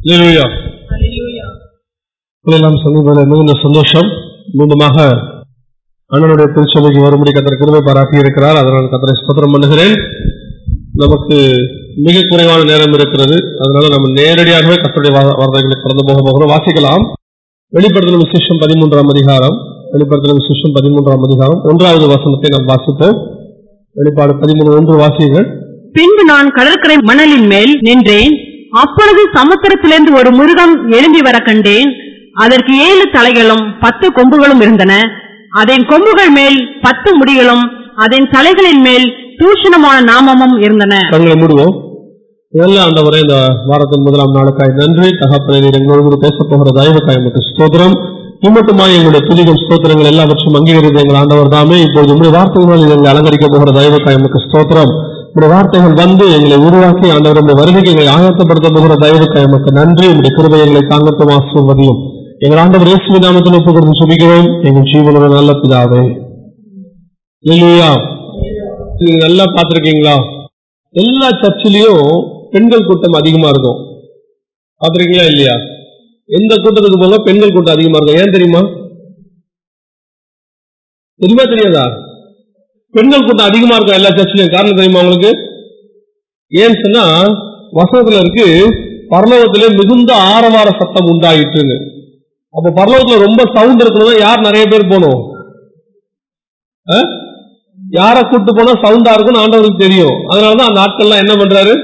Hallelujah. எல்லாம் சந்திப்பதில் மிகுந்த சந்தோஷம் மீண்டுமாக அண்ணனுடைய திருச்சபைக்கு வரும்படி கத்தர் கிருபை பாராட்டி இருக்கிறார் அதனால் கத்தரை ஸ்தோத்திரம் பண்ணுகிறேன் நமக்கு மிக குறைவான நேரம் இருக்கிறது அதனால நம்ம நேரடியாகவே கத்தருடைய வா- வார்த்தைகளை கடந்து போக போகிறோம் வாசிக்கலாம் வெளிப்படுத்தல் விசேஷம் பதிமூன்றாம் அதிகாரம் வெளிப்படுத்தல் விசேஷம் பதிமூன்றாம் அதிகாரம் ஒன்றாவது வசனத்தை நாம் வாசிப்போம் வெளிப்பாடு பதிமூணு ஒன்று வாசியுங்கள் பின்பு நான் கடற்கரை மணலின் மேல் நின்றேன் அப்பொழுது சமுத்திரத்திலிருந்து ஒரு மிருகம் எழும்பி வர கண்டேன் அதற்கு ஏழு தலைகளும் பத்து கொம்புகளும் இருந்தன அதன் கொம்புகள் மேல் பத்து முடிகளும் அதன் தலைகளின் மேல் தூஷணமான நாமமும் இருந்தன கண்களை மூடுவோம் நல்ல ஆண்டவரே இந்த வாரத்தின் முதலாம் நாளுக்காய் நன்றி தகப்பனை நீர் எங்களோடு கூட பேசப் போகிற தயவுக்காய் மட்டும் ஸ்தோத்திரம் இம்மட்டுமாய் எங்களுடைய துதிகம் ஸ்தோத்திரங்கள் எல்லாவற்றும் அங்கீகரித்து எங்கள் ஆண்டவர் தாமே இப்போது உங்களுடைய வார்த்தைகளால் எங்களை அலங்கரிக்க போகிற தயவுக்காய் மட்டும் ஸ்தோத்திரம் உங்களுடைய வார்த்தைகள் வந்து எங்களை உருவாக்கி ஆண்டவருடைய வருகைக்கு எங்களை ஆயத்தப்படுத்த போகிற தயவுக்காய் மட்டும் நன்றி உங்களுடைய கிருபை எங்களை தாங்கட்டும் ஆசிர்வதியும் எங்கள் ஆண்டவர் இயேசுவின் நாமத்தில் ஒப்பு கொடுத்து சுபிக்கிறோம் எங்கள் ஜீவனோட நல்ல பிதாவே இல்லையா நீங்க நல்லா பார்த்திருக்கீங்களா எல்லா சர்ச்சிலையும் பெண்கள் கூட்டம் அதிகமா இருக்கும் பாத்திருக்கீங்களா இல்லையா எந்த கூட்டத்துக்கு போங்க பெண்கள் கூட்டம் அதிகமா இருக்கும் ஏன் தெரியுமா தெரியுமா தெரியாதா பெண்கள் கூட்டம் அதிகமா இருக்கும் எல்லா சர்ச்சிலையும் காரணம் தெரியுமா உங்களுக்கு ஏன்னு சொன்னா வசனத்துல இருக்கு பரலோகத்திலே மிகுந்த ஆரவார சத்தம் உண்டாயிட்டுன்னு அப்ப பரலோகத்துல ரொம்ப சவுண்ட் இருக்கணும் யார் நிறைய பேர் போகணும் ஆ? யாரை கூட்டு போனா சவுண்டா இருக்கும்னு ஆண்டவருக்கு தெரியும் அதனாலதான் அந்த ஆட்கள்லாம் என்ன பண்றாரு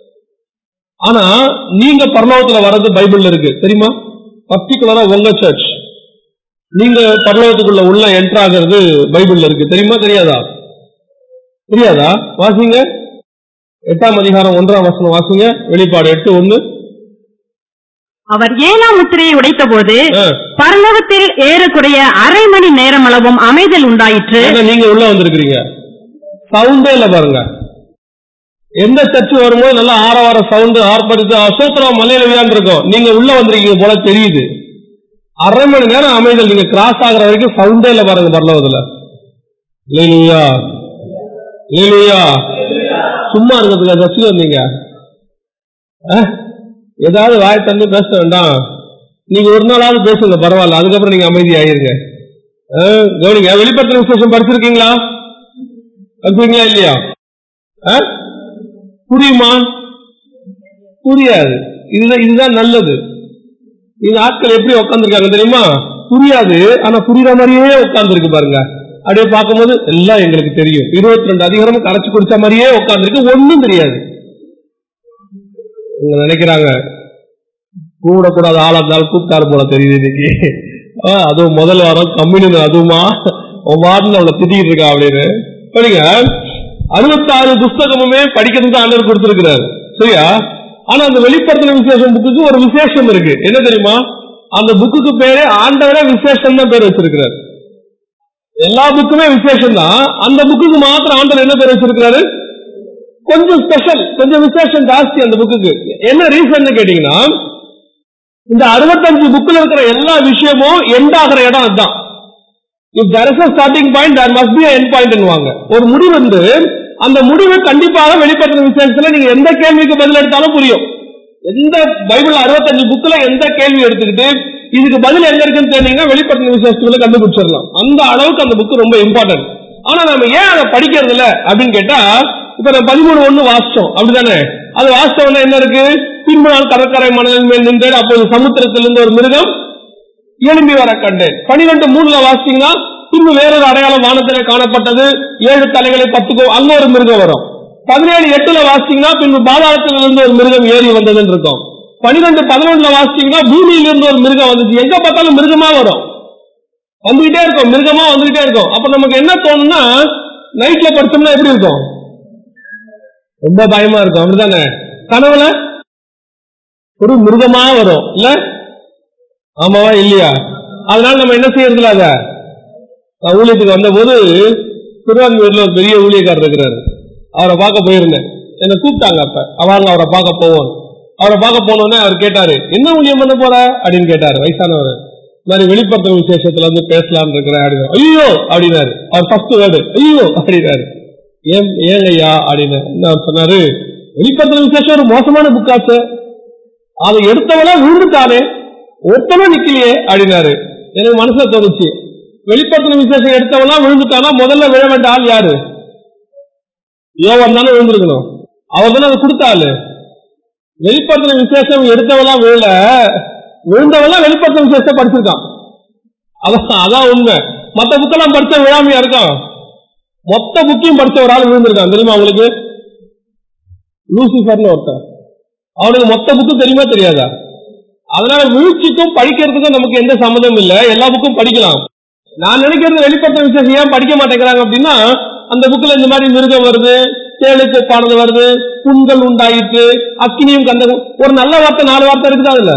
ஆனா நீங்க பரலோகத்துல வர்றது பைபிள்ல இருக்கு தெரியுமா பர்டிகுலரா உங்க சர்ச் நீங்க பரலோகத்துக்குள்ள உள்ள என்டர் ஆகிறது பைபிள்ல இருக்கு தெரியுமா தெரியாதா தெரியாதா வாசிங்க எட்டாம் அதிகாரம் ஒன்றாம் வசனம் வாசிங்க வெளிப்பாடு எட்டு ஒண்ணு அவர் ஏழாம் முத்திரையை உடைத்தபோது ஆ. பரலோகத்தில் ஏறக்குறைய அரை மணி நேரம் அளவும் அமைதல் உண்டாயிற்று ஏன்னா நீங்க உள்ள வந்திருக்கிறீங்க சவுண்டே இல்ல பாருங்க எந்த சர்ச் வரும்போது நல்லா ஆரவார சவுண்ட் ஆர்ப்பரித்து அசோத்திரம் மலையில இருக்கும் நீங்க உள்ள வந்திருக்கீங்க போல தெரியுது அரை மணி நேரம் அமைதல் நீங்க கிராஸ் ஆகுற வரைக்கும் சவுண்டே இல்ல பாருங்க பரலோகத்துல லேலுயா லேலுயா சும்மா இருக்கிறதுக்கு சர்ச்சுக்கு வந்தீங்க அஹ், ஏதாவது வாய் தந்து பேச வேண்டாம் நீங்க ஒரு நாளாவது பேசுங்க பரவாயில்ல அதுக்கப்புறம் நீங்க அமைதி ஆயிருங்க அஹ், கவனிங்க வெளிப்பத்திர விசேஷம் படிச்சிருக்கீங்களா படிச்சிருக்கீங்களா இல்லையா அஹ்? புரியுமா புரியாது இதுதான் இதுதான் நல்லது இந்த ஆட்கள் எப்படி உட்காந்துருக்காங்க தெரியுமா புரியாது ஆனா புரியுற மாதிரியே உட்கார்ந்துருக்கு பாருங்க அப்படியே பார்க்கும்போது எல்லாம் எங்களுக்கு தெரியும் இருபத்தி ரெண்டு அதிகாரம் கரைச்சு குடிச்ச மாதிரியே உட்கார்ந்துருக்கு ஒண்ணும் தெரியாது இவங்க நினைக்கிறாங்க கூடக்கூடாத ஆளா இருந்தாலும் கூப்பிட்டாரு போல தெரியுது இன்னைக்கு ஆ, அதுவும் முதல் வாரம் கம்யூனியன் அதுவுமா உன் வார்டில் அவளை திட்டிட்டு இருக்கா அப்படின்னு சரிங்க அறுபத்தாறு புஸ்தகமுமே படிக்கிறதுக்கு ஆண்டவர் கொடுத்திருக்கிறாரு சரியா ஆனா அந்த வெளிப்படுத்தின விசேஷம் புக்குக்கு ஒரு விசேஷம் இருக்கு என்ன தெரியுமா அந்த புக்குக்கு பேரு ஆண்டவரே விசேஷம் தான் பேர் வச்சிருக்கிறார் எல்லா புக்குமே விசேஷம் தான் அந்த புக்குக்கு மாத்திரம் ஆண்டவர் என்ன பேர் வச்சிருக்கிறாரு கொஞ்சம் ஸ்பெஷல் கொஞ்சம் விசேஷம் ஜாஸ்தி அந்த புக்குக்கு என்ன ரீசன் கேட்டீங்கன்னா இந்த அறுபத்தஞ்சு புக்ல இருக்கிற எல்லா விஷயமும் எண்ட் ஆகிற இடம் அதுதான் இப் there is a starting point there must be a end point வாங்க ஒரு முடிவு வந்து அந்த முடிவு கண்டிப்பாக வெளிப்படுத்துற விசேஷத்துல நீங்க எந்த கேள்விக்கு பதில் எடுத்தாலும் புரியும் எந்த பைபிள் அறுபத்தஞ்சு புக்ல எந்த கேள்வி எடுத்துக்கிட்டு இதுக்கு பதில் எங்க இருக்குன்னு தெரிஞ்சீங்கன்னா வெளிப்படுத்தின விசேஷத்துல கண்டுபிடிச்சிடலாம் அந்த அளவுக்கு அந்த புக் ரொம்ப இம்பார்ட்டன்ட் ஆனா நம்ம ஏன் அதை படிக்கிறது இல்ல அப்படின்னு கேட்டா இப்ப நம்ம பதிமூணு ஒண்ணு வாசிச்சோம் அப்படிதானே அது வாசிச்ச உடனே என்ன இருக்கு பின்பு நாள் கடற்கரை மணலின் மேல் நின்றேன் அப்போது சமுத்திரத்திலிருந்து ஒரு மிருகம் எழும்பி வர கண்டேன் பனிரெண்டு மூணுல வாசிச்சீங்கன்னா பின்பு வேறொரு அடையாளம் வானத்திலே காணப்பட்டது ஏழு தலைகளை பத்து கோ- அங்க ஒரு மிருகம் வரும் பதினேழு எட்டுல வாசிச்சீங்கன்னா பின்பு பாதாளத்திலிருந்து ஒரு மிருகம் ஏறி வந்ததுன்னு இருக்கும் பனிரெண்டு பதினொன்றுல வாசிச்சீங்கன்னா பூமியிலிருந்து ஒரு மிருகம் வந்துச்சு எங்க பார்த்தாலும் மிருகமா வரும் வந்துகிட்டே இருக்கும் மிருகமா வந்துகிட்டே இருக்கும் அப்ப நமக்கு என்ன தோணும்னா நைட்ல படிச்சோம்னா எப்படி இருக்கும் ரொம்ப பயமா இருக்கும் அப்படிதானே கனவுல ஒரு மிருகமா வரும் இல்ல ஆமாவா இல்லையா அதனால நம்ம என்ன செய்யறதுல அத நான் ஊழியத்துக்கு வந்த போது திருவான்மூர்ல ஒரு பெரிய ஊழியக்காரர் இருக்கிறாரு அவரை பார்க்க போயிருந்தேன் என்ன கூப்பிட்டாங்க அப்ப அவங்க அவரை பார்க்க போவோம் அவரை பார்க்க போனோடனே அவர் கேட்டாரு என்ன ஊழியம் பண்ண போற அப்படின்னு கேட்டாரு வயசானவர் இந்த மாதிரி வெளிப்படுத்தும் விசேஷத்துல வந்து பேசலாம்னு இருக்கிறேன் அப்படின்னு ஐயோ அப்படின்னாரு அவர் ஃபர்ஸ்ட் வேர்டு ஐயோ அப்படின்னாரு ஏன் ஏன் ஐயா அப்படின்னு என்ன அவர் சொன்னாரு வெளிப்படுத்தும் விசேஷம் ஒரு மோசமான புக்காச்சு அதை எடுத்தவனா விழுந்துட்டானே ஒருத்தனும் நிக்கலையே அப்படின்னாரு எனக்கு மனசுல தோணுச்சு வெளிப்படுத்தின விசேஷம் எடுத்தவனா விழுந்துட்டானா முதல்ல விழ வேண்டிய ஆள் யாரு யோவன் தானே விழுந்திருக்கணும் அவர் தானே அதை கொடுத்தாளு வெளிப்படுத்தின விசேஷம் எடுத்தவெல்லாம் விழல விழுந்தவெல்லாம் வெளிப்படுத்தின விசேஷத்தை படிச்சிருக்கான் அதான் அதான் உண்மை மத்த புக்கெல்லாம் படிச்ச விழாமையா இருக்கும் மொத்த புக்கையும் படிச்ச ஒரு ஆள் விழுந்திருக்கான் தெரியுமா உங்களுக்கு லூசிஃபர்னு ஒருத்தன் அவனுக்கு மொத்த புக்கு தெரியுமா தெரியாதா அதனால வீழ்ச்சிக்கும் படிக்கிறதுக்கும் நமக்கு எந்த சம்மதம் இல்ல எல்லா புக்கும் படிக்கலாம் நான் நினைக்கிறது வெளிப்படுத்த விசேஷம் ஏன் படிக்க மாட்டேங்கிறாங்க அப்படின்னா அந்த புக்ல இந்த மாதிரி மிருகம் வருது தேளுக்கு பாடல் வருது புண்கள் உண்டாயிற்று அக்கினியும் கந்தகம் ஒரு நல்ல வார்த்தை நாலு வார்த்தை இருக்குது அதுல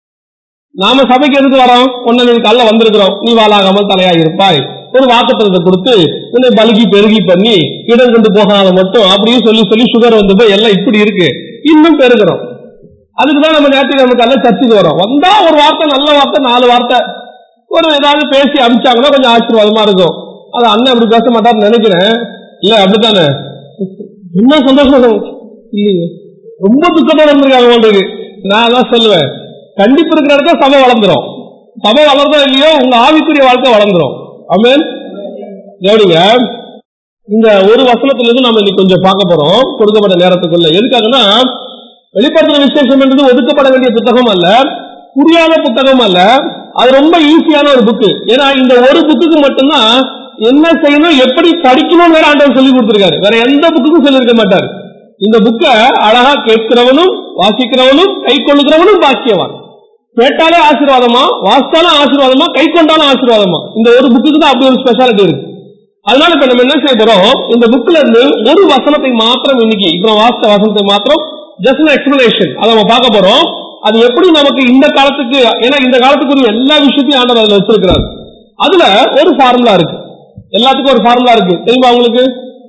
நாம சபைக்கு எதுக்கு வரோம் ஒன்னு நீ கல்ல வந்திருக்கிறோம் நீ வாழாகாமல் தலையா இருப்பாய் ஒரு வாக்குத்தத்தை கொடுத்து உன்னை பலுகி பெருகி பண்ணி இடம் கொண்டு போகாத மட்டும் அப்படின்னு சொல்லி சொல்லி சுகர் வந்து போய் எல்லாம் இப்படி இருக்கு இன்னும் பெருகிறோம் அதுக்குதான் நம்ம நேரத்துக்கு நமக்கு எல்லாம் சர்ச்சுக்கு வரோம் வந்தா ஒரு வார்த்தை நல்ல வார்த்தை நாலு வார்த்தை ஒரு ஏதாவது பேசி அமிச்சாங்கன்னா கொஞ்சம் ஆசீர்வாதமா இருக்கும் அது அண்ணன் அப்படி பேச மாட்டாருன்னு நினைக்கிறேன் இல்ல அப்படித்தானே என்ன சந்தோஷமா இருக்கும். இல்லைங்க ரொம்ப துக்கத்தோட இருந்திருக்காங்க உங்களுக்கு நான் அதான் சொல்லுவேன் கண்டிப்பு இருக்கிற இடத்துல சபை வளர்ந்துரும் சபை வளர்ந்தோ இல்லையோ உங்க ஆவிக்குரிய வாழ்க்கை வளர்ந்துரும் ஆமென் கவனிங்க இந்த ஒரு வசனத்துல இருந்து நம்ம இன்னைக்கு கொஞ்சம் பார்க்க போறோம் கொடுக்கப்பட்ட நேரத்துக்குள்ள எதுக்காகன்னா வெளிப்படுத்துற விசேஷம் என்றது ஒதுக்கப்பட வேண்டிய புத்தகம் அல்ல புரியாத புத்தகம் அல்ல அது ரொம்ப ஈஸியான ஒரு புக்கு ஏன்னா இந்த ஒரு புக்குக்கு மட்டும்தான் என்ன செய்யணும் எப்படி படிக்கணும் வேற ஆண்டவர் சொல்லி கொடுத்திருக்காரு வேற எந்த புக்குக்கும் சொல்லியிருக்க மாட்டார் இந்த புக்கை அழகா கேட்கிறவனும் வாசிக்கிறவனும் கை கொள்ளுகிறவனும் பாக்கியவான் கேட்டாலே ஆசீர்வாதமா வாசித்தாலும் ஆசீர்வாதமா கை கொண்டாலும் ஆசீர்வாதமா இந்த ஒரு புக்குக்கு தான் அப்படி ஒரு ஸ்பெஷாலிட்டி இருக்கு அதனால இப்ப நம்ம என்ன செய்ய போறோம் இந்த புக்ல இருந்து ஒரு வசனத்தை மாத்திரம் இன்னைக்கு இப்ப வாசித்த வசனத்தை மாத்திரம் ஜஸ்ட் எக்ஸ்பிளனேஷன் அதை நம்ம பார்க்க போறோம் அது எப்படி நமக்கு இந்த காலத்துக்கு ஏன்னா இந்த காலத்துக்குரிய எல்லா விஷயத்தையும் ஆண்டவர் அதுல வச்சிருக்கிறார் அதுல ஒரு ஃபார்முலா இருக்கு எல்லாத்துக்கும் ஒரு ஃபார்முலா இருக்கு தெரியுமா உங்களுக்கு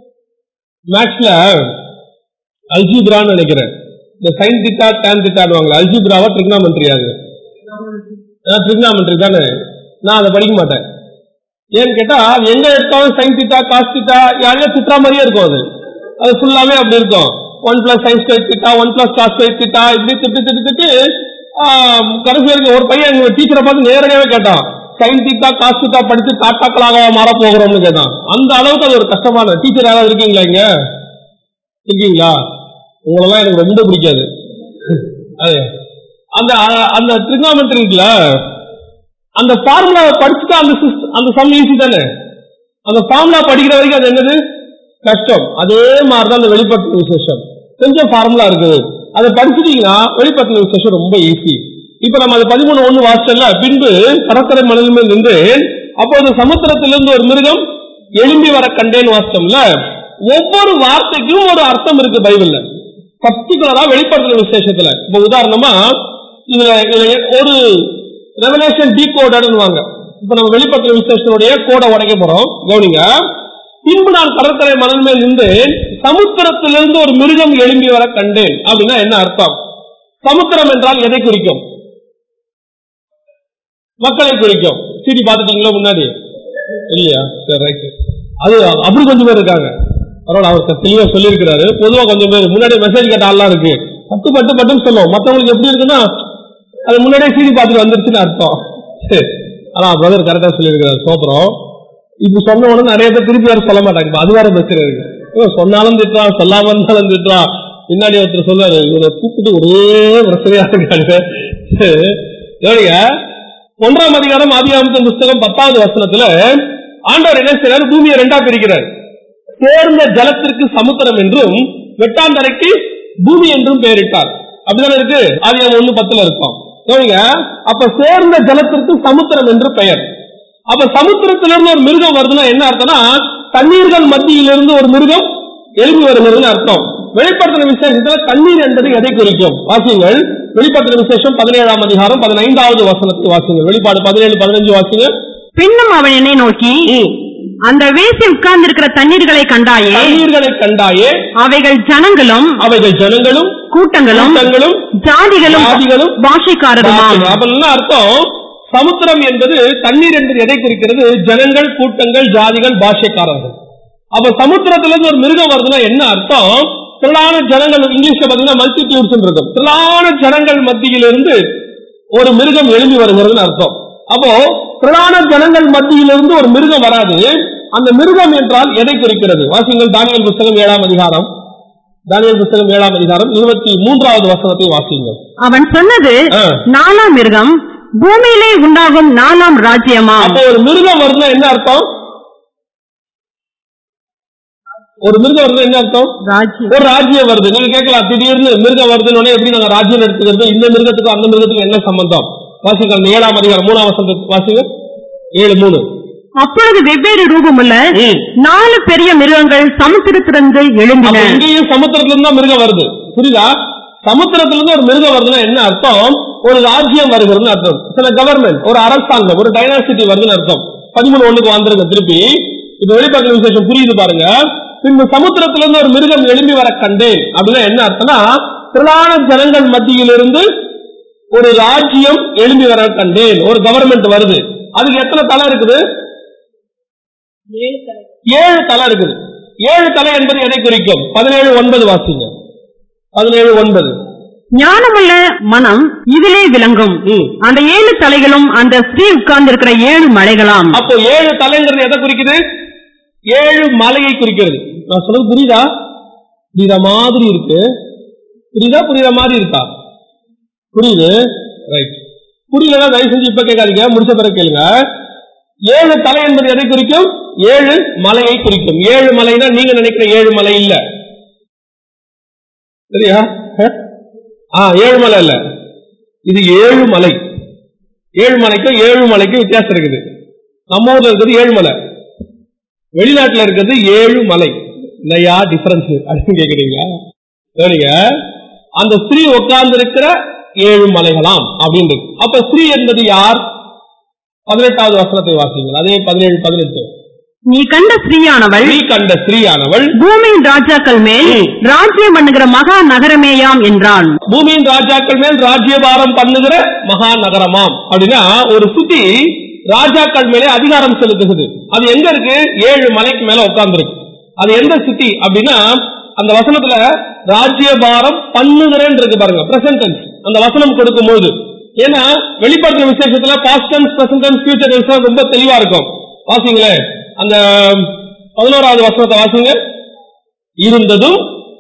மேக்ஸ்ல அல்ஜிப்ரான்னு நினைக்கிறேன் இந்த சைன் திட்டா டேன் திட்டாடுவாங்களா அல்ஜிப்ராவா ட்ரிக்னாமெட்ரி அது ட்ரிக்னாமெட்ரி தானே நான் அதை படிக்க மாட்டேன் ஏன்னு கேட்டா அது எங்க எடுத்தாலும் சைன் திட்டா காஸ் திட்டா யாரையோ திட்டா மாதிரியே இருக்கும் அது அது ஃபுல்லாவே அப்படி இருக்கும் one plus sine square theta one plus cos square theta இப்படி திட்டு திட்டு திட்டு ஆஹ், கடைசி வரைக்கும் ஒரு பையன் எங்க டீச்சரை பார்த்து நேரடியாவே கேட்டான் சைன் திட்டா காஸ் திட்டா படிச்சு தாத்தாக்களாக மாற போகிறோம்னு கேட்டான் அந்த அளவுக்கு அது ஒரு கஷ்டமான டீச்சர் யாராவது இருக்கீங்களா இங்க இருக்கீங்களா உங்களெல்லாம் எனக்கு ரொம்ப பிடிக்காது அது அந்த அந்த ட்ரிக்னாமெட்ரி இருக்குல்ல அந்த ஃபார்முலாவை படிச்சுட்டா அந்த syst- அந்த சம் ஈஸி தானே அந்த ஃபார்முலா படிக்கிற வரைக்கும் அது என்னது கஷ்டம் அதே மாதிரிதான் அந்த வெளிப்படுத்தும் விசேஷம் கொஞ்சம் ஃபார்முலா இருக்குது அதை படிச்சுட்டீங்கன்னா வெளிப்படுத்தும் விசேஷம் ரொம்ப ஈஸி இப்ப நம்ம அது பதிமூணு ஒண்ணு வாசிச்சல பின்பு கடற்கரை மணல் மேல் நின்று அப்போது சமுத்திரத்திலிருந்து ஒரு மிருகம் எழும்பி வர கண்டேன்னு வாசிச்சோம்ல ஒவ்வொரு வார்த்தைக்கும் ஒரு அர்த்தம் இருக்கு பைபிள்ல பர்டிகுலரா வெளிப்படுத்துற விசேஷத்துல இப்ப உதாரணமா இதுல இதுல ஒரு ரெவலேஷன் டீ கோடர்னுவாங்க இப்ப நம்ம வெளிப்படுத்துற விசேஷனுடைய கோடை உடைக்க போறோம் கவனிங்க பின்பு நான் கடற்கரை மணல் மேல் நின்று சமுத்திரத்திலிருந்து ஒரு மிருகம் எழும்பி வர கண்டேன் அப்படின்னா என்ன அர்த்தம் சமுத்திரம் என்றால் எதை குறிக்கும் மக்களை குறிக்கும் சீடி பாத்துட்டீங்களா முன்னாடி இல்லையா சரி ரைட் அது அப்படி கொஞ்சம் பேர் இருக்காங்க பரவாயில்ல அவர் தெளிவா சொல்லியிருக்கிறாரு பொதுவா கொஞ்சம் பேர் முன்னாடி மெசேஜ் கேட்ட ஆள்லாம் இருக்கு பட்டு பட்டு பட்டுன்னு சொல்லும் மத்தவங்களுக்கு எப்படி இருக்குன்னா அது முன்னாடியே சீடி பார்த்துட்டு வந்துருச்சுன்னு அர்த்தம் சரி. ஆனா பிரதர் கரெக்டா சொல்லியிருக்கிறாரு சோத்திரம் இப்ப சொன்ன உடனே நிறைய பேர் திருப்பி வேற சொல்ல மாட்டாங்க இப்ப அது வேற பிரச்சனை இருக்கு இவன் சொன்னாலும் திட்டுறான் சொல்லாம இருந்தாலும் திட்டுறான் பின்னாடி ஒருத்தர் சொல்றாரு இவனை கூப்பிட்டு ஒரே பிரச்சனையா இருக்காங்க சரி. கவனிங்க ஒன்றாம் அதிகாரம் ஆதியாமத்தின் புஸ்தகம் பத்தாவது வசனத்துல ஆண்டவர் என்ன செய்யறாரு பூமியை ரெண்டா பிரிக்கிறார் சேர்ந்த ஜலத்திற்கு சமுத்திரம் என்றும் வெட்டாந்தரைக்கு பூமி என்றும் பெயரிட்டார் அப்படிதானே இருக்கு ஆதியாகம் ஒண்ணு பத்துல இருக்கும் கவனிங்க அப்ப சேர்ந்த ஜலத்திற்கு சமுத்திரம் என்று பெயர் அப்ப சமுத்திரத்திலிருந்து ஒரு மிருகம் வருதுன்னா என்ன அர்த்தம்னா தண்ணீர்கள் மத்தியிலிருந்து ஒரு மிருகம் எழுப்பி வருகிறதுன்னு அர்த்தம் வெளிப்படுத்தின விசேஷத்துல தண்ணீர் என்பது எதை குறிக்கும் வாசிங்கள் வெளிப்படுத்தின விசேஷம் பதினேழாம் அதிகாரம் பதினைந்தாவது வசனத்தை வாசிங்க வெளிப்பாடு பதினேழு பதினஞ்சு வாசிங்க பின்னும் அவன் என்னை நோக்கி ம். அந்த வேசி உட்கார்ந்திருக்கிற தண்ணீர்களை கண்டாயே தண்ணீர்களை கண்டாயே அவைகள் ஜனங்களும் அவைகள் ஜனங்களும் கூட்டங்களும் கூட்டங்களும் ஜாதிகளும் ஜாதிகளும் பாஷைக்காரருமாம் அப்ப என்ன அர்த்தம் சமுத்திரம் என்பது தண்ணீர் என்பது எதை குறிக்கிறது ஜனங்கள் கூட்டங்கள் ஜாதிகள் பாஷைக்காரர்கள் அப்ப சமுத்திரத்துல இருந்து ஒரு மிருகம் வருதுன்னா என்ன அர்த்தம் திரளான ஜனங்கள் இங்கிலீஷ்ல பாத்தீங்கன்னா மல்டிடியூட்ஸ் இருக்கும் திரளான ஜனங்கள் மத்தியிலிருந்து ஒரு மிருகம் எழும்பி வருகிறதுன்னு அர்த்தம் அப்போ திரளான ஜனங்கள் மத்தியிலிருந்து ஒரு மிருகம் வராது அந்த மிருகம் என்றால் எதை குறிக்கிறது வாசிங்கள் தானியல் புஸ்தகம் ஏழாம் அதிகாரம் தானியல் புஸ்தகம் ஏழாம் அதிகாரம் இருபத்தி மூன்றாவது வசனத்தை வாசியுங்கள் அவன் சொன்னது ஆ. நாலாம் மிருகம் பூமியிலே உண்டாகும் நாலாம் ராஜ்யமாம் அப்போ ஒரு மிருகம் வருதுன்னா என்ன அர்த்தம் ஒரு மிருகம் வருதுன்னா என்ன அர்த்தம் ராஜ்யம் ஒரு ராஜ்யம் வருது நீங்க கேட்கலாம் திடீர்னு மிருகம் வருதுன்னு உடனே எப்படி நாங்க ராஜ்யம் எடுத்துக்கிறது இந்த மிருகத்துக்கும் அந்த மிருகத்துக்கும் என்ன சம்பந்தம் வாசிங்க அந்த ஏழாம் அதிகாரம் மூணாம் வசந்த வாசிங்க ஏழு மூணு அப்பொழுது வெவ்வேறு ரூபமுள்ள ம். நாலு பெரிய மிருகங்கள் சமுத்திரத்திலிருந்து எழும்பின அப்ப இங்கேயும் சமுத்திரத்துல இருந்து தான் மிருகம் வருது புரியுதா சமுத்திரத்துல இருந்து ஒரு மிருகம் வருதுன்னா என்ன அர்த்தம் ஒரு ராஜ்யம் வருகிறதுன்னு அர்த்தம் சில கவர்மெண்ட் ஒரு அரசாங்கம் ஒரு டைனாசிட்டி வருதுன்னு அர்த்தம் பதிமூணு ஒண்ணுக்கு வந்துருங்க திருப்பி இப்ப வெளிப்பாட்டு விசேஷம் புரியுது பாருங்க பின்பு சமுத்திரத்துல இருந்து ஒரு மிருகம் எழும்பி வர கண்டேன் அப்படின்னா என்ன அர்த்தம்னா திரளான ஜனங்கள் மத்தியிலிருந்து ஒரு ராஜ்யம் எழும்பி வர கண்டேன் ஒரு கவர்மெண்ட் வருது அதுக்கு எத்தனை தலை இருக்குது ஏழு தலை இருக்குது ஏழு தலை என்பது எதை குறிக்கும் பதினேழு ஒன்பது வாசிங்க பதினேழு ஒன்பது ஞானமுள்ள மனம் இதிலே விளங்கும் ம். அந்த ஏழு தலைகளும் அந்த ஸ்ரீ உட்கார்ந்திருக்கிற ஏழு மலைகளாம் அப்போ ஏழு தலைங்கிறது எதை குறிக்குது ஏழு மலையை குறிக்கிறது நான் சொல்றது புரியுதா புரியுற மாதிரி இருக்கு புரியுதா புரியுற மாதிரி இருக்கா புரியுது ரைட் புரியலன்னா தயவு செஞ்சு இப்ப கேட்காதீங்க முடிச்ச பிறகு கேளுங்க ஏழு தலை என்பது எதை குறிக்கும் ஏழு மலையை குறிக்கும் ஏழு மலைனா நீங்க நினைக்கிற ஏழு மலை இல்ல சரியா அஹ்? ஆ ஏழு மலை இல்ல இது ஏழு மலை ஏழு மலைக்கும் ஏழு மலைக்கும் வித்தியாசம் இருக்குது நம்ம ஊர்ல இருக்கிறது ஏழு மலை வெளிநாட்டுல இருக்கிறது ஏழு மலை இல்லையா டிஃபரன்ஸ் அப்படின்னு கேக்குறீங்களா சரிங்க அந்த ஸ்ரீ உட்கார்ந்து இருக்கிற ஏழு மலைகளாம் அப்படின்னு இருக்கு அப்ப ஸ்ரீ என்பது யார் பதினெட்டாவது வசனத்தை வாசிங்கள் அதே பதினேழு பதினெட்டு நீ கண்ட ஸ்ரீயானவள் ஸ்ரீ கண்ட ஸ்ரீயானவள் பூமியின் ராஜாக்கள் மேல் ம். ராஜ்யம் பண்ணுகிற மகா நகரமேயாம் என்றான் பூமியின் ராஜாக்கள் மேல் ராஜ்யபாரம் பண்ணுகிற மகா நகரமாம் அப்படின்னா ஒரு சிட்டி ராஜாக்கள் மேலே அதிகாரம் செலுத்துகிறது அது எங்க இருக்கு ஏழு மலைக்கு மேல உட்கார்ந்துருக்கு அது எந்த சிட்டி அப்படின்னா அந்த வசனத்துல ராஜ்யபாரம் பண்ணுகிறேன் இருக்கு பாருங்க பிரசன்டென்ஸ் அந்த வசனம் கொடுக்கும்போது ஏன்னா வெளிப்படுத்துற விசேஷத்துல past tense present tense future tense ரொம்ப தெளிவா இருக்கும் வாசிங்களே அந்த பதினோராவது வசனத்தை வாசிங்க இருந்ததும்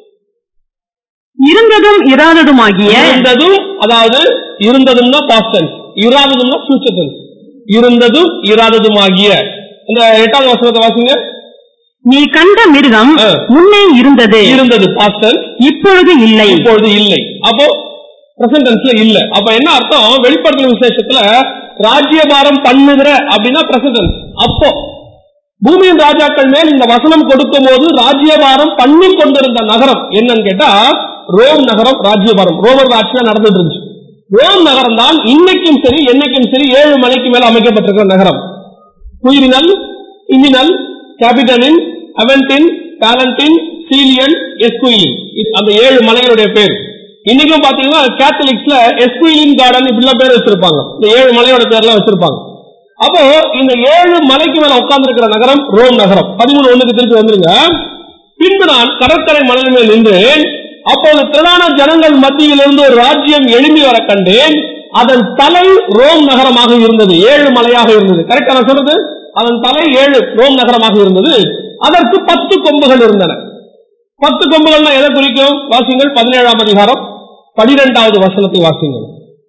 இருந்ததும் இராததுமாகிய இருந்ததும் அதாவது இருந்ததும்னா பாஸ்ட் டென்ஸ் இராததும்னா ஃபியூச்சர் டென்ஸ் இருந்ததும் இராததுமாகிய இந்த எட்டாவது வசனத்தை வாசிங்க நீ கண்ட மிருகம் ஆ. முன்னே இருந்தது இருந்தது பாஸ்ட் டென்ஸ் இப்பொழுது இல்லை இப்பொழுது இல்லை அப்போ பிரசன்ட் டென்ஸ்ல இல்ல அப்ப என்ன அர்த்தம் வெளிப்படுத்துற விசேஷத்துல ராஜ்யபாரம் பண்ணுகிற அப்படின்னா பிரசன்ட் டென்ஸ் அப்போ பூமியின் ராஜாக்கள் மேல் இந்த வசனம் கொடுக்கும் போது ராஜ்யபாரம் பண்ணி கொண்டிருந்த நகரம் என்னன்னு கேட்டா ரோம் நகரம் ராஜ்யபாரம் ரோமர் ஆட்சியா நடந்துட்டு இருந்துச்சு ரோம் நகரம் தான் இன்னைக்கும் சரி என்னைக்கும் சரி ஏழு மலைக்கு மேல அமைக்கப்பட்டிருக்கிற நகரம் குயிரினல் இமினல் கேபிட்டலின் அவென்டின் பேலண்டின் சீலியன் எஸ்குயிலின் இது- அந்த ஏழு மலைகளுடைய பேர் இன்னைக்கும் பாத்தீங்கன்னா கேத்தலிக்ஸ்ல எஸ்குயிலின் கார்டன் இப்படிலாம் பேர் வச்சிருப்பாங்க இந்த ஏழு மலையோட பேர்லாம் வச்சிருப்பாங்க அப்போ இந்த ஏழு மலைக்கு மேல உட்கார்ந்து இருக்கிற நகரம் ரோம் நகரம் பதிமூணு ஒண்ணுக்கு திருப்பி வந்துருங்க பின்பு நான் கடற்கரை மணல் மேல் நின்றேன் அப்போது திரளான ஜனங்கள் மத்தியிலிருந்து ஒரு ராஜ்யம் எழும்பி வர கண்டேன் அதன் தலை ரோம் நகரமாக இருந்தது ஏழு மலையாக இருந்தது கரெக்டா நான் சொல்றது அதன் தலை ஏழு ரோம் நகரமாக இருந்தது அதற்கு பத்து கொம்புகள் இருந்தன பத்து கொம்புகள்னா எதை குறிக்கும் வாசிங்கள் பதினேழாம் அதிகாரம் பனிரெண்டாவது வசனத்தை வாசிங்கள்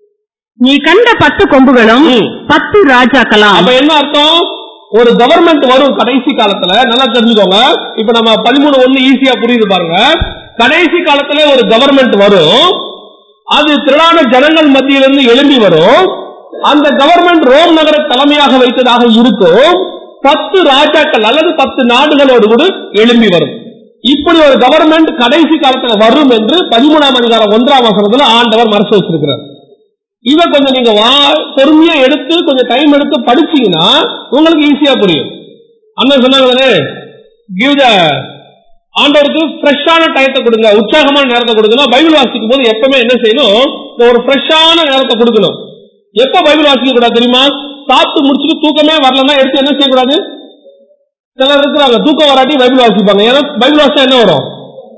நீ கண்ட பத்து கொம்புகளும் ம். பத்து ராஜாக்களாம் அப்ப என்ன அர்த்தம் ஒரு கவர்மெண்ட் வரும் கடைசி காலத்துல நல்லா தெரிஞ்சுக்கோங்க இப்ப நம்ம பதிமூணு ஒண்ணு ஈஸியா புரியுது பாருங்க கடைசி காலத்துல ஒரு கவர்மெண்ட் வரும் அது திரளான ஜனங்கள் மத்தியிலிருந்து எழும்பி வரும் அந்த கவர்மெண்ட் ரோம் நகர தலைமையாக வைத்ததாக இருக்கும் பத்து ராஜாக்கள் அல்லது பத்து நாடுகளோடு கூட எழும்பி வரும் இப்படி ஒரு கவர்மெண்ட் கடைசி காலத்துல வரும் என்று பதிமூணாம் அதிகாரம் ஒன்றாம் வசனத்துல ஆண்டவர் மறைச்சு வச்சிருக்கிறார் இத கொஞ்சம் நீங்க வா பொறுமையா எடுத்து கொஞ்சம் டைம் எடுத்து படிச்சீங்கன்னா உங்களுக்கு ஈஸியா புரியும் அண்ணன் சொன்னாங்களே கிவ் த ஆண்டவருக்கு ஃப்ரெஷ்ஷான டயத்தை கொடுங்க உற்சாகமான நேரத்தை கொடுக்கணும் பைபிள் வாசிக்கும் போது எப்பவுமே என்ன செய்யணும் இந்த ஒரு ஃப்ரெஷ்ஷான நேரத்தை கொடுக்கணும் எப்ப பைபிள் வாசிக்க கூடாது தெரியுமா சாப்பிட்டு முடிச்சுட்டு தூக்கமே வரலன்னா எடுத்து என்ன செய்யக்கூடாது சிலர் இருக்கிறாங்க தூக்கம் வராட்டி பைபிள் வாசிப்பாங்க ஏன்னா பைபிள் வாசிச்சா என்ன வரும்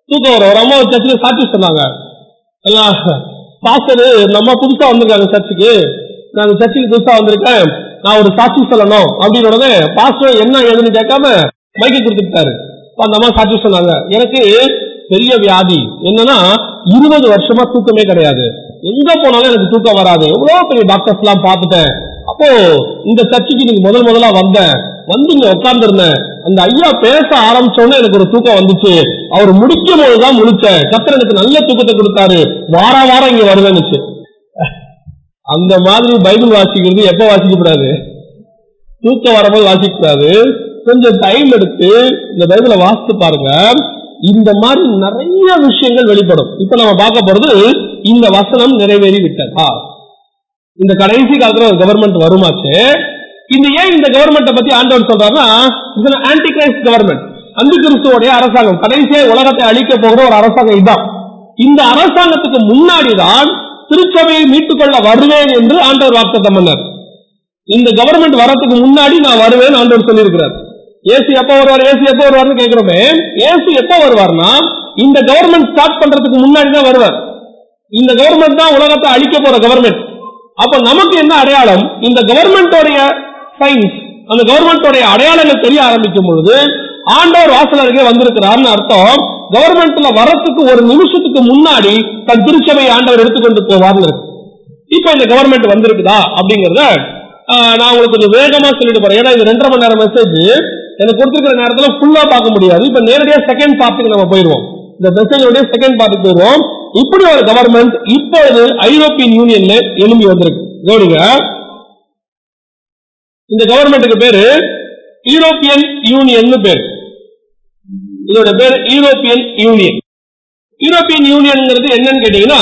தூக்கம் வரும் ஒரு அம்மா ஒரு சர்ச்சுக்கு சாட்சி சொன்னாங்க எல்லாம் பாஸ்டர் நம்ம புதுசா வந்திருக்காங்க சர்ச்சுக்கு நான் அந்த சர்ச்சுக்கு புதுசா வந்திருக்கேன் நான் ஒரு சாட்சி சொல்லணும் அப்படின்னு உடனே பாஸ்டர் என்ன ஏதுன்னு கேட்காம மைக்கு கொடுத்துட்டாரு அந்த அம்மா சாட்சி சொன்னாங்க எனக்கு பெரிய வியாதி என்னன்னா இருபது வருஷமா தூக்கமே கிடையாது எங்க போனாலும் எனக்கு தூக்கம் வராது எவ்வளவு பெரிய டாக்டர்ஸ் எல்லாம் பார்த்துட்டேன் அப்போ இந்த சர்ச்சுக்கு நீங்க முதல் முதலா வந்தேன் வந்து இங்க உட்கார்ந்துருந்தேன் அந்த ஐயா பேச ஆரம்பிச்ச உடனே எனக்கு ஒரு தூக்கம் வந்துச்சு அவர் முடிக்கும் போதுதான் முழிச்சேன் கத்தர் எனக்கு நல்ல தூக்கத்தை கொடுத்தாரு வார வாரம் இங்க வருவேன்னுச்சு அந்த மாதிரி பைபிள் வாசிக்கிறது எப்ப வாசிக்கப்படாது தூக்கம் வரும்போது வாசிக்கக்கூடாது கொஞ்சம் டைம் எடுத்து இந்த பைபிளை வாசித்து பாருங்க இந்த மாதிரி நிறைய விஷயங்கள் வெளிப்படும் இப்ப நம்ம பார்க்க போறது இந்த வசனம் நிறைவேறி விட்டதா இந்த கடைசி காலத்துல ஒரு கவர்மெண்ட் வருமாச்சு இந்த ஏன் இந்த கவர்மெண்ட்டை பத்தி ஆண்டவர் சொல்றாருன்னா இதுல ஆன்டி கிரைஸ்ட் கவர்மெண்ட் அன்பு கிறிஸ்துவோடைய அரசாங்கம் கடைசியா உலகத்தை அழிக்க போகிற ஒரு அரசாங்கம் இதுதான் இந்த அரசாங்கத்துக்கு முன்னாடிதான் திருச்சபையை மீட்டுக் கொள்ள வருவேன் என்று ஆண்டவர் வாக்குத்தம் பண்ணார் இந்த கவர்மெண்ட் வரதுக்கு முன்னாடி நான் வருவேன் ஆண்டவர் சொல்லியிருக்கிறார் ஏசி எப்ப வருவார் ஏசி எப்ப வருவார்னு கேட்கிறோமே ஏசி எப்ப வருவார்னா இந்த கவர்மெண்ட் ஸ்டார்ட் பண்றதுக்கு முன்னாடி தான் வருவார் இந்த கவர்மெண்ட் தான் உலகத்தை அழிக்க போற கவர்மெண்ட் அப்ப நமக்கு என்ன அடையாளம் இந்த கவர்மெண்டோடைய சயின்ஸ் அந்த கவர்மெண்டோடைய அடையாளங்கள் தெரிய ஆரம்பிக்கும் பொழுது ஆண்டவர் வாசல் அருகே வந்திருக்கிறார்னு அர்த்தம் கவர்மெண்ட்ல வரத்துக்கு ஒரு நிமிஷத்துக்கு முன்னாடி தன் திருச்சபையை ஆண்டவர் எடுத்துக்கொண்டு போவார்னு இருக்கு இப்ப இந்த கவர்மெண்ட் வந்திருக்குதா அப்படிங்கறத ஆஹ், நான் உங்களுக்கு கொஞ்சம் வேகமா சொல்லிட்டு போறேன் ஏன்னா இது ரெண்டரை மணி நேரம் மெசேஜ் எனக்கு கொடுத்துருக்கிற நேரத்துல ஃபுல்லா பார்க்க முடியாது இப்ப நேரடியா செகண்ட் பார்ட்டுக்கு நம்ம போயிடுவோம் இந்த மெசேஜோடைய செகண்ட் பார்ட்டுக்கு போயிடுவோம் இப்படி ஒரு கவர்மெண்ட் இப்பொழுது ஐரோப்பியன் யூனியன்ல எழும்பி வந்திருக்கு கவனிங்க இந்த கவர்மெண்ட்டுக்கு பேரு யூரோப்பியன் யூனியன் பேரு இதோட பேரு யூரோப்பியன் யூனியன் யூரோப்பியன் யூனியன்ங்கிறது என்னன்னு கேட்டீங்கன்னா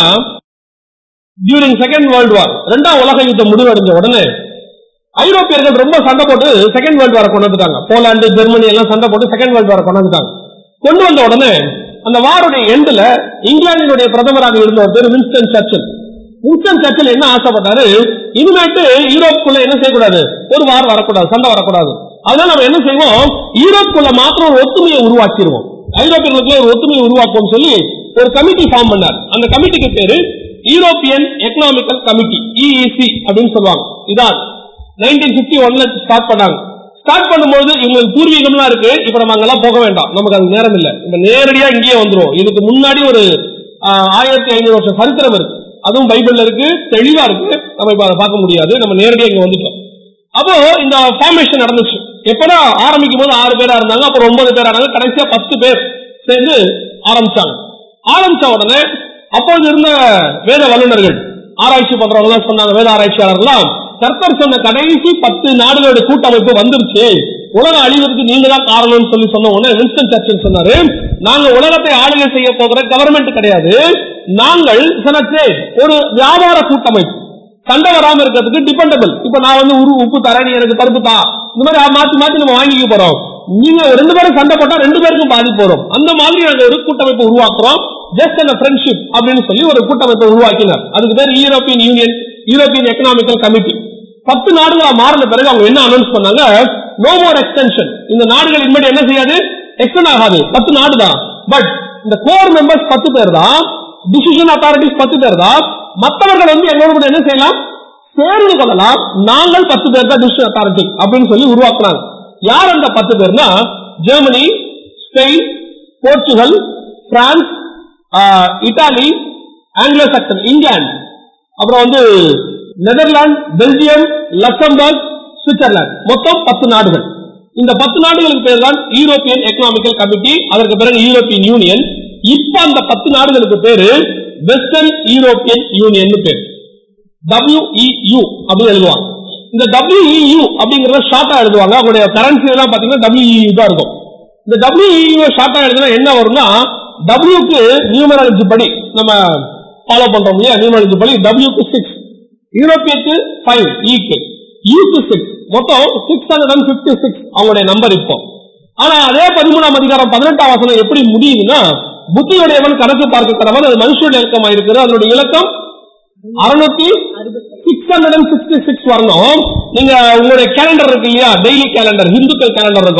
டியூரிங் செகண்ட் வேர்ல்டு வார் ரெண்டாம் உலக யுத்தம் முடிவடைஞ்ச உடனே ஐரோப்பியர்கள் ரொம்ப சண்டை போட்டு செகண்ட் வேர்ல்டு வார கொண்டு வந்துட்டாங்க போலாந்து ஜெர்மனி எல்லாம் சண்டை போட்டு செகண்ட் வேர்ல்டு வார கொண்டு வந்துட்டாங்க கொண்டு வந்த உடனே அந்த வாருடைய எண்டுல இங்கிலாந்தினுடைய பிரதமராக இருந்த ஒரு பேர் வின்ஸ்டன் சர்ச்சில் வின்ஸ்டன் சர்ச்சில் என்ன ஆசைப்பட்டாரு இனிமேட்டு யூரோப்புக்குள்ள என்ன செய்யக்கூடாது ஒரு வார் வரக்கூடாது சண்டை வரக்கூடாது அதனால நம்ம என்ன செய்வோம் யூரோப்புக்குள்ள மாத்திரம் ஒரு ஒத்துமையை உருவாக்கிடுவோம் ஐரோப்பியர்களுக்குள்ள ஒரு ஒத்துமையை உருவாக்குவோம் சொல்லி ஒரு கமிட்டி ஃபார்ம் பண்ணார் அந்த கமிட்டிக்கு பேரு யூரோப்பியன் எக்கனாமிக்கல் கமிட்டி இஇசி அப்படின்னு சொல்லுவாங்க இதான் நைன்டீன் பிப்டி ஒன்ல ஸ்டார்ட் பண்ணாங்க ஸ்டார்ட் பண்ணும்போது இவங்களுக்கு பூர்வீகம்லாம் இருக்கு இப்ப நம்ம அங்கெல்லாம் போக வேண்டாம் நமக்கு அது நேரம் இல்ல நம்ம நேரடியா இங்கேயே வந்துரும் இதுக்கு முன்னாடி ஒரு ஆஹ், ஆயிரத்தி ஐநூறு வருஷம் சரித்திரம் இருக்கு அதுவும் பைபிள்ல இருக்கு தெளிவா இருக்கு நம்ம இப்ப அதை பார்க்க முடியாது நம்ம நேரடியா இங்க வந்துட்டோம் அப்போ இந்த ஃபார்மேஷன் நடந்துச்சு எப்படா ஆரம்பிக்கும் போது ஆறு பேரா இருந்தாங்க அப்புறம் ஒன்பது பேரா இருந்தாங்க கடைசியா பத்து பேர் சேர்ந்து ஆரம்பிச்சாங்க ஆரம்பிச்ச உடனே அப்பொழுது இருந்த வேத வல்லுநர்கள் ஆராய்ச்சி பண்றவங்க எல்லாம் சொன்னாங்க வேத ஆராய்ச்சியாளர்கள்லாம் கர்த்தர் சொன்ன கடைசி பத்து நாடுகளுடைய கூட்டமைப்பு வந்துருச்சு உலக அழிவதற்கு நீங்க தான் காரணம்னு சொல்லி சொன்ன உடனே வின்ஸ்டன் சர்ச்சில் சொன்னாரு நாங்க உலகத்தை ஆளுகை செய்ய போகிற கவர்மெண்ட் கிடையாது நாங்கள் சனத்தே ஒரு வியாபார கூட்டமைப்பு சண்டை வராம இருக்கிறதுக்கு டிபெண்டபிள் இப்ப நான் வந்து உரு உப்பு தரேன் நீ எனக்கு பருப்பு தா இந்த மாதிரி மாத்தி மாத்தி நம்ம வாங்கிக்க போறோம் நீங்க ரெண்டு பேரும் சண்டை போட்டா ரெண்டு பேருக்கும் பாதிப்பு வரும் அந்த மாதிரி நாங்க ஒரு கூட்டமைப்பு உருவாக்குறோம் ஜஸ்ட் அந்த ஃப்ரெண்ட்ஷிப் அப்படின்னு சொல்லி ஒரு கூட்டமைப்பை உருவாக்கினார் அதுக்கு பேர் European union European economical committee பத்து நாடுகளா மாறின பிறகு அவங்க என்ன அனௌன்ஸ் பண்ணாங்க நோ மோர் எக்ஸ்டென்ஷன் இந்த நாடுகள் இனிமேல் என்ன செய்யாது எக்ஸ்டெண்ட் ஆகாது பத்து நாடு தான் பட் இந்த கோர் மெம்பர்ஸ் பத்து பேர் தான் டிசிஷன் அத்தாரிட்டிஸ் பத்து பேர் தான் மற்றவர்கள் வந்து எங்களோட கூட என்ன செய்யலாம் சேர்ந்து கொள்ளலாம் நாங்கள் பத்து பேர் தான் டிசிஷன் அத்தாரிட்டி அப்படின்னு சொல்லி உருவாக்குறாங்க யார் அந்த பத்து பேர்னா ஜெர்மனி ஸ்பெயின் போர்ச்சுகல் பிரான்ஸ் ஆஹ், இத்தாலி ஆங்கிலோ சக்சன் இங்கிலாந்து அப்புறம் வந்து நெதர்லாந்து பெல்ஜியம் லக்சம்பர்க் சுவிட்சர்லாந்து மொத்தம் பத்து நாடுகள் இந்த பத்து நாடுகளுக்கு பேர் தான் யூரோப்பியன் எக்கனாமிக்கல் கமிட்டி அதற்கு பிறகு யூரோப்பியன் யூனியன் இப்ப அந்த பத்து நாடுகளுக்கு பேரு வெஸ்டர்ன் யூரோப்பியன் யூனியன் பேர் WEU அப்படின்னு எழுதுவாங்க இந்த WEU அப்படிங்கறத ஷார்ட்டா எழுதுவாங்க அவங்களுடைய கரன்சி எல்லாம் பாத்தீங்கன்னா WEU தான் இருக்கும் இந்த WEU ஷார்ட்டா எழுதுனா என்ன வரும்னா W க்கு நியூமராலஜி படி நம்ம ஃபாலோ பண்றோம் இல்லையா நியூமராலஜி படி W க்கு சிக்ஸ் யூரோப்பியக்கு ஃபைவ் க்கு U க்கு சிக்ஸ் மொத்தம் six hundred and fifty six அவங்களுடைய நம்பர் இப்போ ஆனா அதே பதிமூணாம் அதிகாரம் பதினெட்டாம் வசனம் எப்படி முடியுதுன்னா புத்தியுடையவன் கணக்கு பார்க்க கடவன் அது மனுஷனுடைய இலக்கமா இருக்கிறது அதனுடைய இலக்கம் அறுநூத்தி six hundred and sixty six வரணும் நீங்க உங்களுடைய கேலண்டர் இருக்கு இல்லையா டெய்லி கேலண்டர் இந்துக்கள் கேலண்டர் இருக்கும்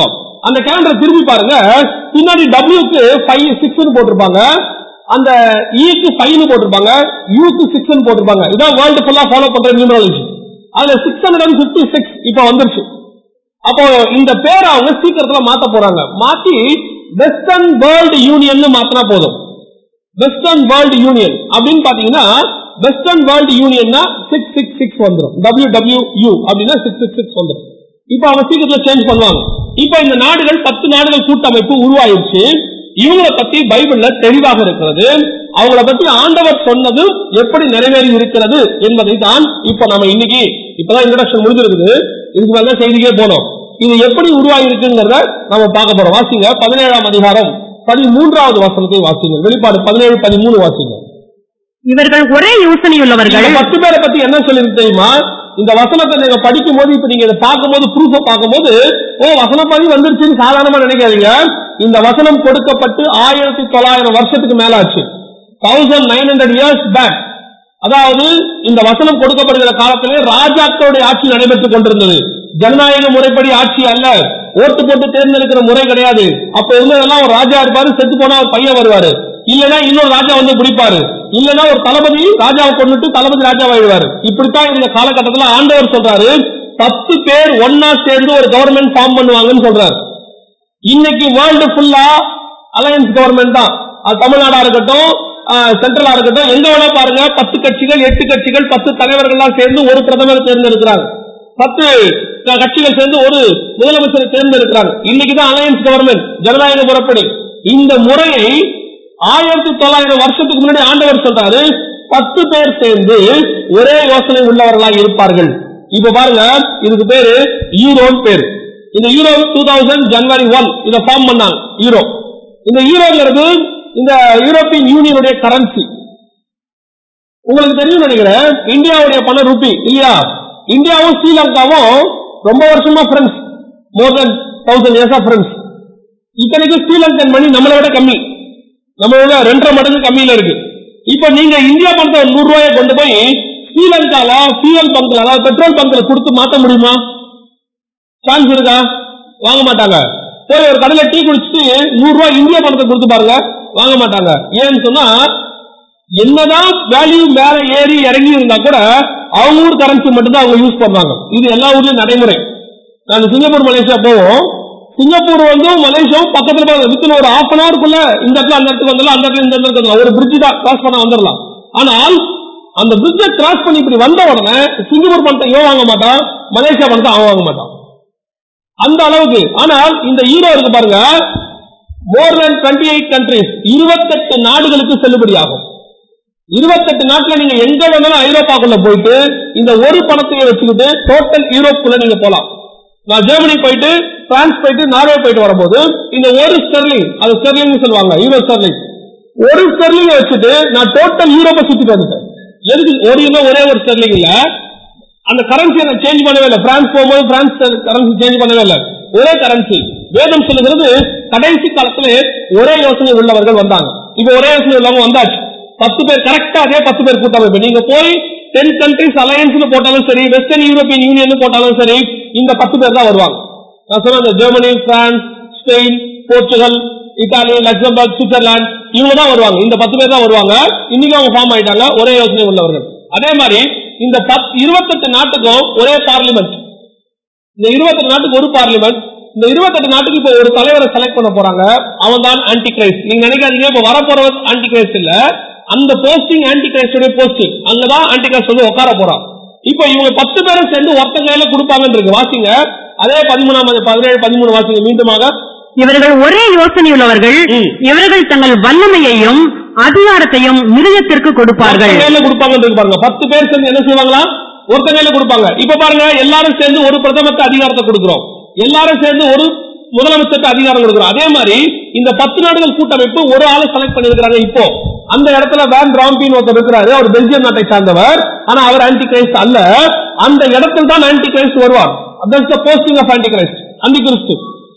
அந்த கேலண்டரை திரும்பி பாருங்க பின்னாடி டபிள்யூக்கு ஃபைவ் சிக்ஸ் போட்டிருப்பாங்க அந்த ஈக்கு ஃபைவ்னு போட்டிருப்பாங்க யூக்கு சிக்ஸ் போட்டிருப்பாங்க இதான் வேர்ல்டு ஃபுல்லா ஃபாலோ பண்ற நியூமராலஜி அதுல six hundred and fifty six இப்ப வந்துருச்சு அப்போ இந்த பேரை அவங்க சீக்கிரத்துல மாத்த போறாங்க மாத்தி வெஸ்டர்ன் வேர்ல்டு யூனியன் மாத்தினா போதும் வெஸ்டர்ன் வேர்ல்டு யூனியன் அப்படின்னு பாத்தீங்கன்னா வெஸ்டர்ன் வேர்ல்டு யூனியன்னா சிக்ஸ் சிக்ஸ் சிக்ஸ் வந்துடும் டபிள்யூ டபிள்யூ யூ அப்படின்னா சிக்ஸ் சிக்ஸ் சிக்ஸ் வந்துடும் இப்போ அவங்க சீக்கிரத்துல சேஞ்ச் பண்ணுவாங்க இப்போ இந்த நாடுகள் பத்து நாடுகள் கூட்டமைப்பு உருவாயிருச்சு இவங்களை பத்தி பைபிள்ல தெளிவாக இருக்கிறது அவங்கள பத்தி ஆண்டவர் சொன்னது எப்படி நிறைவேறி இருக்கிறது என்பதை தான் இப்ப நம்ம இன்னைக்கு இப்பதான் இன்ட்ரடக்ஷன் முடிஞ்சிருக்குது இதுக்கு மேல தான் செய்திக்கே போனோம் இது எப்படி உருவாகி இருக்குங்கிறத நம்ம பார்க்க போறோம் வாசிங்க பதினேழாம் அதிகாரம் பதிமூன்றாவது வசனத்தை வாசிங்க வெளிப்பாடு பதினேழு பதிமூணு வாசிங்க இவர்கள் ஒரே யோசனையுள்ளவர்கள் இந்த பத்து பேரை பத்தி என்ன சொல்லிருக்கு தெரியுமா இந்த வசனத்தை நீங்க படிக்கும் போது இப்ப நீங்க இதை பார்க்கும்போது ப்ரூஃப பார்க்கும்போது ஓ வசனப்படி வந்துருச்சுன்னு சாதாரணமா நினைக்காதீங்க இந்த வசனம் கொடுக்கப்பட்டு ஆயிரத்தி தொள்ளாயிரம் வருஷத்துக்கு மேல ஆச்சு thousand nine hundred years back அதாவது இந்த வசனம் கொடுக்கப்படுகிற காலத்திலே ராஜாக்களுடைய ஆட்சி நடைபெற்றுக் கொண்டிருந்தது ஜனநாயக முறைப்படி ஆட்சி அல்ல ஓட்டு போட்டு தேர்ந்தெடுக்கிற முறை கிடையாது அப்ப இருந்ததெல்லாம் ஒரு ராஜா இருப்பாரு செத்து போனா ஒரு பையன் வருவாரு இல்லனா இன்னொரு ராஜா வந்து பிடிப்பாரு இல்லனா ஒரு தளபதி ராஜாவை கொண்டுட்டு தளபதி ராஜாவாயிடுவாரு இப்படித்தான் இந்த காலகட்டத்துல ஆண்டவர் சொல்றாரு பத்து பேர் ஒன்னா சேர்ந்து ஒரு கவர்மெண்ட் ஃபார்ம் பண்ணுவாங்கன்னு சொல்றாரு இன்னைக்கு வேர்ல்டு ஃபுல்லா அலையன்ஸ் கவர்மெண்ட் தான் அது தமிழ்நாடா இருக்கட்டும் சென்ட்ரலா இருக்கட்டும் எங்க வேணா பாருங்க பத்து கட்சிகள் எட்டு கட்சிகள் பத்து தலைவர்கள்லாம் சேர்ந்து ஒரு பிரதமர் தேர்ந்தெடுக்கிறாங்க பத்து க- கட்சிகள் சேர்ந்து ஒரு முதலமைச்சரை தேர்ந்தெடுக்கிறாங்க இன்னைக்கு தான் அலையன்ஸ் கவர்மெண்ட் ஜனநாயக முறைப்படி இந்த முறையை ஆயிரத்தி தொள்ளாயிரம் வருஷத்துக்கு முன்னாடி ஆண்டவர் சொல்றாரு பத்து பேர் சேர்ந்து ஒரே யோசனை உள்ளவர்களாக இருப்பார்கள் இப்ப பாருங்க இதுக்கு பேரு ஈரோன் பேரு இந்த euro two thousand January one இதை ஃபார்ம் பண்ணாங்க யூரோ இந்த யூரோங்கிறது இந்த யூரோப்பியன் யூனியனுடைய கரன்சி உங்களுக்கு தெரியும் நினைக்கிறேன் இந்தியாவுடைய பணம் ரூபி இல்லையா இந்தியாவும் ஸ்ரீலங்காவும் ரொம்ப வருஷமா friends more than thousand years of friends இத்தனைக்கும் ஸ்ரீலங்கன் மணி நம்மளை விட கம்மி நம்மளோட ரெண்டரை மடங்கு கம்மியில இருக்கு இப்ப நீங்க இந்தியா பணத்தை ஒரு நூறு ரூபாயை கொண்டு போய் ஸ்ரீலங்கால ஃபியூல் பங்க்ல அதாவது பெட்ரோல் பங்க்ல கொடுத்து மாத்த முடியுமா சான்ஸ் இருக்கா வாங்க மாட்டாங்க போய் ஒரு கடையில டீ குடிச்சிட்டு நூறு ரூபாய் இந்திய பணத்தை கொடுத்து பாருங்க வாங்க மாட்டாங்க ஏன்னு சொன்னா என்னதான் வேல்யூ மேல ஏறி இறங்கி இருந்தா கூட அவங்க ஊர் கரன்சி மட்டும் தான் அவங்க யூஸ் பண்ணுவாங்க இது எல்லா ஊர்லயும் நடைமுறை நாங்க சிங்கப்பூர் மலேசியா போவோம் சிங்கப்பூர் வந்து மலேசியாவும் பக்கத்துல வித்தின் ஒரு ஹாஃப் அன் அவருக்குள்ள இந்த இடத்துல அந்த இடத்துக்கு வந்துடலாம் அந்த இடத்துல இந்த இடத்துக்கு வந்துடலாம் ஒரு பிரிட்ஜ் தான் கிராஸ் பண்ண வந்துடலாம் ஆனால் அந்த பிரிட்ஜை கிராஸ் பண்ணி இப்படி வந்த உடனே சிங்கப்பூர் பணத்தை இவன் வாங்க மாட்டான் மலேசியா பணத்தை அவன் வாங்க மாட்டான் அந்த அளவுக்கு ஆனால் இந்த ஈரோ இருக்கு பாருங்க more than twenty eight countries இருபத்தெட்டு நாடுகளுக்கு செல்லுபடியாகும் இருபத்தெட்டு நாட்டுல நீங்க எங்க வேணாலும் ஐரோப்பாக்குள்ள போயிட்டு இந்த ஒரு பணத்தையே வச்சுக்கிட்டு டோட்டல் யூரோப்புக்குள்ள நீங்க போலாம் நான் ஜெர்மனி போயிட்டு பிரான்ஸ் போயிட்டு நார்வே போயிட்டு வரும்போது இந்த ஒரு ஸ்டெர்லிங் அது ஸ்டெர்லிங் சொல்லுவாங்க யூரோ ஸ்டெர்லிங் ஒரு ஸ்டெர்லிங் வச்சுட்டு நான் டோட்டல் யூரோப்பை சுத்திட்டு வந்துட்டேன் எதுக்கு ஒரு இன்னும் ஒரே ஒரு ஸ்டெர்லிங் இல்ல அந்த கரன்சியை நான் சேஞ்ச் பண்ணவே இல்லை பிரான்ஸ் போகும்போது பிரான்ஸ் கரன்சி சேஞ்ச் பண்ணவே இல்லை ஒரே கரன்சி வேதம் சொல்லுகிறது கடைசி காலத்துல ஒரே யோசனை உள்ளவர்கள் வந்தாங்க இப்ப ஒரே யோசனை உள்ளவங்க வந்தாச்சு பத்து பேர் கரெக்டா அதே பத்து பேர் கூட்டமைப்பு நீங்க போய் டென் கண்ட்ரிஸ் அலையன்ஸ் போட்டாலும் சரி வெஸ்டர்ன் யூரோப்பியன் யூனியன் போட்டாலும் சரி இந்த பத்து பேர் தான் வருவாங்க நான் சொன்ன இந்த Germany France Spain Portugal Italy Luxembourg Switzerland இவங்க தான் வருவாங்க இந்த பத்து பேர் தான் வருவாங்க இன்னைக்கு அவங்க ஃபார்ம் ஆயிட்டாங்க ஒரே யோசனை உள்ளவர்கள் அதே மாதிரி இந்த பத் இருபத்தெட்டு நாட்டுக்கும் ஒரே பார்லிமெண்ட் இந்த இருபத்தெட்டு நாட்டுக்கு ஒரு பார்லிமெண்ட் இந்த இருபத்தெட்டு நாட்டுக்கு இப்போ ஒரு தலைவரை செலக்ட் பண்ண போறாங்க அவன் தான் ஆன்டி கிரைஸ்ட் நீங்க நினைக்காதீங்க இப்ப வரப்போறவர் ஆன்டி கிரைஸ்ட் இல்ல அந்த போஸ்டிங் ஆன்டி கிரைஸ்டோட போஸ்டிங் அங்கதான் ஆன்டி கிரைஸ்ட் வந்து உட்கார போறான் இப்போ இவங்க பத்து பேரும் சேர்ந்து ஒருத்த கையில கொடுப்பாங்கன்னு இருக்கு வாசிங்க அதே பதிமூணாம் அதி- பதினேழு பதிமூணு வாசிங்க மீண்டுமாக இவர்கள் ஒரே யோசனையுள்ளவர்கள் ம். இவர்கள் தங்கள் வல்லமையையும் அதிகாரத்தையும் மிருகத்திற்கு கொடுப்பார்கள் ஒருத்தன் கையில கொடுப்பாங்கன்னு இருக்கு பாருங்க பத்து பேர் சேர்ந்து என்ன செய்வாங்களா ஒருத்த கையில கொடுப்பாங்க இப்ப பாருங்க எல்லாரும் சேர்ந்து ஒரு பிரதமருக்கு அதிகாரத்தை கொடுக்கிறோம் எல்லாரும் சேர்ந்து ஒரு முதலமைச்சருக்கு அதிகாரம் கொடுக்கிறோம் அதே மாதிரி இந்த பத்து நாடுகள் கூட்டமைப்பு ஒரு ஆளை செலக்ட் பண்ணிருக்காங்க இப்போ அந்த இடத்துல வேன் ராம்பின் ஒருத்தர் இருக்கிறாரு அவர் பெல்ஜியம் நாட்டை சார்ந்தவர் ஆனா அவர் ஆன்டி கிரைஸ்ட் அல்ல அந்த இடத்துல தான் ஆன்டி கிரைஸ்ட் வருவார் that's the posting of antichrist அந்தி கிறிஸ்து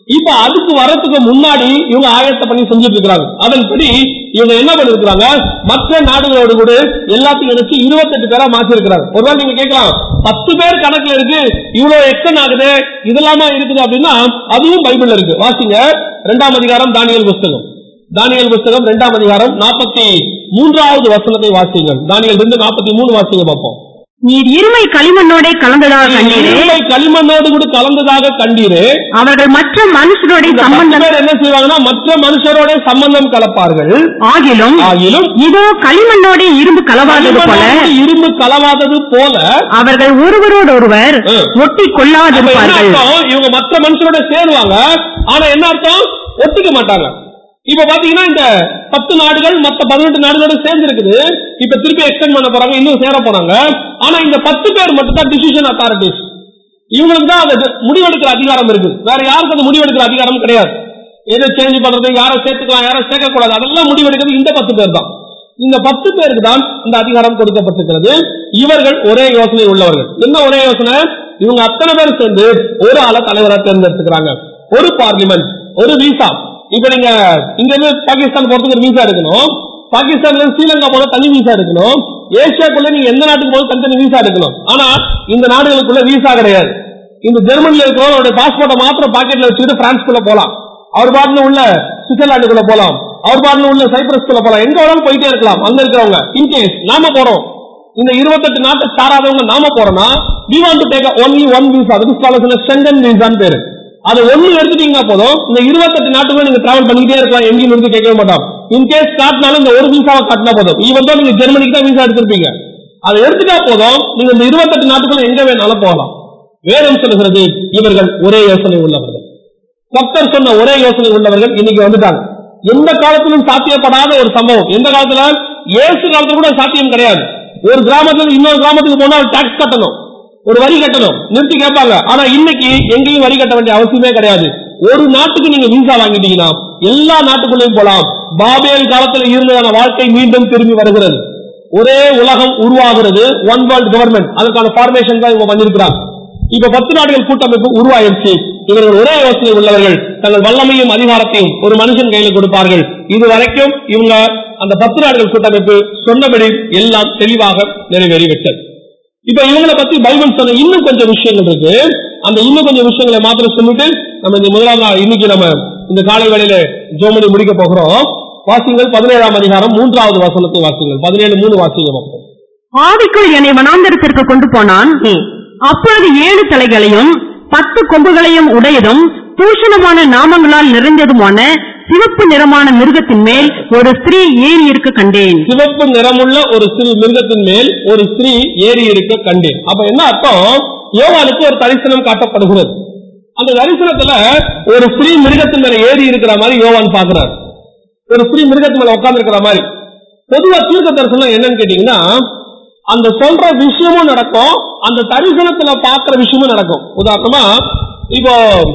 இப்ப அதுக்கு வரதுக்கு முன்னாடி இவங்க ஆயத்த பண்ணி செஞ்சுட்டு இருக்காங்க அதன்படி இவங்க என்ன பண்ணிருக்காங்க மற்ற நாடுகளோடு கூட எல்லாத்தையும் இணைச்சு இருபத்தெட்டு பேரா மாத்தி இருக்கிறாங்க ஒருவேளை நீங்க கேட்கலாம் பத்து பேர் கணக்குல இருக்கு இவ்வளவு எக்ஸ்டன் ஆகுது இதெல்லாமா இருக்குது அப்படின்னா அதுவும் பைபிள்ல இருக்கு வாசிங்க இரண்டாம் அதிகாரம் தானியல் புஸ்தகம் தானியல் புஸ்தகம் இரண்டாம் அதிகாரம் நாற்பத்தி மூன்றாவது வசனத்தை வாசிங்கள் தானியல் ரெண்டு நாற்பத்தி மூணு வாசிங்க பார்ப்போம் நீர் இருமை களிமண்ணோடே கலந்ததாக கண்டீரே இரும்பை களிமண்ணோடு கூட கலந்ததாக கண்டீரே அவர்கள் மற்ற மனுஷரோட இந்த பத்து சம்பந்தம் பேர் என்ன செய்வாங்கன்னா மற்ற மனுஷரோட சம்பந்தம் கலப்பார்கள் ஆகிலும் ஆகிலும் இதோ களிமண்ணோட இரும்பு கலவாதது போல களிமண்ணோடு இரும்பு கலவாதது போல அவர்கள் ஒருவரோடொருவர் ம். ஒட்டி அப்ப என்ன கொள்ளாதிருப்பார்கள் அர்த்தம் இவங்க மற்ற மனுஷரோட சேருவாங்க ஆனா என்ன அர்த்தம் ஒத்துக்க மாட்டாங்க இப்ப பாத்தீங்கன்னா இந்த பத்து நாடுகள் மத்த பதினெட்டு நாடுகளோட சேர்ந்து இருக்குது இப்ப திருப்பி எக்ஸ்டெண்ட் பண்ண போறாங்க இன்னும் சேர போறாங்க ஆனா இந்த பத்து பேர் மட்டும் தான் டிசிஷன் அத்தாரிட்டிஸ் இவங்களுக்கு தான் அது முடிவெடுக்கிற அதிகாரம் இருக்கு வேற யாருக்கும் அது முடிவெடுக்கிற அதிகாரம் கிடையாது எதை சேஞ்ச் பண்றது யாரை சேர்த்துக்கலாம் யாரை சேர்க்கக்கூடாது அதெல்லாம் முடிவெடுக்கிறது இந்த பத்து பேர் தான் இந்த பத்து பேருக்கு தான் இந்த அதிகாரம் கொடுக்கப்பட்டிருக்கிறது இவர்கள் ஒரே யோசனை உள்ளவர்கள் என்ன ஒரே யோசனை இவங்க அத்தனை பேர் சேர்ந்து ஒரு ஆளை தலைவராக தேர்ந்தெடுத்துக்கிறாங்க ஒரு பார்லிமெண்ட் ஒரு விசா இப்ப நீங்க இங்க இருந்து பாகிஸ்தான் போறதுக்கு ஒரு விசா எடுக்கணும் பாகிஸ்தான்ல இருந்து ஸ்ரீலங்கா போல தனி விசா எடுக்கணும் ஏசியாக்குள்ள நீங்க எந்த நாட்டுக்கு போது தனித்தனி விசா எடுக்கணும் ஆனா இந்த நாடுகளுக்குள்ள விசா கிடையாது இந்த ஜெர்மனில இருக்கிறவங்க பாஸ்போர்ட்டை மாத்திரம் பாக்கெட்ல வச்சுக்கிட்டு பிரான்ஸ்குள்ள போலாம் அவர் பாட்டுல உள்ள சுவிட்சர்லாந்துக்குள்ள போலாம் அவர் பாட்டுல உள்ள சைப்ரஸ்குள்ள போலாம் எங்க வேணாலும் போயிட்டே இருக்கலாம் அங்க இருக்கிறவங்க இன்கேஸ் நாம போறோம் இந்த இருபத்தெட்டு நாட்டை சாராதவங்க நாம போறோம்னா we want to take only one visa அதுக்கு ஸ்காலர்ஸ் செங்கன் விசான்னு பேரு அது ஒண்ணு எடுத்துட்டீங்கன்னா போதும் இந்த இருபத்தெட்டு நாட்டுக்குள்ள நீங்க டிராவல் பண்ணிக்கிட்டே இருக்கலாம் எங்கேயும் இருந்து கேட்கவே மாட்டோம் இன்கேஸ் காட்டினாலும் இந்த ஒரு விசாவை காட்டினா போதும் ஈவன் தான் நீங்க ஜெர்மனிக்கு தான் விசா எடுத்திருப்பீங்க அதை எடுத்துட்டா போதும் நீங்க இந்த இருபத்தெட்டு நாட்டுக்குள்ள எங்க வேணாலும் போகலாம் வேதம் சொல்லுகிறது இவர்கள் ஒரே யோசனை உள்ளவர்கள் கர்த்தர் சொன்ன ஒரே யோசனை உள்ளவர்கள் இன்னைக்கு வந்துட்டாங்க எந்த காலத்திலும் சாத்தியப்படாத ஒரு சம்பவம் எந்த காலத்துல இயேசு காலத்துல கூட சாத்தியம் கிடையாது ஒரு கிராமத்துல இருந்து இன்னொரு கிராமத்துக்கு போனா டாக்ஸ் கட்டணும் ஒரு வரி கட்டணும் நிறுத்தி கேட்பாங்க ஆனா இன்னைக்கு எங்கேயும் வரி கட்ட வேண்டிய அவசியமே கிடையாது ஒரு நாட்டுக்கு நீங்க விசா வாங்கிட்டீங்கன்னா எல்லா நாட்டுக்குள்ளேயும் போலாம் பாபேல் காலத்துல இருந்ததான வாழ்க்கை மீண்டும் திரும்பி வருகிறது ஒரே உலகம் உருவாகிறது ஒன் வேர்ல்ட் கவர்மெண்ட் அதுக்கான ஃபார்மேஷன் தான் இவங்க பண்ணிருக்கிறாங்க இப்ப பத்து நாடுகள் கூட்டமைப்பு உருவாயிருச்சு இவர்கள் ஒரே யோசனை உள்ளவர்கள் தங்கள் வல்லமையும் அதிகாரத்தையும் ஒரு மனுஷன் கையில கொடுப்பார்கள் இது வரைக்கும் இவங்க அந்த பத்து நாடுகள் கூட்டமைப்பு சொன்னபடி எல்லாம் தெளிவாக நிறைவேறிவிட்டது இப்ப இவங்களை பத்தி பைபிள் சொன்ன இன்னும் கொஞ்சம் விஷயங்கள் இருக்கு அந்த இன்னும் கொஞ்சம் விஷயங்களை மாத்திரம் சொல்லிட்டு நம்ம இந்த முதலாம் நாள் இன்னைக்கு நம்ம இந்த காலை வேளையில ஜோமனி முடிக்க போகிறோம் வாசிங்கள் பதினேழாம் அதிகாரம் மூன்றாவது வசனத்தை வாசிங்கள் பதினேழு மூணு வாசிங்க பார்ப்போம். ஆவிக்குள் என்னை வனாந்தரத்திற்கு கொண்டு போனான் ம். அப்பொழுது ஏழு தலைகளையும் பத்து கொம்புகளையும் உடையதும் பூஷணமான நாமங்களால் நிறைந்ததுமான சிவப்பு நிறமான மிருகத்தின் மேல் ஒரு ஸ்திரீ ஏறி இருக்க கண்டேன் சிவப்பு நிறமுள்ள ஒரு சிறு மிருகத்தின் மேல் ஒரு ஸ்திரீ ஏறி இருக்க கண்டேன் அப்ப என்ன அர்த்தம் யோவானுக்கு ஒரு தரிசனம் காட்டப்படுகிறது அந்த தரிசனத்துல ஒரு ஸ்திரீ மிருகத்தின் மேல ஏறி இருக்கிற மாதிரி யோவான் பாக்குறார் ஒரு ஸ்திரீ மிருகத்து மேல உட்கார்ந்து இருக்கிற மாதிரி பொதுவா தீர்க்க தரிசனம் என்னன்னு கேட்டீங்கன்னா அந்த சொல்ற விஷயமும் நடக்கும் அந்த தரிசனத்துல பாக்குற விஷயமும் நடக்கும் உதாரணமா இப்போ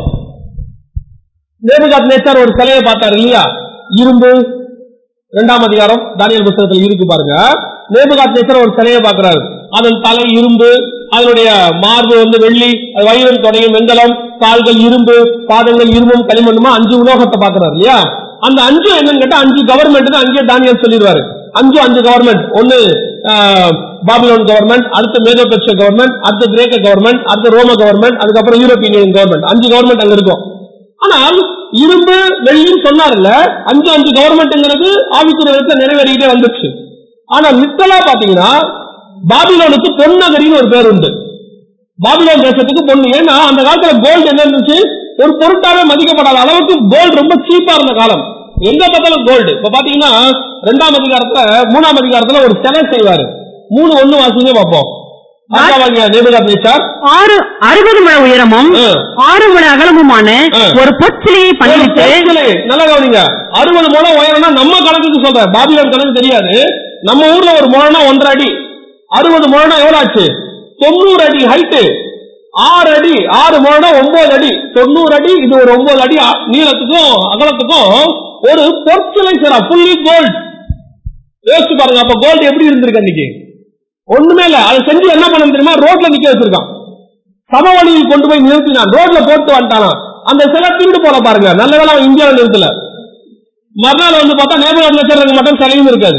நேபுகாத் நேச்சார் ஒரு சிலையை பார்த்தாரு இல்லையா இரும்பு இரண்டாம் அதிகாரம் தானியல் புத்தகத்தில் இருக்கு பாருங்க நேபுகாத் நேச்சர் ஒரு சிலையை பார்க்கிறாரு அதன் தலை இரும்பு அதனுடைய மார்பு வந்து வெள்ளி அது வயிறும் தொடையும் வெங்கலம் கால்கள் இரும்பு பாதங்கள் இரும்பும் களிமண்ணுமா அஞ்சு உலோகத்தை பார்க்கிறாரு இல்லையா அந்த அஞ்சு என்னன்னு கேட்டா அஞ்சு கவர்மெண்ட் அங்கேயே தானியல் சொல்லிடுவாரு அஞ்சு அஞ்சு கவர்மெண்ட் ஒன்னு பாபிலோன் கவர்மெண்ட் அடுத்து மேதோ பெர்ஷிய கவர்மெண்ட் அடுத்து கிரேக்க கவர்மெண்ட் அடுத்து ரோம கவர்மெண்ட் அதுக்கப்புறம் யூரோப்பியன் யூனியன் கவர்மெண்ட் அஞ்சு கவர்மெண்ட் அங்க இருக்கும் ஆனால் இரும்பு வெள்ளின்னு சொன்னார்ல அஞ்சு அஞ்சு கவர்மெண்ட்ங்கிறது ஆவிக்குரிய விதத்தை நிறைவேறிக்கிட்டே வந்துச்சு ஆனா லிட்டலா பாத்தீங்கன்னா பாபிலோனுக்கு பொன்னகரின்னு ஒரு பேர் உண்டு பாபிலோன் தேசத்துக்கு பொண்ணு ஏன்னா அந்த காலத்துல கோல்டு என்ன இருந்துச்சு ஒரு பொருட்டாவே மதிக்கப்படாத அளவுக்கு கோல்டு ரொம்ப சீப்பா இருந்த காலம் எங்க பார்த்தாலும் கோல்டு இப்ப பாத்தீங்கன்னா ரெண்டாம் அதிகாரத்துல மூணாம் அதிகாரத்துல ஒரு சிலை செய்வாரு மூணு ஒண்ணு வாசிங்க பார்ப்போம் ராஜாவாகிய நேபுகாத் நேச்சார் ஆறு அறுபது முழ உயரமும் ம். ஆறு முழ அகலமுமான ம். ஒரு பொற்சிலையை ஒரு பண்ணிவிட்டு பொற்சிலை, நல்லா கவனிங்க அறுபது முழம் உயரம்னா நம்ம கணக்குக்கு சொல்றேன் பாபிலோன் கணக்கு தெரியாது நம்ம ஊர்ல ஒரு முழம்னா ஒன்றரை அடி அறுபது முழம்னா எவ்வளவு ஆச்சு தொண்ணூறு அடி ஹைட்டு ஆறு அடி ஆறு முழம்னா ஒன்பது அடி தொண்ணூறு அடி இது ஒரு ஒன்பது அடி அ- நீளத்துக்கும் அகலத்துக்கும் ஒரு பொற்சிலை சார் ஃபுல்லி கோல்ட் யோசிச்சு பாருங்க அப்ப கோல்டு எப்படி இருந்திருக்கு அன்னைக்கு ஒண்ணுமே இல்ல அதை செஞ்சு என்ன பண்ண தெரியுமா ரோட்ல நிக்க வச்சிருக்கான் சமவெளியில் கொண்டு போய் நிறுத்தினான் ரோட்ல போட்டு வந்துட்டானா அந்த சிலை திருடு போல பாருங்க நல்ல வேலை அவன் இந்தியாவில் நிறுத்தல மறுநாள் வந்து பார்த்தா நேபாள லட்சம் மட்டும் சிலையும் இருக்காது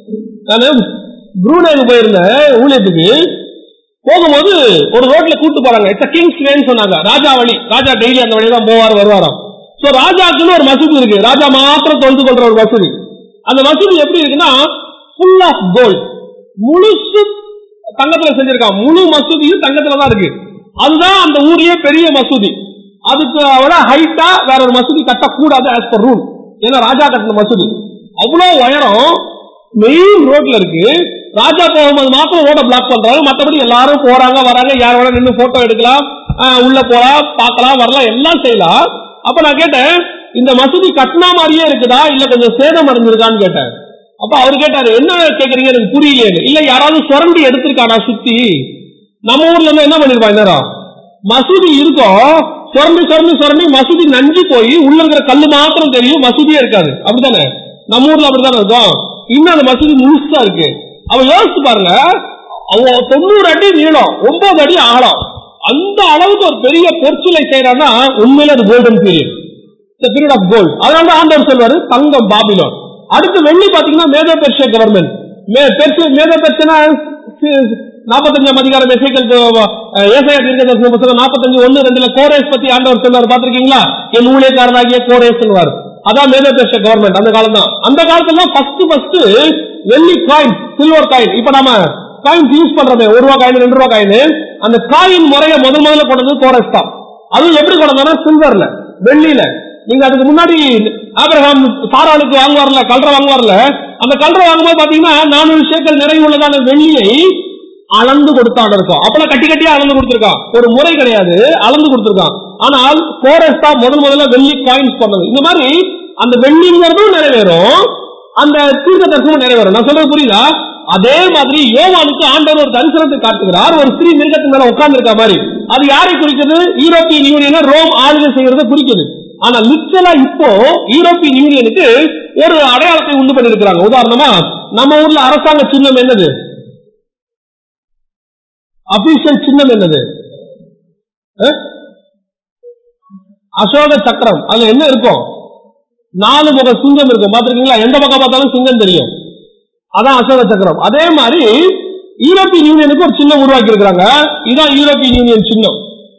நான் புரூனேக்கு போயிருந்தேன் ஊழியத்துக்கு போகும்போது ஒரு ரோட்ல கூட்டு போறாங்க இட்ஸ் கிங்ஸ் வேன்னு சொன்னாங்க ராஜா வழி ராஜா டெய்லி அந்த வழியா தான் போவார் வருவாராம் சோ ராஜாக்குன்னு ஒரு மசூதி இருக்கு ராஜா மாத்திரம் தொழுது கொள்ற ஒரு மசூதி அந்த மசூதி எப்படி இருக்குன்னா ஃபுல் ஆஃப் கோல்ட் முழுசு தங்கத்துல செஞ்சிருக்கான் முழு மசூதியும் தங்கத்துல தான் இருக்கு அதுதான் அந்த ஊர்லயே பெரிய மசூதி அதுக்கு விட ஹைட்டா வேற ஒரு மசூதி கட்டக்கூடாது ஆஸ் பர் ரூல் ஏன்னா ராஜா கட்டின மசூதி அவ்வளவு உயரம் மெயின் ரோட்ல இருக்கு ராஜா போகும்போது மாத்திரம் ரோட பிளாக் பண்றாங்க மத்தபடி எல்லாரும் போறாங்க வராங்க யார் வேணா நின்று போட்டோ எடுக்கலாம் ஆஹ் உள்ள போலாம் பார்க்கலாம் வரலாம் எல்லாம் செய்யலாம் அப்ப நான் கேட்டேன் இந்த மசூதி கட்டினா மாதிரியே இருக்குதா இல்ல கொஞ்சம் சேதம் அடைஞ்சிருக்கான்னு கேட்டேன் அப்ப அவர் கேட்டாரு என்ன கேக்குறீங்க எனக்கு புரியலையே இல்ல யாராவது சுரண்டி எடுத்திருக்கானா சுத்தி நம்ம ஊர்ல இருந்து என்ன பண்ணிருப்பான் நேரம் மசூதி இருக்கும் சுரண்டி சுரண்டி சுரண்டி மசூதி நஞ்சு போய் உள்ள இருக்கிற கல்லு மாத்திரம் தெரியும் மசூதியே இருக்காது அப்படித்தானே நம்ம ஊர்ல அப்படித்தானே இருக்கும் இன்னும் அந்த மசூதி முழுசா இருக்கு அவ யோசிச்சு பாருங்க அவ தொண்ணூறு அடி நீளம் ஒன்பது அடி ஆழம் அந்த அளவுக்கு ஒரு பெரிய பொற்சிலை செய்யறான்னா உண்மையில அது golden period period of gold அதனால தான் ஆண்டவர் சொல்வாரு தங்கம் பாபிலோன் அடுத்து வெள்ளி பாத்தீங்கன்னா மேதோ பெர்ஷியா கவர்மெண்ட் மேதோ பெர்ஷனா நாற்பத்தஞ்சாம் அதிகாரம் எசைக்கல் ஏசையா தீர்க்கதரிசன புத்தகம் நாற்பத்தஞ்சு ஒன்னு ரெண்டுல கோரேஸ் பத்தி ஆண்டவர் சொன்னார் பாத்திருக்கீங்களா என் ஊழியக்காரனாகிய கோரேஸ் அதான் மேதோ பெர்ஷியா கவர்மெண்ட் அந்த காலம் தான் அந்த காலத்துல ஃபர்ஸ்ட் ஃபர்ஸ்ட் வெள்ளி காயின் சில்வர் காயின் இப்ப நாம காயின்ஸ் யூஸ் பண்றோமே ஒரு ரூபா காயின் ரெண்டு ரூபா காயின் அந்த காயின் முறைய முதல் முதல்ல கொண்டது கோரஸ் தான் அதுவும் எப்படி கொண்டதுன்னா சில்வர்ல வெள்ளியில நீங்க அதுக்கு முன்னாடி ஆபிரகாம் சாராளுக்கு வாங்குவார்ல கல்ற வாங்குவார்ல அந்த கல்ற வாங்கும்போது பாத்தீங்கன்னா நானூறு சேக்கல் நிறைவுள்ளதான வெள்ளியை அளந்து கொடுத்தான் இருக்கும் அப்பெல்லாம் கட்டி கட்டியா அளந்து கொடுத்திருக்கான் ஒரு முறை கிடையாது அளந்து கொடுத்திருக்கான் ஆனால் கோரஸ் தான் முதல் முதல்ல வெள்ளி காயின்ஸ் பண்ணது இந்த மாதிரி அந்த வெள்ளிங்கிறதும் நிறைவேறும் அந்த தீர்க்க தரிசனம் நிறைவேறும் நான் சொல்றது புரியுதா அதே மாதிரி யோவானுக்கு ஆண்டவர் ஒரு தரிசனத்தை காட்டுகிறார் ஒரு ஸ்ரீ மிருகத்தின் மேல உட்கார்ந்து இருக்க மாதிரி அது யாரை குறிக்குது யூரோப்பியன் யூனியன் ரோம் ஆளுகை செய்யறதை குறிக்குது ஆனா லிட்டலா இப்போ யூரோப்பியன் யூனியனுக்கு ஒரு அடையாளத்தை உண்டு பண்ணிருக்கிறாங்க உதாரணமா நம்ம ஊர்ல அரசாங்க சின்னம் என்னது அபிஷியல் சின்னம் என்னது அஹ்? அசோக சக்கரம் அதுல என்ன இருக்கும் நாலு முக சிங்கம் இருக்கும் பாத்திருக்கீங்களா எந்த பக்கம் பார்த்தாலும் சிங்கம் தெரியும் அதான் அசோக சக்கரம் அதே மாதிரி யூரோப்பியன் யூனியனுக்கு ஒரு சின்னம் உருவாக்கி இருக்கிறாங்க இதான் யூரோப்பியன் யூனியன் சின்னம்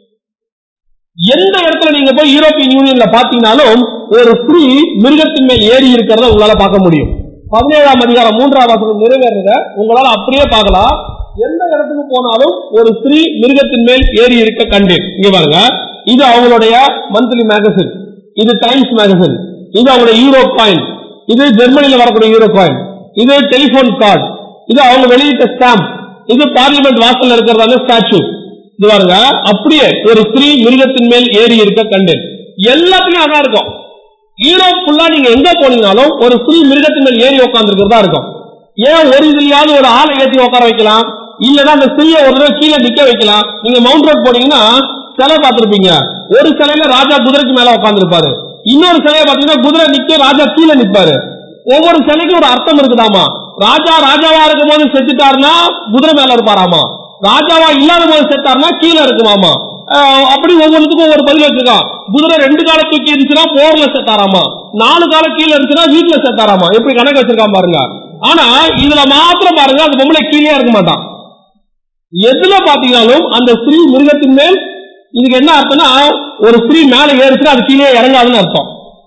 எந்த இடத்துல நீங்க போய் யூரோப்பியன் யூனியன்ல பாத்தீங்கன்னாலும் ஒரு ஸ்திரீ மிருகத்தின் மேல் ஏறி இருக்கிறத உங்களால பார்க்க முடியும் பதினேழாம் அதிகாரம் மூன்றாம் வாசகம் நிறைவேறத உங்களால அப்படியே பார்க்கலாம் எந்த இடத்துக்கு போனாலும் ஒரு ஸ்திரீ மிருகத்தின் மேல் ஏறி இருக்க கண்டேன் இங்க பாருங்க இது அவங்களுடைய மந்த்லி மேகசின் இது டைம்ஸ் மேகசின் இது அவங்களுடைய யூரோ காயின் இது ஜெர்மனில வரக்கூடிய யூரோ காயின் இது டெலிபோன் கார்டு இது அவங்க வெளியிட்ட ஸ்டாம்ப் இது பார்லிமெண்ட் வாசல்ல இருக்கிறதால ஸ்டாச்சு இது பாருங்க அப்படியே ஒரு ஸ்திரீ மிருகத்தின் மேல் ஏறி இருக்க கண்டேன் எல்லாத்துலயும் அதான் இருக்கும் யூரோப் ஃபுல்லா நீங்க எங்க போனீங்கனாலும் ஒரு ஸ்திரீ மிருகத்தின் மேல் ஏறி உட்கார்ந்துருக்கிறதா இருக்கும் ஏன் ஒரு இதுலயாவது ஒரு ஆளை ஏற்றி உட்கார வைக்கலாம் இல்லன்னா அந்த ஸ்திரீயை ஒரு தடவை கீழே நிக்க வைக்கலாம் நீங்க மவுண்ட் ரோட் போனீங்கன்னா சிலை பார்த்திருப்பீங்க ஒரு சிலையில ராஜா குதிரைக்கு மேல உட்கார்ந்துருப்பாரு இன்னொரு சிலையை பாத்தீங்கன்னா குதிரை நிக்க ராஜா கீழே நிப்பாரு ஒவ்வொரு சிலைக்கும் ஒரு அர்த்தம் இருக்குதாமா ராஜா ராஜாவா இருக்கும் போது செத்துட்டாருன்னா குதிரை மேல இருப்பாராமா ராஜாவா இல்லாத போது செத்தாருன்னா கீழே இருக்குமாமா அஹ் அப்படி ஒவ்வொன்றுக்கும் ஒவ்வொரு பதில் வச்சிருக்கான் குதிரை ரெண்டு கால தூக்கி இருந்துச்சுன்னா போர்ல செத்தாராமா நாலு கால கீழே இருந்துச்சுன்னா வீட்டுல செத்தாராமா எப்படி கணக்கு வச்சிருக்கான் பாருங்க ஆனா இதுல மாத்திரம் பாருங்க அந்த பொம்பளை கீழே இருக்க மாட்டான் எதுல பாத்தீங்கன்னாலும் அந்த ஸ்திரீ மிருகத்தின் மேல் இதுக்கு என்ன அர்த்தம்னா ஒரு ஸ்திரீ மேல ஏறிச்சுன்னா அது கீழே இறங்காதுன்னு அர்த்தம்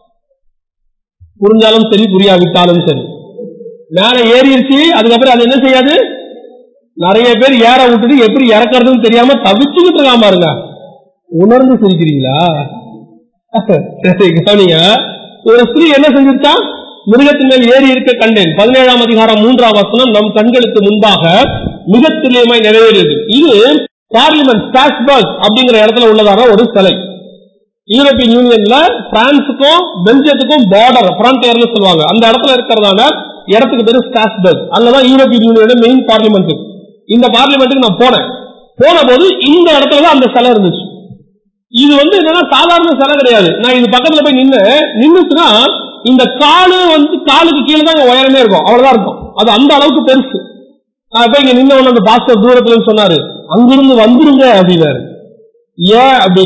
புரிஞ்சாலும் சரி புரியாவிட்டாலும் சரி மேல ஏறிடுச்சு அதுக்கப்புறம் அது என்ன செய்யாது நிறைய பேர் ஏற விட்டுட்டு எப்படி இறக்குறதுன்னு தெரியாம தவிச்சுக்கிட்டு இருக்காம பாருங்க உணர்ந்து சிரிக்கிறீங்களா சரி கவனிங்க ஒரு ஸ்திரீ என்ன செஞ்சிருச்சா மிருகத்தின் மேல் ஏறி இருக்க கண்டேன் பதினேழாம் அதிகாரம் மூன்றாம் வசனம் நம் கண்களுக்கு முன்பாக மிக துல்லியமாய் நிறைவேறியது இது பார்லிமெண்ட் ஸ்டாஸ்பர்க் அப்படிங்கிற இடத்துல உள்ளதான ஒரு சிலை யூரோப்பியன் யூனியன்ல பிரான்ஸுக்கும் பெல்ஜியத்துக்கும் பார்டர் ஃப்ரண்டியர்னு சொல்லுவாங்க அந்த இடத்துல இருக்கிறதான இடத்துக்கு பேரு ஸ்டாஸ்பர்க் அங்கதான் யூரோப்பியன் யூனியனோட மெயின் பார்லிமெண்ட் இந்த பார்லிமெண்ட்டுக்கு நான் போனேன் போன போது இந்த இடத்துல தான் அந்த சிலை இருந்துச்சு இது வந்து என்னன்னா சாதாரண சிலை கிடையாது நான் இது பக்கத்துல போய் நின்னு நின்னுச்சுன்னா இந்த காலு வந்து காலுக்கு கீழே தான் இங்க உயரமே இருக்கும் அவ்வளவுதான் இருக்கும் அது அந்த அளவுக்கு பெருசு நான் போய் இங்க நின்ன உடனே அந்த பாஸ்டர் தூரத்துல சொன்னாரு அங்கிருந்து வந்துருங்க அப்படின்னாரு ஏன் அப்படின்னு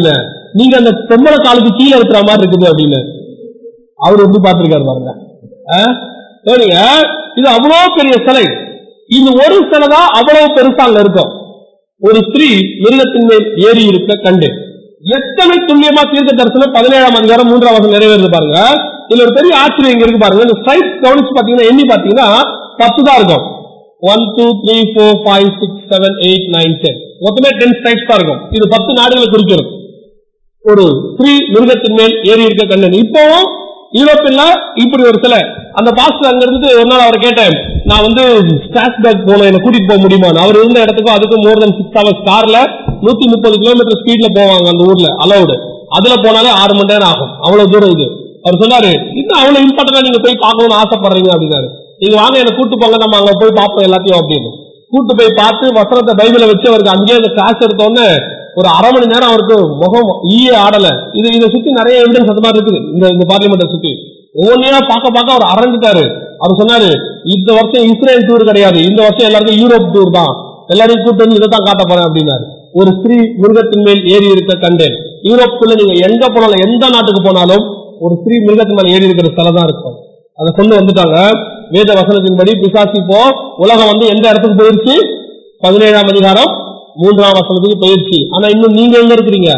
நீங்க அந்த பொம்பளை காலுக்கு கீழே இருக்கிற மாதிரி இருக்குது அப்படின்னு அவர் எப்படி பார்த்திருக்காரு பாருங்க ஆ? சரிங்க இது அவ்வளவு பெரிய சிலை இது ஒரு சிலை தான் அவ்வளவு பெருசா அங்க இருக்கும் ஒரு ஸ்திரீ மிருகத்தின் மேல் ஏறி இருக்க கண்டு எத்தனை துல்லியமா தீர்க்க தரிசனம் பதினேழாம் அதிகாரம் மூன்றாம் வருஷம் நிறைவேறுது பாருங்க இதுல ஒரு பெரிய ஆச்சரியம் இங்க இருக்கு பாருங்க இந்த சைட் கவனிச்சு பாத்தீங்கன்னா எண்ணி பாத்தீங்கன்னா பத்து தான் இருக்கும் one two three four five six seven eight nine ten மொத்தமே டென் சைட்ஸ் தான் இருக்கும் இது பத்து நாடுகளை குறிக்கிறது ஒரு ஸ்ரீ மிருகத்தின் மேல் ஏறி இருக்க கண்ணன் இப்போவும் யூரோப்பில் இப்படி ஒரு சிலை அந்த பாஸ்டர் அங்க இருந்துட்டு ஒரு நாள் அவர் கேட்டேன் நான் வந்து ஸ்டாஸ்பர்க் போகணும் என்ன கூட்டிட்டு போக முடியுமா அவர் இருந்த இடத்துக்கும் அதுக்கும் மோர் தென் சிக்ஸ் ஹவர்ஸ் கார்ல நூத்தி முப்பது கிலோமீட்டர் ஸ்பீட்ல போவாங்க அந்த ஊர்ல அலௌடு அதுல போனாலே ஆறு மணி நேரம் ஆகும் அவ்வளவு தூரம் இது அவர் சொன்னாரு இன்னும் அவ்வளவு இம்பார்ட்டன்டா நீங்க போய் பார்க்கணும்னு ஆசைப்படுறீங்க அப்படின்னாரு நீங்க வாங்க என்ன கூட்டு போங்க நம்ம அங்க போய் பார்ப்போம் எல்லாத்தையும் அப்படின்னு கூட்டு போய் பார்த்து வசனத்தை பைபிளை வச்சு அவருக்கு அங்கேயே அந்த கிளாஸ் எடுத்தோன்னே ஒரு அரை மணி நேரம் அவருக்கு முகம் ஈய ஆடல இது இதை சுத்தி நிறைய எவிடன்ஸ் அது மாதிரி இருக்குது இந்த இந்த பார்லிமெண்ட்டை சுத்தி ஒவ்வொன்றையா பார்க்க பார்க்க அவர் அரைஞ்சிட்டாரு அவர் சொன்னாரு இந்த வருஷம் இஸ்ரேல் டூர் கிடையாது இந்த வருஷம் எல்லாருக்கும் யூரோப் டூர் தான் எல்லாரையும் கூட்டு வந்து இதை தான் காட்ட போறேன் அப்படின்னாரு ஒரு ஸ்திரீ மிருகத்தின் மேல் ஏறி இருக்க கண்டேன் யூரோப்புக்குள்ள நீங்க எங்க போனாலும் எந்த நாட்டுக்கு போனாலும் ஒரு ஸ்திரீ மிருகத்தின் மேல் ஏறி இருக்கிற சிலை தான் இருக்கும் அதை கொண்டு வந்துட்டாங்க வேத வசனத்தின்படி பிசாசி இப்போ உலகம் வந்து எந்த இடத்துக்கு போயிருச்சு பதினேழாம் அதிகாரம் மூன்றாம் வசனத்துக்கு போயிருச்சு ஆனா இன்னும் நீங்க எங்க இருக்கிறீங்க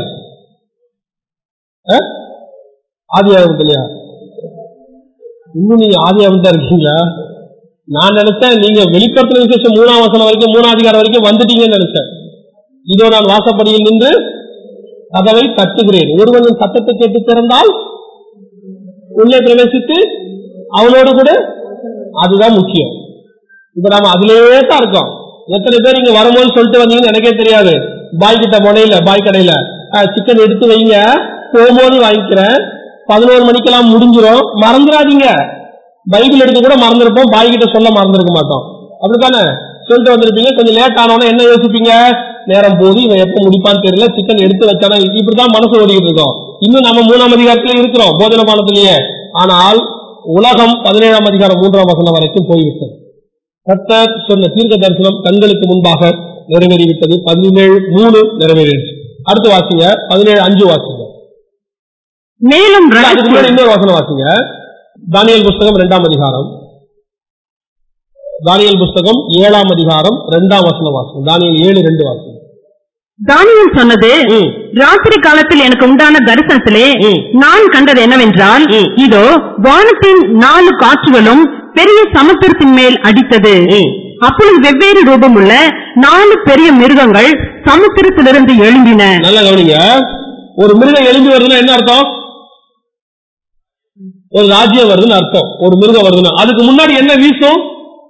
அஹ்? ஆதி இல்லையா இன்னும் நீங்க ஆதி தான் இருக்கீங்க நான் நினைச்சேன் நீங்க வெளிப்படுத்தின விசேஷம் மூணாம் வசனம் வரைக்கும் மூணாம் அதிகாரம் வரைக்கும் வந்துட்டீங்கன்னு நினைச்சேன் இதோ நான் வாசப்படியில் நின்று கதவை தட்டுகிறேன் ஒருவன் சத்தத்தை கேட்டு திறந்தால் உள்ளே பிரவேசித்து அவனோடு கூட அதுதான் முக்கியம் இப்ப நாம அதுலயே தான் இருக்கோம் எத்தனை பேர் இங்க வரும்போது சொல்லிட்டு வந்தீங்கன்னு எனக்கே தெரியாது பாய் கிட்ட முனையில பாய் கடையில சிக்கன் எடுத்து வைங்க போகும்போது வாங்கிக்கிறேன் பதினோரு மணிக்கெல்லாம் முடிஞ்சிரும் மறந்துடாதீங்க பைபிள் எடுக்க கூட மறந்துருப்போம் பாய் கிட்ட சொல்ல மறந்துருக்க மாட்டோம் அப்படித்தானே சொல்லிட்டு வந்திருப்பீங்க கொஞ்சம் லேட் ஆனோன்னா என்ன யோசிப்பீங்க நேரம் போது இவன் எப்ப முடிப்பான்னு தெரியல சிக்கன் எடுத்து வச்சானா இப்படிதான் மனசு ஓடிக்கிட்டு இருக்கோம் இன்னும் நம்ம மூணாம் அதிகாரத்துல இருக்கிறோம் போதன பானத்திலேயே ஆனால் உலகம் பதினேழாம் அதிகாரம் மூன்றாம் வசனம் வரைக்கும் போய்விட்டது கர்த்தர் சொன்ன தீர்க்க தரிசனம் கண்களுக்கு முன்பாக நிறைவேறிவிட்டது பதினேழு மூணு நிறைவேறிடுச்சு அடுத்து வாசிங்க பதினேழு அஞ்சு வாசிங்க மேலும் இல்ல, அதுக்கு முன்னாடி ரகசியம் இன்னொரு வசனம் வாசிங்க தானியல் புஸ்தகம் இரண்டாம் அதிகாரம் தானியல் புஸ்தகம் ஏழாம் அதிகாரம் இரண்டாம் வசனம் வாசிங்க தானியல் ஏழு ரெண்டு வாசிங்க தானியல் சொன்னது ம். ராத்திரி காலத்தில் எனக்கு உண்டான தரிசனத்திலே ம். நான் கண்டது என்னவென்றால் ம். இதோ வானத்தின் நாலு காற்றுகளும் பெரிய சமுத்திரத்தின் மேல் அடித்தது ம். அப்பொழுது வெவ்வேறு ரூபமுள்ள நாலு பெரிய மிருகங்கள் சமுத்திரத்திலிருந்து எழும்பின நல்லா கவனிங்க ஒரு மிருகம் எழும்பி வருதுன்னா என்ன அர்த்தம் ஒரு ராஜ்யம் வருதுன்னு அர்த்தம் ஒரு மிருகம் வருதுன்னா அதுக்கு முன்னாடி என்ன வீசும்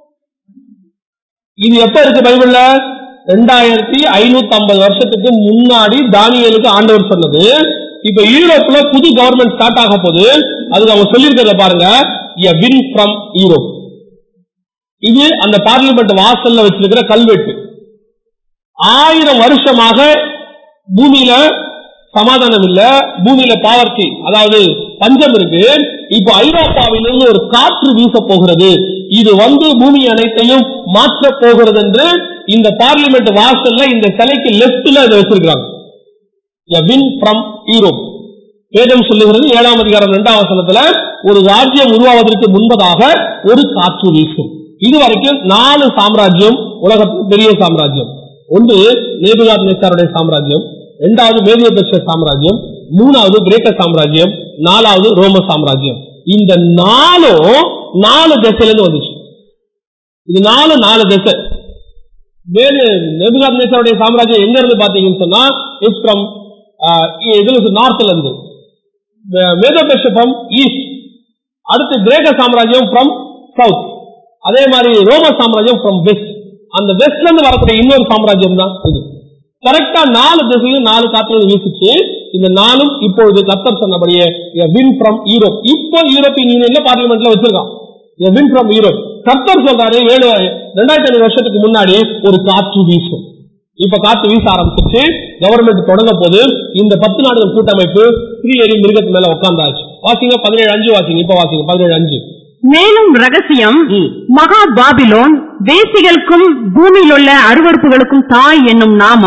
இது எப்ப இருக்கு பைபிள்ல ரெண்டாயிரத்தி ஐநூத்தி ஐம்பது வருஷத்துக்கு முன்னாடி தானியலுக்கு ஆண்டவர் சொன்னது இப்ப யூரோப்ல புது கவர்மெண்ட் ஸ்டார்ட் ஆக போகுது அதுக்கு அவங்க சொல்லியிருக்கிறத பாருங்க எ வின் ஃப்ரம் யூரோப் இது அந்த பார்லிமெண்ட் வாசல்ல வச்சிருக்கிற கல்வெட்டு ஆயிரம் வருஷமாக பூமியில சமாதானம் இல்ல பூமியில பாவர்ச்சி அதாவது பஞ்சம் இருக்கு இப்போ ஐரோப்பாவிலிருந்து ஒரு காற்று வீச போகிறது இது வந்து பூமி அனைத்தையும் மாற்ற போகிறது என்று இந்த பார்லிமெண்ட் வாசல்ல இந்த சிலைக்கு லெப்ட்ல இதை வச்சிருக்காங்க வின் ஃப்ரம் யூரோப் வேதம் சொல்லுகிறது ஏழாம் அதிகாரம் இரண்டாம் வசனத்துல ஒரு ராஜ்யம் உருவாவதற்கு முன்பதாக ஒரு காற்று வீசும் இதுவரைக்கும் நாலு சாம்ராஜ்யம் உலகத்தில் பெரிய சாம்ராஜ்யம் ஒன்று நேபுகாத் நேசாருடைய சாம்ராஜ்யம் இரண்டாவது மேதிய பெற்ற சாம்ராஜ்யம் மூணாவது கிரேக்க சாம்ராஜ்யம் நாலாவது ரோம சாம்ராஜ்யம் இந்த நாலும் நாலு திசையிலிருந்து வந்துச்சு இது நாலு நாலு திசை வேறு நேபுகாத் நேசாருடைய சாம்ராஜ்யம் எங்க இருந்து பாத்தீங்கன்னு சொன்னா இட்ஸ் ஃப்ரம் இதுல நார்த்ல இருந்து மேதபெஷ ஃப்ரம் ஈஸ்ட் அடுத்து கிரேக்க சாம்ராஜ்யம் ஃப்ரம் சவுத் அதே மாதிரி ரோம சாம்ராஜ்யம் ஃப்ரம் வெஸ்ட் அந்த வெஸ்ட்ல இருந்து வரக்கூடிய இன்னொரு சாம்ராஜ்யம் தான் இது கரெக்டா நாலு திசையும் நாலு காற்றுகள் வீசிச்சு இந்த நாளும் இப்பொழுது கத்தர் சொன்னபடியே வின் ஃப்ரம் யூரோப் இப்போ யூரோப்பியன் யூனியன்ல பார்லிமெண்ட்ல வச்சிருக்கான் வின் ஃப்ரம் யூரோப் கத்தர் சொல்றாரு ஏழு ரெண்டாயிரத்தி ஐநூறு வருஷத்துக்கு முன்னாடி ஒரு காற்று வீசும் இப்ப காற்று வீச ஆரம்பிச்சிருச்சு கவர்மெண்ட் தொடங்க போது இந்த பத்து நாடுகள் கூட்டமைப்பு ஸ்ரீஹரி மிருகத்து மேல உட்கார்ந்தாச்சு வாசிங்க பதினேழு அஞ்சு வாசிங்க இப்ப வாசிங்க பதினேழு அஞ்சு மேலும் ரகசியம் ம். மகா பாபிலோன் வேசிகளுக்கும் பூமியில் உள்ள அருவருப்புகளுக்கும் தாய் என்னும் நாமம்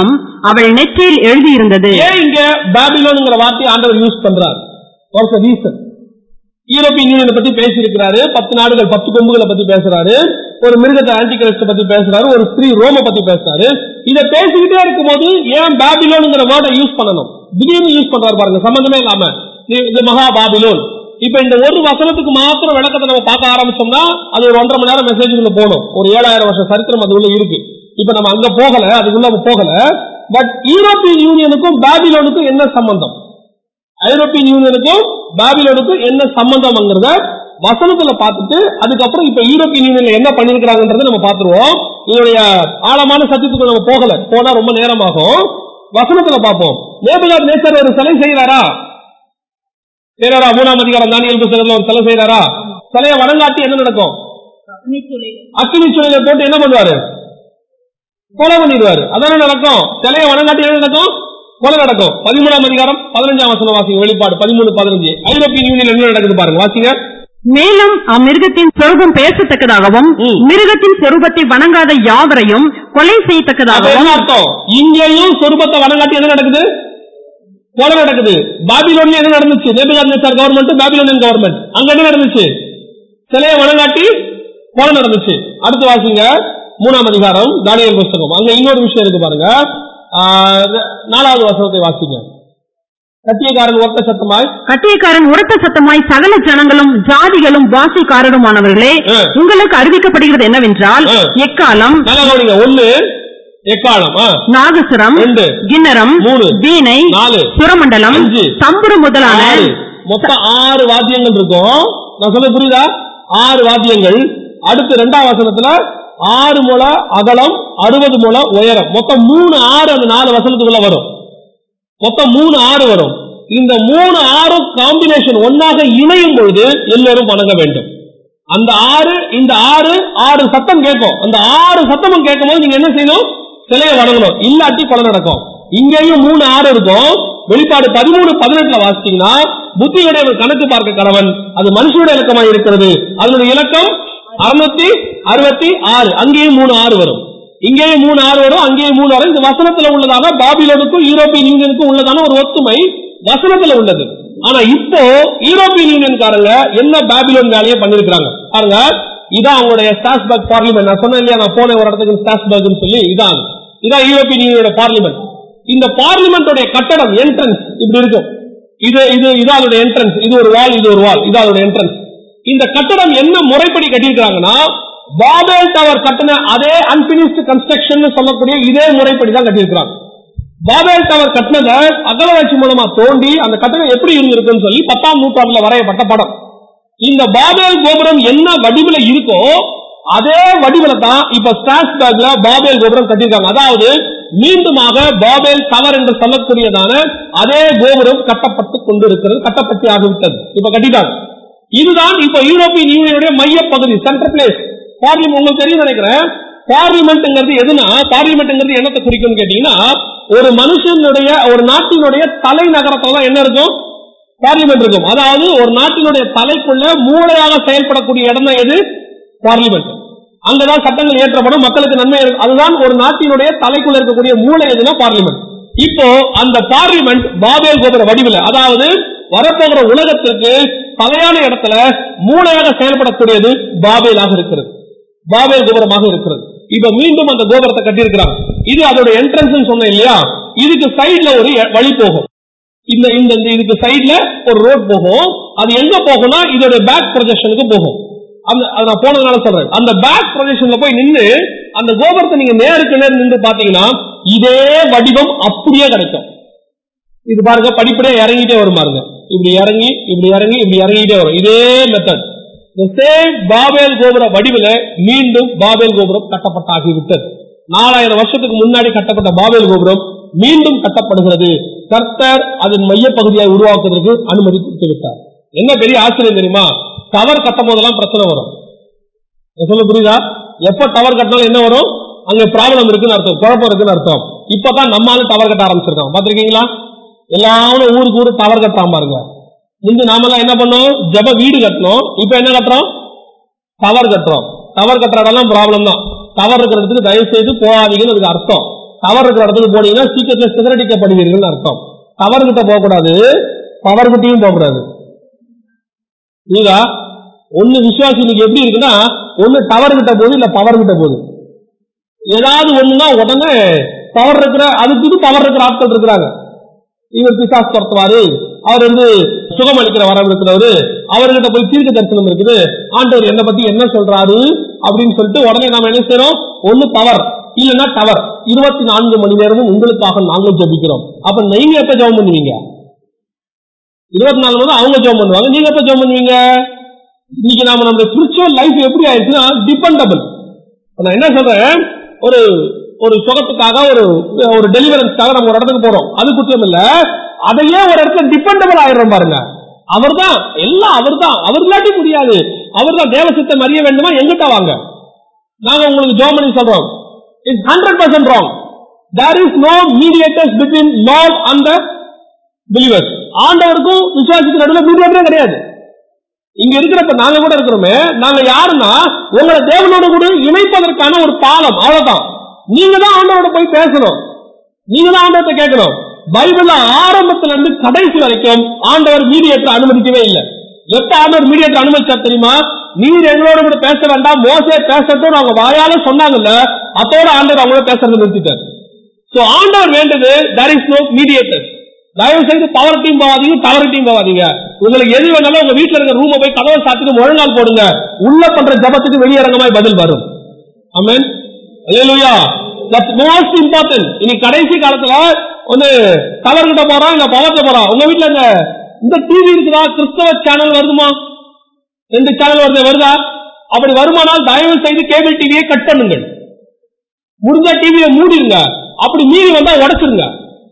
அவள் நெற்றியில் எழுதியிருந்தது ஏன் இங்க பாபிலோன்ங்கிற வார்த்தையை ஆண்டவர் யூஸ் பண்றாரு வாட்ஸ் ரீசன் யூரோப்பியன் யூனியனை பத்தி பேசியிருக்கிறாரு பத்து நாடுகள் பத்து கொம்புகளை பத்தி பேசுறாரு ஒரு மிருகத்தை ஆன்டிகிரஸ்ட பத்தி பேசுறாரு ஒரு ஸ்திரீ ரோம பத்தி பேசுறாரு இத பேசிக்கிட்டே இருக்கும்போது ஏன் பாபிலோன்ங்கிற வேர்டை யூஸ் பண்ணணும் திடீர்னு யூஸ் பண்றாரு பாருங்க சம்பந்தமே இல்லாம இது- இது மகா பாபிலோன் இப்ப இந்த ஒரு வசனத்துக்கு மாத்திரம் விளக்கத்தை நம்ம பார்க்க ஆரம்பிச்சோம்னா அது ஒரு ஒன்றரை மணி நேரம் மெசேஜுக்குள்ள போகணும் ஒரு ஏழாயிரம் வருஷம் சரித்திரம் அது உள்ள இருக்கு இப்ப நம்ம அங்க போகல அதுக்குள்ள நம்ம போகல பட் யூரோப்பியன் யூனியனுக்கும் பாபிலோனுக்கும் என்ன சம்பந்தம் ஐரோப்பியன் யூனியனுக்கும் பாபிலோனுக்கும் என்ன சம்பந்தம்ங்கிறத வசனத்துல பார்த்துட்டு அதுக்கப்புறம் இப்ப யூரோப்பியன் யூனியன்ல என்ன பண்ணிருக்காங்கன்றதை நம்ம பார்த்துருவோம் இதனுடைய ஆழமான சத்தியத்துக்கு நம்ம போகல போனா ரொம்ப நேரமாகும் வசனத்துல பார்ப்போம் நேபுகார் நேச்சர் ஒரு சிலை செய்யறாரா செய்யறாரா மூணாம் அதிகாரம் தானியல் புத்தகத்துல ஒரு சிலை செய்யறாரா சிலையை வணங்காட்டி என்ன நடக்கும் அக்கினி சுளையில போட்டு என்ன பண்ணுவாரு கொலை பண்ணிடுவாரு அதானே நடக்கும் சிலையை வணங்காட்டி என்ன நடக்கும் கொலை நடக்கும் பதிமூணாம் அதிகாரம் பதினஞ்சாம் வசனம் வாசிங்க வெளிப்பாடு பதிமூணு பதினஞ்சு ஐரோப்பியன் யூனியன் என்ன நடக்குது பாருங்க வாசிங்க மேலும் அம்மிருகத்தின் சொரூபம் பேசத்தக்கதாகவும் ம். மிருகத்தின் சொரூபத்தை வணங்காத யாவரையும் கொலை அப்ப செய்யத்தக்கதாகவும் என்ன அர்த்தம் இங்கேயும் சொருபத்தை வணங்காட்டி என்ன நடக்குது கொலை நடக்குது பாபிலோன்ல என்ன நடந்துச்சு நேபுகாத்நேச்சார் கவர்மெண்ட் பாபிலோனியன் கவர்மெண்ட் அங்க என்ன நடந்துச்சு சிலையை வணங்காட்டி கொலை நடந்துச்சு அடுத்து வாசிங்க மூணாம் அதிகாரம் தானியல் புஸ்தகம் அங்க இன்னொரு விஷயம் இருக்கு பாருங்க ஆஹ், நாலாவது வசனத்தை வாசிங்க சத்தியக்காரன் ஒத்த சத்தமாய் கட்டியக்காரன் உரத்த சத்தமாய் சகல ஜனங்களும் ஜாதிகளும் வாசிக்காரருமானவர்களே ஆ. உங்களுக்கு அறிவிக்கப்படுகிறது என்னவென்றால் ஆ. எக்காலம் நல்லா கவனிங்க ஒண்ணு எக்காலம் ஆ, நாகசுரம் ரெண்டு கிண்ணரம் மூணு வீணை நாலு சுரமண்டலம் அஞ்சு தம்புரு முதலான ஆறு மொத்தம் ஆறு வாத்தியங்கள் இருக்கும் நான் சொல்ல புரியுதா ஆறு வாத்தியங்கள் அடுத்து ரெண்டாம் வசனத்துல ஆறு முழ அகலம் அறுபது முழ உயரம் மொத்தம் மூணு ஆறு அந்த நாலு வசனத்துக்குள்ள வரும் மொத்தம் மூணு ஆறு வரும் இந்த மூணு ஆறும் காம்பினேஷன் ஒன்னாக இணையும் பொழுது எல்லோரும் வணங்க வேண்டும் அந்த ஆறு இந்த ஆறு ஆறு சத்தம் கேட்கும் அந்த ஆறு சத்தமும் கேட்கும் போது நீங்க என்ன செய்யணும் சிலையை வணங்கணும் இல்லாட்டி கொலை நடக்கும் இங்கேயும் மூணு ஆறு இருக்கும் வெளிப்பாடு பதிமூணு பதினெட்டுல வாசிச்சீங்கன்னா புத்தியுடைய கணக்கு பார்க்க கடவன் அது மனுஷனுடைய இலக்கமாக இருக்கிறது அதனுடைய இலக்கம் அறுநூத்தி அறுபத்தி ஆறு அங்கேயும் மூணு ஆறு வரும் இங்கேயும் மூணு ஆறு வரும் அங்கேயும் மூணு வரும் இந்த வசனத்துல உள்ளதாக பாபிலோனுக்கும் யூரோப்பியன் யூனியனுக்கும் உள்ளதான ஒரு ஒத்துமை வசனத்துல உள்ளது ஆனா இப்போ யூரோப்பியன் யூனியன்காரங்க என்ன பாபிலோன் வேலையை பண்ணிருக்காங்க பாருங்க இதான் அவங்களுடைய ஸ்டாஸ்பர்க் பார்லிமெண்ட் நான் சொன்னேன் இல்லையா நான் போன ஒரு இடத்துக்கு ஸ்டாஸ்பர்க்னு சொல்லி இதான் இதான் யூரோப்பியன் யூனியனோட பார்லிமெண்ட் இந்த பார்லிமெண்டோட கட்டடம் என்ட்ரன்ஸ் இப்படி இருக்கும் இது இது இது அதோட என்ட்ரன்ஸ் இது ஒரு வால் இது ஒரு வால் இது அதோட என்ட்ரன்ஸ் இந்த கட்டடம் என்ன முறைப்படி கட்டியிருக்காங்கன்னா பாபேல் டவர் கட்டின அதே அன்பினிஷ்டு கன்ஸ்ட்ரக்ஷன் சொல்லக்கூடிய இதே முறைப்படி தான் கட்டியிருக்கிறாங்க பாபேல் டவர் கட்டினத அகலவாட்சி மூலமா தோண்டி அந்த கட்டடம் எப்படி இருந்திருக்குன்னு சொல்லி பத்தாம் நூற்றாண்டுல வரையப்பட்ட படம் இந்த பாபேல் கோபுரம் என்ன வடிவில இருக்கோ அதே வடிவில தான் இப்ப ஸ்டாஸ்பர்க்ல பாபேல் கோபுரம் கட்டியிருக்காங்க அதாவது மீண்டுமாக பாபேல் டவர் என்று சொல்லக்கூடியதான அதே கோபுரம் கட்டப்பட்டு கொண்டிருக்கிறது கட்டப்பட்டு ஆகிவிட்டது இப்ப கட்டிட்டாங்க இதுதான் இப்ப யூரோப்பியன் யூனியனுடைய மைய பகுதி சென்ட்ரல் பிளேஸ் பார்லிமெண்ட் உங்களுக்கு தெரியும் நினைக்கிறேன் பார்லிமெண்ட்ங்கிறது எதுனா பார்லிமெண்ட்ங்கிறது என்னத்தை குறிக்கும்னு கேட்டீங்கன்னா ஒரு மனுஷனுடைய ஒரு நாட்டினுடைய தலைநகரத்துல தான் என்ன இருக்கும் பார்லிமெண்ட் இருக்கும் அதாவது ஒரு நாட்டினுடைய தலைக்குள்ள மூளையாக செயல்படக்கூடிய இடம் தான் எது பார்லிமெண்ட் அங்கதான் சட்டங்கள் இயற்றப்படும் மக்களுக்கு நன்மை இருக்கும். அதுதான் ஒரு நாட்டினுடைய தலைக்குள்ள இருக்கக்கூடிய மூளை எதுனா பார்லிமெண்ட் இப்போ அந்த பார்லிமெண்ட் பாபேல் கோபுர வடிவில் அதாவது வரப்போகிற உலகத்திற்கு தலையான இடத்துல மூளையாக செயல்படக்கூடியது பாபேலாக இருக்கிறது பாபேல் கோபுரமாக இருக்கிறது இப்ப மீண்டும் அந்த கோபுரத்தை கட்டியிருக்கிறாங்க இது அதோட என்ட்ரன்ஸ் சொன்னேன் இல்லையா இதுக்கு சைடுல ஒரு எ- வழி போகும் இந்த இந்த இந்த இதுக்கு சைடுல ஒரு ரோட் போகும் அது எங்க போகும்னா இதோட பேக் ப்ரொஜெக்ஷனுக்கு போகும் அந்த அது நான் போனதுனால சொல்றேன் அந்த பேக் ப்ரொஜெக்ஷன்ல போய் நின்னு அந்த கோபுரத்தை நீங்க நேருக்கு நேர் நின்று பாத்தீங்கன்னா இதே வடிவம் அப்படியே கிடைக்கும் இது பாருங்க படிப்படியா இறங்கிட்டே வரும் பாருங்க இப்படி இறங்கி இப்படி இறங்கி இப்படி இறங்கிட்டே வரும் இதே மெத்தட் இந்த சேம் பாபேல் கோபுர வடிவில மீண்டும் பாபேல் கோபுரம் கட்டப்பட்டாகிவிட்டது நாலாயிரம் வருஷத்துக்கு முன்னாடி கட்டப்பட்ட பாபேல் கோபுரம் மீண்டும் கட்டப்படுகிறது கர்த்தர் அதன் மையப்பகுதியை உருவாக்குவதற்கு அனுமதி கொடுத்து விட்டார் என்ன பெரிய ஆச்சரியம் தெரியுமா டவர் கட்டும் போதெல்லாம் பிரச்சனை வரும் நான் சொல்ல புரியுதா எப்ப டவர் கட்டினாலும் என்ன வரும் அங்க ப்ராப்ளம் இருக்குன்னு அர்த்தம் குழப்பம் இருக்குன்னு அர்த்தம் இப்பதான் நம்மால டவர் கட்ட ஆரம்பிச்சிருக்கோம் பாத்திருக்கீங்களா எல்லாரும் ஊருக்கு ஊரு டவர் கட்டாம பாருங்க முந்தி நாமெல்லாம் என்ன பண்ணோம் ஜப வீடு கட்டணும் இப்ப என்ன கட்டுறோம் டவர் கட்டுறோம் டவர் கட்டுற இடம்லாம் ப்ராப்ளம் தான் டவர் இருக்கிறதுக்கு தயவு செய்து போகாதீங்கன்னு அதுக்கு அர்த்தம் டவர் இருக்கிற இடத்துக்கு போனீங்கன்னா சீக்கிரத்துல சிதறடிக்கப்படுவீர்கள் அர்த்தம் டவர் கிட்ட போகக்கூடாது பவர் கிட்டையும் போகக்கூடாது புரியுதா ஒண்ணு விசுவாசி இன்னைக்கு எப்படி இருக்குன்னா ஒண்ணு டவர் கிட்ட போகுது இல்ல பவர் கிட்ட போகுது ஏதாவது ஒண்ணுன்னா உடனே பவர் இருக்கிற அதுக்கு பவர் இருக்கிற ஆட்கள் இருக்கிறாங்க இவர் பிசாஸ் துரத்துவாரு அவர் வந்து சுகம் அளிக்கிற வரம் இருக்கிறவரு அவர்கிட்ட போய் தீர்க்க தரிசனம் இருக்குது ஆண்டவர் என்னை பத்தி என்ன சொல்றாரு அப்படின்னு சொல்லிட்டு உடனே நாம என்ன செய்யறோம் ஒண்ணு பவர் இல்லைன்னா டவர் இருபத்தி நான்கு மணி நேரமும் உங்களுக்காக நாங்கள் ஜெபிக்கிறோம் அப்ப நீங்க எப்ப ஜெபம் பண்ணுவீங்க இருபத்தி நாலு மணி நேரம் அவங்க ஜெபம் பண்ணுவாங்க நீங்க எப்ப ஜெபம் பண்ணுவீங்க இன்னைக்கு நாம நம்மளுடைய ஸ்பிரிச்சுவல் லைஃப் எப்படி ஆயிடுச்சுன்னா டிபெண்டபிள் நான் என்ன சொல்றேன் ஒரு ஒரு சுகத்துக்காக ஒரு ஒரு டெலிவரன்ஸ்க்காக நம்ம ஒரு இடத்துக்கு போறோம் அது குற்றம் இல்ல அதையே ஒரு இடத்துல டிபெண்டபிள் ஆயிடுறோம் பாருங்க அவர்தான் எல்லாம் அவர்தான் அவர் இல்லாட்டி முடியாது அவர்தான் தேவசித்தம் அறிய வேண்டுமா எங்கிட்ட வாங்க நாங்க உங்களுக்கு ஜோம் பண்ணி சொல்றோம் it's hundred percent wrong there is no mediators between Lord and the believers ஆண்டவருக்கும் விசுவாசத்துக்கு நடுவில் மீடியேட்டரே கிடையாது இங்க இருக்கிறப்ப நாங்க கூட இருக்கிறோமே நாங்க யாருன்னா உங்களை தேவனோட கூட இணைப்பதற்கான ஒரு பாலம் அவ்வளவுதான் நீங்க தான் ஆண்டவரோட போய் பேசணும் நீங்க தான் ஆண்டவர்கிட்ட கேட்கணும் பைபிள்ல ஆரம்பத்துல இருந்து கடைசி வரைக்கும் ஆண்டவர் மீடியேட்டர் அனுமதிக்கவே இல்லை எப்ப ஆண்டவர் மீடியேட்டர் அனுமதிச்சார் தெரியுமா நீர் எங்களோட கூட பேச வேண்டாம் மோசே பேசட்டும் அவங்க வாயால சொன்னாங்கல்ல அப்போட ஆண்டவர் அவங்களோட பேசுறதை நிறுத்திட்டார் சோ ஆண்டவர் வேண்டது தேர் இஸ் நோ மீடியேட்டர் தயவு செய்து பவர் டீம் போவாதீங்க டவர் டீம் போவாதீங்க உங்களுக்கு எது வேணாலும் உங்க வீட்டுல இருக்க ரூமை போய் கதவை சாத்திட்டு முழங்கால் போடுங்க உள்ள பண்ற ஜபத்துக்கு வெளியரங்கமாய் பதில் வரும் ஆமென் அல்லேலூயா தட்ஸ் மோஸ்ட் இம்பார்ட்டன்ட் இனி கடைசி காலத்துல வந்து டவர் கிட்ட போறோம் இல்ல பவர்ல போறோம் உங்க வீட்டுல இந்த இந்த டிவி இருக்குதா கிறிஸ்தவ சேனல் வருதுமா ரெண்டு சேனல் வருது வருதா அப்படி வருமானால் தயவு செய்து கேபிள் டிவியை கட் பண்ணுங்கள் முடிஞ்ச டிவியை மூடிடுங்க அப்படி மீறி வந்தா உடைச்சிருங்க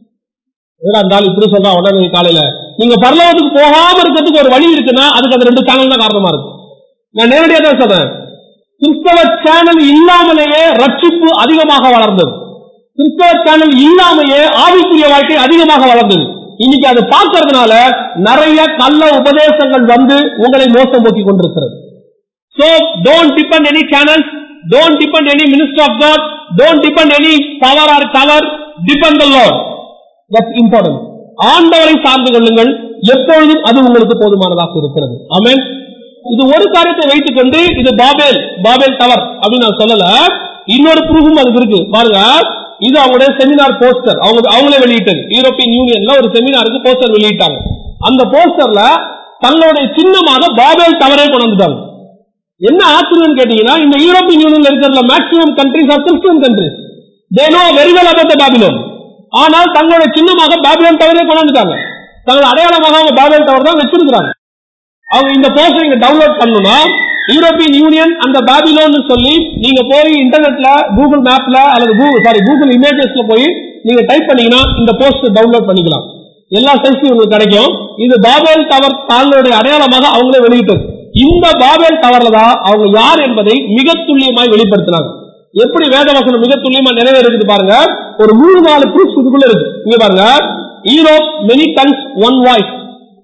ஏடா இருந்தாலும் இப்படி சொல்றான் உடனே காலையில நீங்க பரலோகத்துக்கு போகாம இருக்கிறதுக்கு ஒரு வழி இருக்குன்னா அதுக்கு அது ரெண்டு சேனல் தான் காரணமா இருக்கு நான் நேரடியா தான் சொல்றேன் கிறிஸ்தவ சேனல் இல்லாமலேயே ரட்சிப்பு அதிகமாக வளர்ந்தது கிறிஸ்தவ சேனல் இல்லாமையே ஆவிக்குரிய வாழ்க்கை அதிகமாக வளர்ந்தது இன்னைக்கு அதை பார்க்கறதுனால நிறைய கள்ள உபதேசங்கள் வந்து உங்களை மோசம் போக்கி கொண்டிருக்கிறது So don't depend any channels, don't depend any minister of God, don't depend any power or cover, depend the Lord. That's important. ஆண்டவரை சார்ந்து கொள்ளுங்கள் எப்பொழுதும் அது உங்களுக்கு போதுமானதாக இருக்கிறது ஆமென் இது ஒரு காரியத்தை வைத்துக் கொண்டு இது பாபேல் பாபேல் டவர் அப்படின்னு நான் சொல்லல இன்னொரு ப்ரூஃபும் அதுக்கு இருக்கு பாருங்க இது அவங்களுடைய செமினார் போஸ்டர் அவங்க அவங்களே வெளியிட்டது யூரோப்பியன் யூனியன்ல ஒரு செமினாருக்கு போஸ்டர் வெளியிட்டாங்க அந்த போஸ்டர்ல தங்களுடைய சின்னமாக பாபேல் டவரே கொண்டு வந்துட்டாங்க என்ன ஆச்சரியம் கேட்டீங்கன்னா இந்த யூரோப்பியன் யூனியன்ல இருக்கிற maximum countries are Christian countries they know very well about Babylon ஆனால் தங்களுடைய சின்னமாக பாபிலோன் டவரே கொண்டு வந்துட்டாங்க தங்கள் அடையாளமாக அவங்க பாபிலோன் டவர் தான் வச்சிருக்கிறாங்க அவங்க இந்த போஸ்டர் நீங்க டவுன்லோட் பண்ணணும்னா யூரோப்பியன் யூனியன் அந்த பாபிலோன் சொல்லி நீங்க போய் இன்டர்நெட்ல கூகுள் மேப்ல அல்லது கூகுள் சாரி கூகுள் இமேஜஸ்ல போய் நீங்க டைப் பண்ணீங்கன்னா இந்த போஸ்டர் டவுன்லோட் பண்ணிக்கலாம் எல்லா சைஸும் உங்களுக்கு கிடைக்கும் இது பாபேல் டவர் தாங்களுடைய அடையாளமாக அவங்களே வெளியிட்டது இந்த பாபேல் டவர்ல தான் அவங்க யார் என்பதை மிக துல்லியமாய் வெளிப்படுத்தினாங்க எப்படி வேதவசனம் மிக துல்லியமா நிறைவேறுது பாருங்க ஒரு மூணு நாலு ப்ரூஃப்ஸ் இதுக்குள்ள இருக்கு இங்க பாருங்க Europe many tongues one voice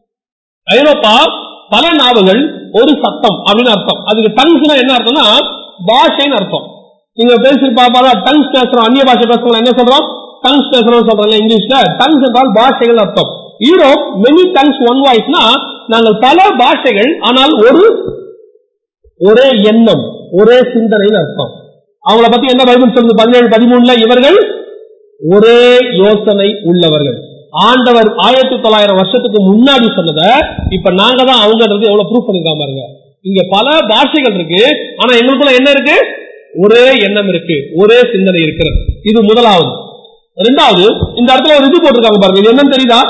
ஐரோப்பா பல நாவுகள் ஒரு சத்தம் அப்படின்னு அர்த்தம் அதுக்கு டங்ஸ்னா என்ன அர்த்தம்னா பாஷைன்னு அர்த்தம் நீங்க பேசிருப்பா டங்ஸ் பேசுறோம் அந்நிய பாஷை பேசுறோம் என்ன சொல்றோம் டங்ஸ் பேசுறோம் சொல்றோம் இங்கிலீஷ்ல டங்ஸ் என்றால் பாஷைகள் அர்த்தம் யூரோப் மெனி டங்ஸ் ஒன் வாய்ஸ்னா நாங்கள் பல பாஷைகள் ஆனால் ஒரு ஒரே எண்ணம் ஒரே சிந்தனைன்னு அர்த்தம் அவங்கள பத்தி என்ன பைபிள் சொல்லுது பதினேழு பதிமூணுல இவர்கள் ஒரே யோசனை உள்ளவர்கள் ஆண்டவர் ஆயிரத்தி தொள்ளாயிரம் வருஷத்துக்கு முன்னாடி சொன்னத இப்ப நாங்க தான் அவங்கன்றது எவ்வளவு ப்ரூவ் பண்ணிருக்காம பாருங்க இங்க பல பாஷைகள் இருக்கு ஆனா எங்களுக்குள்ள என்ன இருக்கு ஒரே எண்ணம் இருக்கு ஒரே சிந்தனை இருக்கிறது இது முதலாவது ரெண்டாவது இந்த இடத்துல ஒரு இது போட்டிருக்காங்க பாருங்க இது என்னன்னு தெரியுதா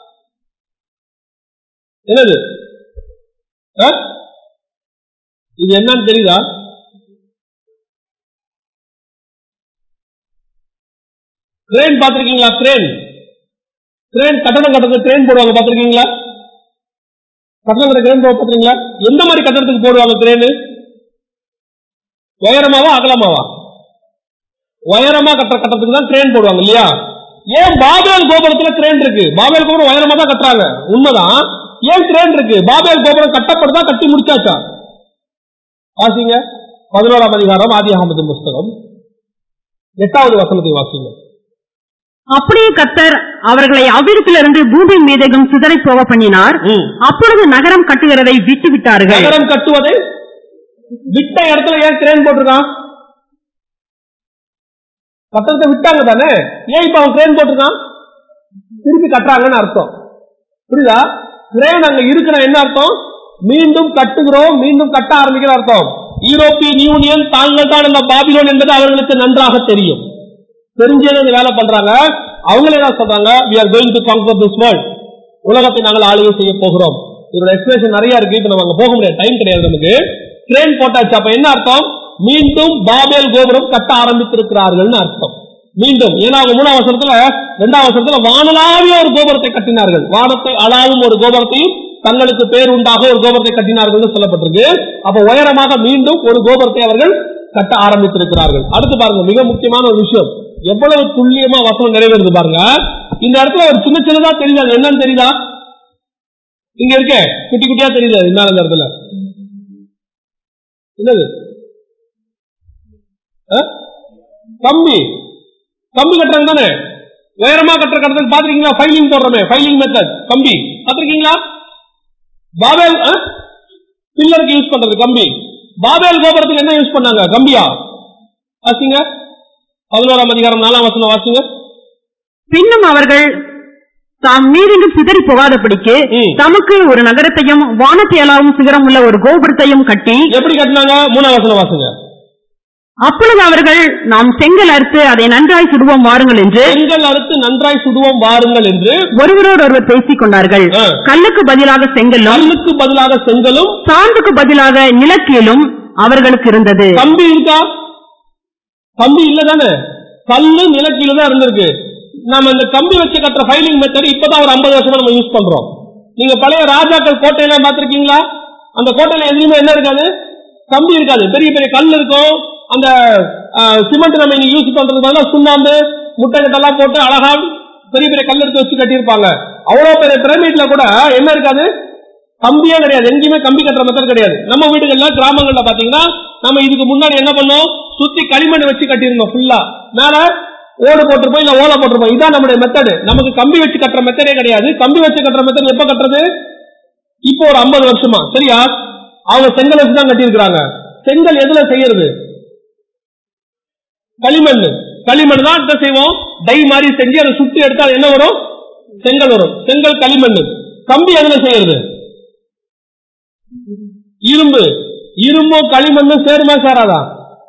என்னது ஆ? இது என்னன்னு தெரியுதா கிரேன் பாத்திருக்கீங்களா கிரேன் கிரேன் கட்டணம் கட்டுறது கிரேன் போடுவாங்க பாத்திருக்கீங்களா கட்டணம் கட்ட கிரேன் பாத்திருக்கீங்களா எந்த மாதிரி கட்டணத்துக்கு போடுவாங்க கிரேனு உயரமாவா அகலமாவா உயரமா கட்டுற கட்டத்துக்கு தான் கிரேன் போடுவாங்க இல்லையா ஏன் பாபேல் கோபுரத்துல கிரேன் இருக்கு பாபேல் கோபுரம் உயரமா தான் கட்டுறாங்க உண்மைதான் ஏன் கிரேன் இருக்கு பாபேல் கோபுரம் கட்டப்படுதா கட்டி முடிச்சாச்சா வாசிங்க பதினோராம் அதிகாரம் ஆதி அகமது புஸ்தகம் எட்டாவது வசனத்தை வாசிங்க அப்படியே கத்தர் அவர்களை அவ்விடத்திலிருந்து பூமி மீதெங்கும் சிதறை போக பண்ணினார் ம். அப்பொழுது நகரம் கட்டுகிறதை விட்டு விட்டார்கள் நகரம் கட்டுவதை விட்ட இடத்துல ஏன் கிரேன் போட்டிருக்கான் கட்டடத்தை விட்டாங்க தானே ஏன் இப்ப அவன் கிரேன் போட்டிருக்கான் திருப்பி கட்டுறாங்கன்னு அர்த்தம் புரியுதா கிரேன் அங்க இருக்கிற என்ன அர்த்தம் மீண்டும் கட்டுகிறோம் மீண்டும் கட்ட ஆரம்பிக்கிற அர்த்தம் யூரோப்பியன் யூனியன் தாங்கள் தான் இந்த பாபிலோன் என்பது அவர்களுக்கு நன்றாக தெரியும் தெரிஞ்சே இந்த வேலை பண்றாங்க அவங்களே என்ன சொல்றாங்க we are going to conquer this world உலகத்தை நாங்கள் ஆளுகை செய்ய போகிறோம் இதோட எக்ஸ்பிரஷன் நிறைய இருக்கு இப்ப நம்ம அங்க போக முடியாது டைம் கிடையாது நமக்கு ட்ரெயின் போட்டாச்சு அப்ப என்ன அர்த்தம் மீண்டும் பாபேல் கோபுரம் கட்ட ஆரம்பித்திருக்கிறார்கள்னு அர்த்தம் மீண்டும் ஏன்னா அவங்க மூணாம் வருஷத்துல இரண்டாம் வருஷத்துல வானலாவிய ஒரு கோபுரத்தை கட்டினார்கள் வானத்தை அளாவும் ஒரு கோபுரத்தையும் தங்களுக்கு பேர் உண்டாக ஒரு கோபுரத்தை கட்டினார்கள் சொல்லப்பட்டிருக்கு அப்ப உயரமாக மீண்டும் ஒரு கோபுரத்தை அவர்கள் கட்ட ஆரம்பித்திருக்கிறார்கள் அடுத்து பாருங்க மிக முக்கியமான ஒரு விஷயம் எவ்வளவு துல்லியமா வசனம் நிறைவேறுது பாருங்க இந்த இடத்துல ஒரு சின்ன சின்னதா தெரியுதா அது என்னன்னு தெரியுதா இங்க இருக்க குட்டி குட்டியா தெரியுது அது என்ன இந்த இடத்துல என்னது ஆ? கம்பி கம்பி கட்டுறாங்க தானே உயரமா கட்டுற கட்டத்துக்கு பாத்திருக்கீங்களா ஃபைலிங் போடுறோமே ஃபைலிங் மெத்தட் கம்பி பாத்திருக்கீங்களா பாபேல் பில்லருக்கு யூஸ் பண்றது கம்பி பாபேல் கோபுரத்துக்கு என்ன யூஸ் பண்ணாங்க கம்பியா வாசிங்க பதினோராம் அதிகாரம் நாலாம் வசனம் வாசிங்க பின்னும் அவர்கள் தாம் மீறெங்கும் சிதறி போகாதபடிக்கு ம். தமக்கு ஒரு நகரத்தையும் வானத்தியலாவும் சிகரம் உள்ள ஒரு கோபுரத்தையும் கட்டி எப்படி கட்டினாங்க மூணாம் வசனம் வாசிங்க அப்பொழுது அவர்கள் நாம் செங்கல் அறுத்து அதை நன்றாய் சுடுவோம் வாருங்கள் என்று செங்கல் அறுத்து நன்றாய் சுடுவோம் வாருங்கள் என்று ஒருவரோடு ஒருவர் பேசிக் கொண்டார்கள் ஆ. கல்லுக்கு பதிலாக செங்கல்லும் கல்லுக்கு பதிலாக செங்கலும் சாந்துக்கு பதிலாக நிலக்கீலும் அவர்களுக்கு இருந்தது கம்பி இருக்கா கம்பி இல்ல தானே கல்லு நிலக்கீழ தான் இருந்திருக்கு நம்ம இந்த கம்பி வச்சு கட்டுற ஃபைலிங் மெத்தட் இப்பதான் ஒரு ஐம்பது வருஷமா நம்ம யூஸ் பண்றோம் நீங்க பழைய ராஜாக்கள் கோட்டையெல்லாம் பார்த்திருக்கீங்களா அந்த கோட்டையில எதுவுமே என்ன இருக்காது கம்பி இருக்காது பெரிய பெரிய கல் இருக்கும் அந்த சிமெண்ட் நம்ம இன்னைக்கு யூஸ் பண்றது பதிலா சுண்ணாம்பு முட்டை கட்டெல்லாம் போட்டு அழகா பெரிய பெரிய கல் எடுத்து வச்சு கட்டியிருப்பாங்க அவ்வளவு பெரிய பிரமிட்ல கூட என்ன இருக்காது கம்பியே கிடையாது எங்கேயுமே கம்பி கட்டுற மெத்தட் கிடையாது நம்ம வீடுகள்ல கிராமங்கள்ல பாத்தீங்கன்னா நம்ம இதுக்கு முன்னாடி என்ன பண்ணோம் சுத்தி களிமண் வச்சு கட்டியிருந்தோம் ஃபுல்லா மேல ஓடு போட்டிருப்போம் இல்ல ஓலை போட்டிருப்போம் இதான் நம்முடைய மெத்தடு நமக்கு கம்பி வச்சு கட்டுற மெத்தடே கிடையாது கம்பி வச்சு கட்டுற மெத்தட் எப்ப கட்டுறது இப்போ ஒரு 50 வருஷமா சரியா அவங்க செங்கல் வச்சு தான் கட்டியிருக்கிறாங்க செங்கல் எதுல செய்யறது களிமண் களிமண் தான் என்ன செய்வோம் டை மாதிரி செஞ்சு அதை சுத்தி எடுத்தா அது என்ன வரும் செங்கல் வரும் செங்கல் களிமண் கம்பி எதுல செய்யறது இரும்பு இரும்பும் களிமண்ணும் சேருமா சேராதா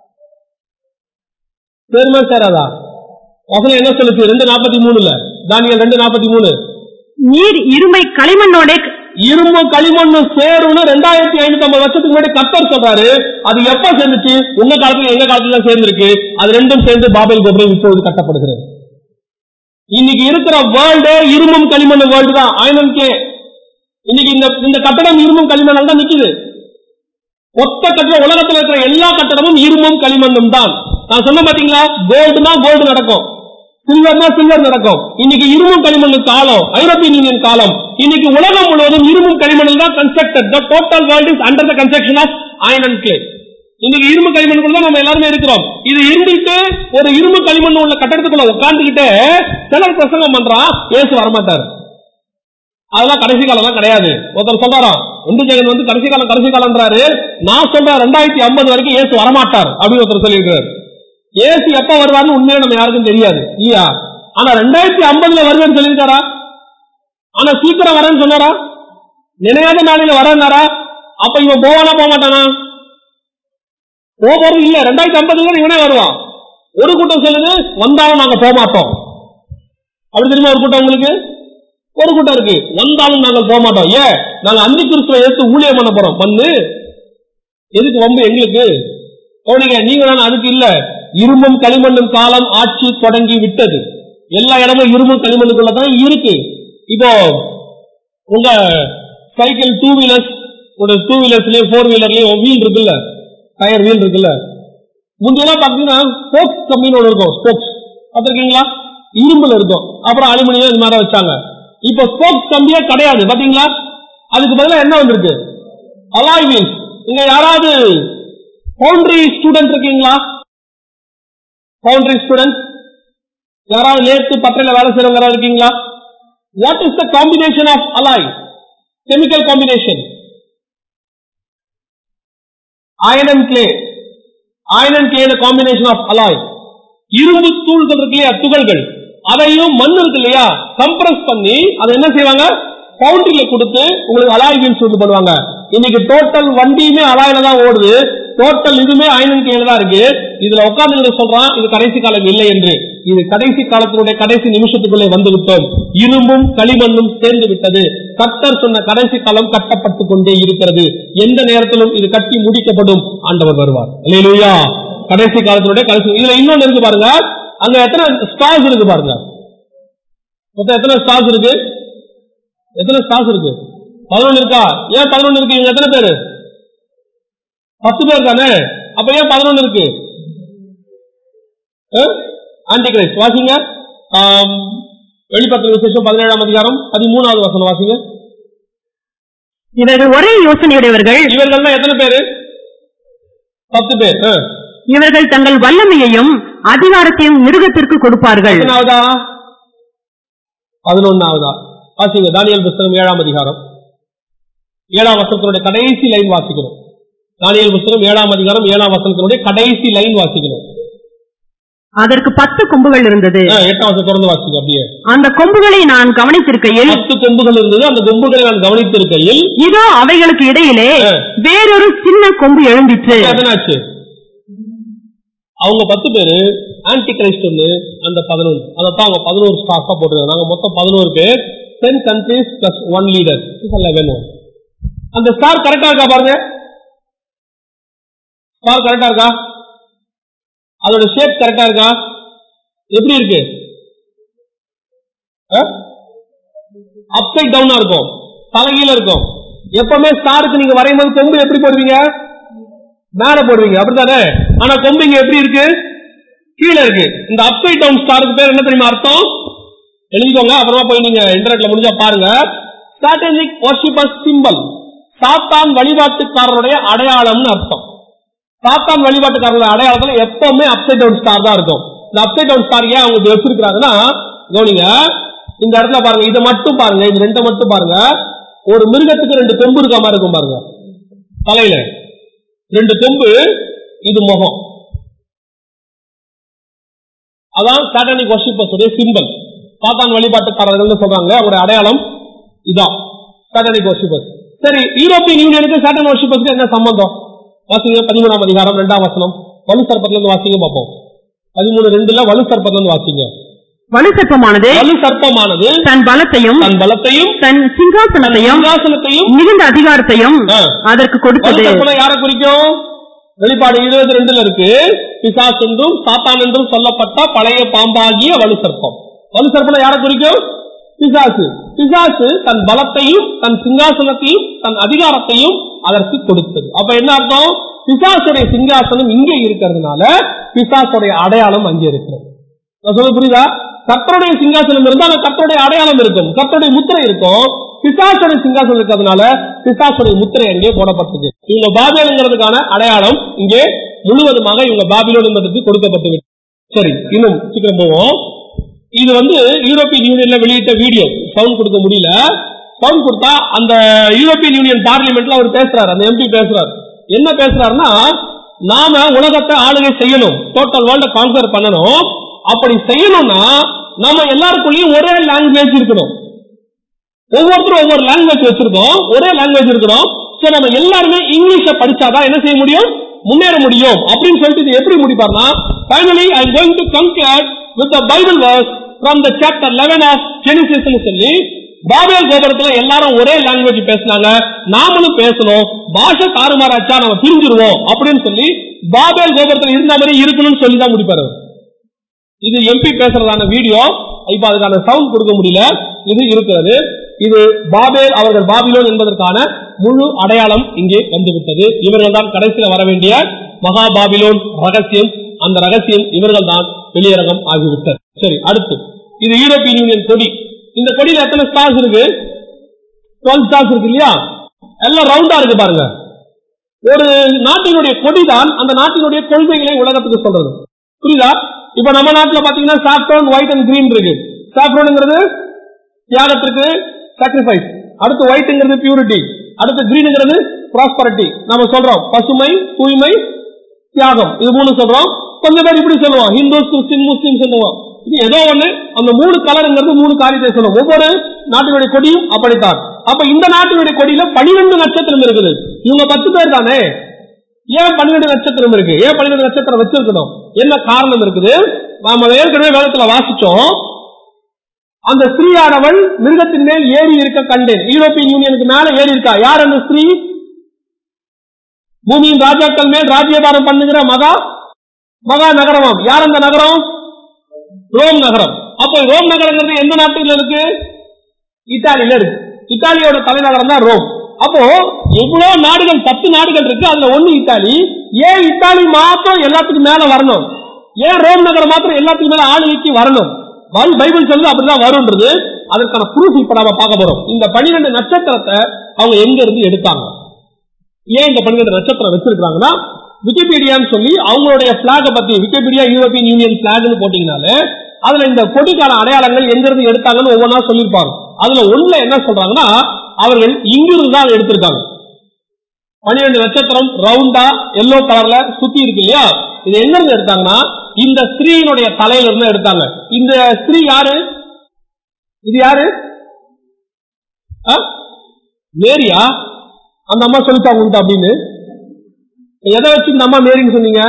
சேருமா சேராதா வசனம் என்ன சொல்லுச்சு ரெண்டு நாற்பத்தி மூணுல தானியல் ரெண்டு நாற்பத்தி மூணு நீர் இரும்பை களிமண்ணோட இரும்பும் களிமண்ணும் சேரும்னு ரெண்டாயிரத்தி ஐநூத்தி ஐம்பது வருஷத்துக்கு முன்னாடி கத்தர் சொல்றாரு அது எப்ப சேர்ந்துச்சு உங்க காலத்துல எங்க காலத்துல தான் சேர்ந்திருக்கு அது ரெண்டும் சேர்ந்து பாபேல் கோபுரம் இப்பொழுது கட்டப்படுகிறது இன்னைக்கு இருக்கிற வேர்ல்டு இரும்பும் களிமண் வேர்ல்டு தான் ஆயிரம் கே இன்னைக்கு இந்த இந்த கட்டடம் இரும்பும் களிமண்ணால் தான் நிக்குது மொத்த கட்டடம் உலகத்துல இருக்கிற எல்லா கட்டடமும் இரும்பும் களிமண்ணும் தான் நான் சொன்ன பாத்தீங்களா கோல்டுனா கோல்டு நடக்கும் சில்வர்னா சில்வர் நடக்கும் இன்னைக்கு இரும்பும் களிமண் காலம் ஐரோப்பியன் யூனியன் காலம் இன்னைக்கு உலகம் முழுவதும் இரும்பும் களிமண்ணில் தான் constructed the total world is under the construction of iron and clay இன்னைக்கு இரும்பு களிமண்ணுக்குள்ள தான் நம்ம எல்லாருமே இருக்கிறோம் இது இருந்துட்டு ஒரு இரும்பு களிமண் உள்ள கட்டடத்துக்குள்ள உட்கார்ந்துகிட்டு சிலர் பிரசங்கம் பண்றான் ஏசு வரமாட்டார் அதெல்லாம் கடைசி காலம் கிடையாது ஒருத்தர் சொல்றாராம் இந்து ஜெகன் வந்து கடைசி காலம் கடைசி காலம்ன்றாரு நான் சொல்றேன் ரெண்டாயிரத்தி ஐம்பது வரைக்கும் ஏசு வரமாட்டார் அப்படின்னு ஒருத்தர் சொல்லியிருக்காரு ஏசு எப்ப வருவார்னு உண்மையா நம்ம யாருக்கும் தெரியாது இல்லையா ஆனா ரெண்டாயிரத்தி ஐம்பதுல வருவேன்னு சொல்லியிருக்காரா ஆனா சீக்கிரம் வரேன்னு சொன்னாரா நினையாத நாளில வரேன்னாரா அப்ப இவன் போவானா போக மாட்டானா போறது இல்ல ரெண்டாயிரத்தி ஐம்பதுல இவனே வருவான் ஒரு கூட்டம் சொல்லுது வந்தாலும் நாங்க போக மாட்டோம் அப்படி தெரியுமா ஒரு கூட்டம் உங்களுக்கு ஒரு கூட்டம் இருக்கு வந்தாலும் நாங்கள் போக மாட்டோம் ஏன் நாங்க அந்தி கிறிஸ்துவ எடுத்து ஊழியம் பண்ண போறோம் பண்ணு எதுக்கு வம்பு எங்களுக்கு கவனிங்க நீங்க நான் அதுக்கு இல்ல இரும்பும் களிமண்ணும் காலம் ஆட்சி தொடங்கி விட்டது எல்லா இடமும் இரும்பும் களிமண்ணுக்குள்ள தான் இருக்கு இப்போ உங்க சைக்கிள் டூ வீலர்ஸ் ஒரு டூ வீலர்ஸ்லயும் ஃபோர் வீலர்லயும் வீல் இருக்குல்ல டயர் வீல் இருக்குல்ல முந்தையெல்லாம் பாத்தீங்கன்னா ஸ்போக்ஸ் கம்பெனி ஒன்று இருக்கும் ஸ்போக்ஸ் பார்த்திருக்கீங்களா இரும்புல இருக்கும் அப்புறம் அலுமினியம் இது மாதிரி வச்சாங்க இப்போ ஸ்போக்ஸ் கம்பியே கிடையாது பாத்தீங்களா அதுக்கு பதிலா என்ன வந்திருக்கு அலாய் வீல்ஸ் இங்க யாராவது பவுண்டரி ஸ்டூடெண்ட் இருக்கீங்களா பவுண்டரி ஸ்டூடெண்ட் யாராவது நேத்து பட்டறையில வேலை செய்யறவங்க யாராவது இருக்கீங்களா what is the combination of alloy chemical combination iron and clay iron and clay combination of alloy இரும்பு தூள்கள் இருக்கு இல்லையா துகள்கள் அதையும் மண் இருக்கு இல்லையா கம்ப்ரஸ் பண்ணி அதை என்ன செய்வாங்க பவுண்டரியில கொடுத்து உங்களுக்கு அலாய் வீல்ஸ் வந்து பண்ணுவாங்க இன்னைக்கு டோட்டல் வண்டியுமே அலாயில தான் ஓடுது டோட்டல் இதுமே அயனன் கீழே தான் இருக்கு இதுல உட்கார்ந்து சொல்றான் இது கடைசி காலம் இல்லை என்று இது கடைசி காலத்தினுடைய கடைசி நிமிஷத்துக்குள்ளே வந்து விட்டோம் இரும்பும் களிமண்ணும் சேர்ந்து விட்டது கர்த்தர் சொன்ன கடைசி காலம் கட்டப்பட்டு கொண்டே இருக்கிறது எந்த நேரத்திலும் இது கட்டி முடிக்கப்படும் ஆண்டவர் வருவார் அல்லேலூயா கடைசி காலத்தினுடைய கடைசி இதுல இன்னொன்னு இருக்கு பாருங்க அங்க எத்தனை ஸ்டார்ஸ் இருக்கு பாருங்க மொத்தம் எத்தனை ஸ்டார்ஸ் இருக்கு எத்தனை ஸ்டார்ஸ் இருக்கு பதினொன்னு இருக்கா ஏன் பதினொன்னு இருக்கு இவங்க எத்தனை பேரு பத்து பேர் தானே அப்ப ஏன் பதினொன்னு இருக்கு ஆன்டி கிரைஸ்ட் வாசிங்க ஆம், வெளிப்பத்திர விசேஷம் பதினேழாம் அதிகாரம் பதிமூணாவது வசனம் வாசிங்க இவர்கள் ஒரே யோசனையுடையவர்கள் இவர்கள்லாம் எத்தனை பேரு பத்து பேர் ஆ. இவர்கள் தங்கள் வல்லமையையும் அதிகாரத்தையும் மிருகத்திற்கு கொடுப்பார்கள் எத்தனாவதா பதினொன்னாவதா வாசிங்க தானியல் புஸ்தகம் ஏழாம் அதிகாரம் ஏழாம் வசனத்தினுடைய கடைசி லைன் வாசிக்கணும் தானியல் புஸ்தகம் ஏழாம் அதிகாரம் ஏழாம் வசனத்தினுடைய கடைசி லைன் வாசிக்கணும் அதற்கு பத்து கொம்புகள் இருந்தது ஆ, எட்டாம் வசனம் திறந்து வாசிங்க அப்படியே அந்த கொம்புகளை நான் கவனித்திருக்கையில் பத்து கொம்புகள் இருந்தது அந்த கொம்புகளை நான் கவனித்திருக்கையில் இதோ அவைகளுக்கு இடையிலே ஆ. வேறொரு சின்ன கொம்பு எழும்பிற்று எதனாச்சு அவங்க பத்து பேரு ஆன்டி கிரைஸ்ட் ஒண்ணு அந்த பதினொன்று அதைத்தான் அவங்க பதினோரு ஸ்டாஃபா போட்டுருக்காங்க நாங்க மொத்தம் பதினோரு பேர் ten countries plus one leader eleven அந்த ஸ்டார் கரெக்டா இருக்கா பாருங்க ஸ்டார் கரெக்டா இருக்கா அதோட ஷேப் கரெக்டா இருக்கா எப்படி இருக்கு அப்சைட் டவுனா இருக்கும் தலைகீழ இருக்கும் எப்பவுமே ஸ்டாருக்கு நீங்க வரையும் போது கொம்பு எப்படி போடுவீங்க மேல போடுவீங்க அப்படித்தானே ஆனா கொம்பு இங்க எப்படி இருக்கு கீழே இருக்கு இந்த அப்சைட் டவுன் ஸ்டாருக்கு பேர் என்ன தெரியுமா அர்த்தம் எழுதிக்கோங்க அப்புறமா போய் நீங்க இன்டர்நெட்ல முடிஞ்சா பாருங்க ஸ்ட்ராட்டஜிக் வர்ஷிபர் சிம்பல் சாத்தான் வழிபாட்டுக்காரருடைய அடையாளம்னு அர்த்தம் சாத்தான் வழிபாட்டுக்காரருடைய அடையாளத்துல எப்பவுமே அப்சைட் டவுன் ஸ்டார் தான் இருக்கும் இந்த அப்சைட் டவுன் ஸ்டார் ஏன் அவங்க இப்படி வச்சிருக்காங்கன்னா கவனிங்க இந்த இடத்துல பாருங்க இதை மட்டும் பாருங்க இது ரெண்டை மட்டும் பாருங்க ஒரு மிருகத்துக்கு ரெண்டு கொம்பு இருக்க மாதிரி இருக்கும் பாருங்க தலையில ரெண்டு கொம்பு இது முகம் அதான் சாட்டானிக் வர்ஷிப்பர்ஸ் உடைய சிம்பல் சாத்தான் வழிபாட்டுக்காரர்கள் சொல்றாங்க அவருடைய அடையாளம் இதான் சாட்டானிக் வர்ஷிப்பர்ஸ் சரி யூரோப்பியன் யூனியனுக்கு சாட்டன் வர்ஷிப்பர்ஸ்க்கு என்ன சம்பந்தம் வாசிங்க பதிமூணாம் அதிகாரம் ரெண்டாம் வசனம் வலு சர்ப்பத்துல இருந்து வாசிங்க பார்ப்போம் பதிமூணு ரெண்டுல வலு சர்ப்பத்துல இருந்து வாசிங்க வலுசற்பமானது வலு சர்ப்பமானது தன் பலத்தையும் தன் பலத்தையும் தன் சிங்காசனத்தையும் சிங்காசனத்தையும் மிகுந்த அதிகாரத்தையும் ஆ. அதற்கு வலு கொடுத்தது சர்ப்பம் யாரை குறிக்கும் வெளிப்பாடு இருபது ரெண்டுல இருக்கு பிசாஸ் என்றும் சாத்தான் என்றும் சொல்லப்பட்ட பழைய பாம்பாகிய வலு சர்ப்பம் வலு சர்ப்பம் யாரை குறிக்கும் பிசாசு பிசாசு தன் பலத்தையும் தன் சிங்காசனத்தையும் தன் அதிகாரத்தையும் அதற்கு கொடுத்தது அப்ப என்ன அர்த்தம் பிசாசுடைய சிங்காசனம் இங்கே இருக்கிறதுனால பிசாசுடைய அடையாளம் அங்கே இருக்கிறது நான் சொல்ல புரியுதா கர்த்தருடைய சிங்காசனம் இருந்தா அந்த கர்த்தருடைய அடையாளம் இருக்கும் கர்த்தருடைய முத்திரை இருக்கும் பிசாசுடைய சிங்காசனம் இருக்கிறதுனால பிசாசுடைய முத்திரை அங்கே போடப்பட்டது இவங்க பாபிலோனுங்கிறதுக்கான அடையாளம் இங்கே முழுவதுமாக இவங்க பாபிலோன் என்பதற்கு கொடுக்கப்பட்டது சரி இன்னும் சீக்கிரம் போவோம் இது வந்து யூரோப்பியன் யூனியன்ல வெளியிட்ட வீடியோ சவுண்ட் கொடுக்க முடியல சவுண்ட் கொடுத்தா அந்த யூரோப்பியன் யூனியன் பார்லிமெண்ட்ல அவர் பேசுறாரு அந்த எம்பி பேசுறாரு என்ன பேசுறாருன்னா நாம உலகத்தை ஆளுகை செய்யணும் டோட்டல் வேர்ல்ட கான்கர் பண்ணணும் அப்படி செய்யணும்னா நாம எல்லாருக்குள்ளயும் ஒரே லாங்குவேஜ் இருக்கணும் ஒவ்வொருத்தரும் ஒவ்வொரு லாங்குவேஜ் வச்சிருக்கோம் ஒரே லாங்குவேஜ் இருக்கணும் சோ நம்ம எல்லாருமே இங்கிலீஷ படிச்சாதான் என்ன செய்ய முடியும் முன்னேற முடியும் அப்படின்னு சொல்லிட்டு இது எப்படி முடிப்பார்னா finally I am going to complete with the Bible verse from the chapter 11 of Genesis சொல்லி பாபேல் கோபுரத்துல எல்லாரும் ஒரே லாங்குவேஜ் பேசினாங்க நாமளும் பேசணும் பாஷை தாறுமாறாச்சா நம்ம பிரிஞ்சிருவோம் அப்படின்னு சொல்லி பாபேல் கோபுரத்துல இருந்த மாதிரி இருக்கணும்னு சொல்லி தான் முடிப்பாரு அவர். இது எம்பி பேசுறதான வீடியோ இப்ப அதுக்கான சவுண்ட் கொடுக்க முடியல இது இருக்கிறது இது பாபேல் அவர்கள் பாபிலோன் என்பதற்கான முழு அடையாளம் இங்கே வந்துவிட்டது இவர்கள் தான் கடைசியில் வர வேண்டிய மகா பாபிலோன் ரகசியம் அந்த ரகசியம் இவர்கள் தான் வெளியரங்கம் ஆகிவிட்டது சரி அடுத்து இது யூரோப்பியன் யூனியன் கொடி இந்த கொடியில எத்தனை ஸ்டார்ஸ் இருக்கு டுவெல் ஸ்டார்ஸ் இருக்கு இல்லையா எல்லாம் ரவுண்டா இருக்கு பாருங்க ஒரு நாட்டினுடைய கொடிதான் அந்த நாட்டினுடைய கொள்கைகளை உலகத்துக்கு சொல்றது புரியுதா இப்ப நம்ம நாட்டுல பாத்தீங்கன்னா சாப்ரோன் ஒயிட் அண்ட் கிரீன் இருக்கு சாப்ரோனுங்கிறது தியாகத்திற்கு சாக்ரிஃபைஸ் அடுத்து ஒயிட்ங்கிறது பியூரிட்டி அடுத்து கிரீனுங்கிறது ப்ராஸ்பரிட்டி நம்ம சொல்றோம் பசுமை தூய்மை தியாகம் இது மூணு சொல்றோம் கொஞ்சம் பேர் இப்படி சொல்லுவோம் ஹிந்துஸ் கிறிஸ்டின் முஸ்லீம் சொல்லுவோம் இது ஏதோ ஒண்ணு அந்த மூணு கலருங்கிறது மூணு காரியத்தை சொல்லுவோம் ஒவ்வொரு நாட்டினுடைய கொடியும் அப்படித்தான் அப்ப இந்த நாட்டினுடைய கொடியில பனிரெண்டு நட்சத்திரம் இருக்குது இவங்க பத்து பேர் தானே ஏன் பன்னிரெண்டு நட்சத்திரம் இருக்கு ஏன் பன்னிரெண்டு நட்சத்திரம் வச்சிருக்கணும் என்ன காரணம் இருக்குது நாம ஏற்கனவே வேதத்துல வாசிச்சோம் அந்த ஸ்திரீயானவள் மிருகத்தின் மேல் ஏறி இருக்க கண்டேன் யூரோப்பியன் யூனியனுக்கு மேல ஏறி இருக்கா யார் அந்த ஸ்திரீ பூமியின் ராஜாக்கள் மேல் ராஜ்யபாரம் பண்ணுகிற மகா மகா நகரமாம் யார் அந்த நகரம் ரோம் நகரம் அப்போ ரோம் நகரங்கிறது எந்த நாட்டில் இருக்கு இத்தாலியில இருக்கு இத்தாலியோட தலைநகரம் தான் ரோம் அப்போ எவ்வளவு நாடுகள் பத்து நாடுகள் இருக்கு அதுல ஒண்ணு இத்தாலி ஏன் இத்தாலி மாத்திரம் எல்லாத்துக்கும் மேல வரணும் ஏன் ரோம் நகரம் மாத்திரம் எல்லாத்துக்கும் மேல ஆளுகைக்கு வரணும் பை- பைபிள் சொல்லுது அப்படிதான் வரும்ன்றது அதற்கான ப்ரூஃப் இப்ப நாம பார்க்க போறோம் இந்த பன்னிரெண்டு நட்சத்திரத்தை அவங்க எங்க இருந்து எடுத்தாங்க ஏன் இந்த பன்னிரெண்டு நட்சத்திரம் வச்சிருக்காங்கன்னா விக்கிபீடியான்னு சொல்லி அவங்களுடைய பிளாக பத்தி விக்கிபீடியா யூரோப்பியன் யூனியன் பிளாக்னு போட்டீங்கனாலே அதுல இந்த கொடிக்கான அடையாளங்கள் எங்க இருந்து எடுத்தாங்கன்னு ஒவ்வொன்றா சொல்லியிருப்பாங்க அதுல ஒண்ணுல என்ன சொல்றாங்கன்னா அவர்கள் இங்கிருந்து தான் எடுத்திருக்காங்க பன்னிரெண்டு நட்சத்திரம் ரவுண்டா எல்லோ கலர்ல சுத்தி இருக்கு இல்லையா இது எங்க இருந்து எடுத்தாங்கன்னா இந்த ஸ்திரீயினுடைய தலையில இருந்து எடுத்தாங்க இந்த ஸ்திரீ யாரு இது யாரு ஆ? மேரியா அந்த அம்மா சொல்லிட்டாங்க உன்ட்ட அப்படின்னு எதை வச்சு இந்த அம்மா மேரின்னு சொன்னீங்க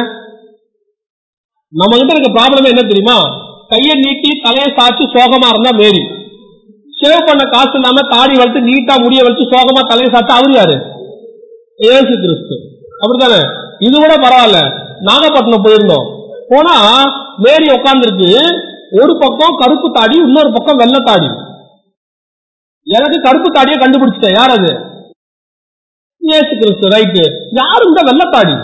நம்ம கிட்ட இருக்க ப்ராப்ளம் என்ன தெரியுமா கையை நீட்டி தலையை சாச்சு சோகமா இருந்தா மேரி சேவ் பண்ண காசு இல்லாம தாடி வளர்த்து நீட்டா முடிய வச்சு சோகமா தலையை சாச்சு அவரு யாரு ஏசு கிறிஸ்து அப்படித்தானே இது கூட பரவாயில்ல நாகப்பட்டினம் போயிருந்தோம் போனா மேரி உட்கார்ந்துருக்கு ஒரு பக்கம் கருப்பு தாடி இன்னொரு பக்கம் வெள்ளை தாடி எனக்கு கருப்பு தாடியை கண்டுபிடிச்சிட்டேன் யார் அது ஏசு கிறிஸ்து ரைட்டு யாரு இந்த வெள்ளத்தாடி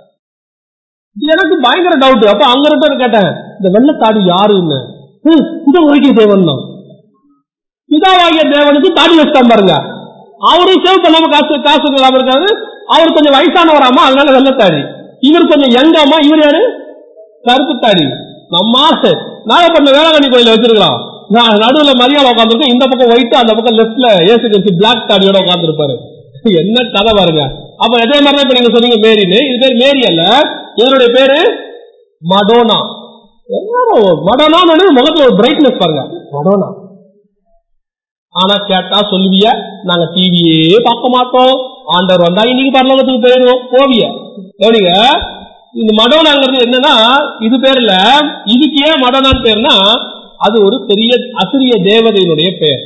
இது எனக்கு பயங்கர டவுட் அப்ப அங்க இருக்க கேட்டேன் இந்த வெள்ளத்தாடி யாருன்னு ஹம், இந்த வைக்கிய தேவன் தான் பிதாவாகிய தேவனுக்கு தாடி வச்சுட்டான் பாருங்க அவரும் சேவ் பண்ணாம காசு காசு இல்லாம இருக்காரு அவர் கொஞ்சம் வயசானவராமா அதனால வெள்ளத்தாடி இவர் கொஞ்சம் யங்காமா இவர் யாரு கருப்பு தாடி நம்ம நாகப்பட்டினம் வேளாங்கண்ணி கோயில வச்சிருக்கலாம் நான் நடுவுல மரியாதை உட்காந்துருக்கேன் இந்த பக்கம் ஒயிட் அந்த பக்கம் லெஃப்ட்ல ஏசு கிறிஸ்து பிளாக் தாடியோட உட்காந்துருப்பாரு என்ன கதை பாருங்க அப்ப அதே மாதிரி தான் இப்ப நீங்க சொன்னீங்க மேரின்னு இது பேர் மேரி அல்ல இதனுடைய பேரு மடோனா என்னடா மடோனா முகத்துல ஒரு பிரைட்னஸ் பாருங்க மடோனா ஆனா கேட்டா சொல்லுவிய நாங்க டிவியே பார்க்க மாட்டோம் ஆண்டவர் வந்தா இன்னைக்கு பரலோகத்துக்கு போயிடுவோம் போவிய கவனிங்க இந்த மடோனாங்கிறது என்னன்னா இது பேர் இல்ல இதுக்கு ஏன் மடோனான்னு பேர்னா அது ஒரு பெரிய அசிரிய தேவதையினுடைய பெயர்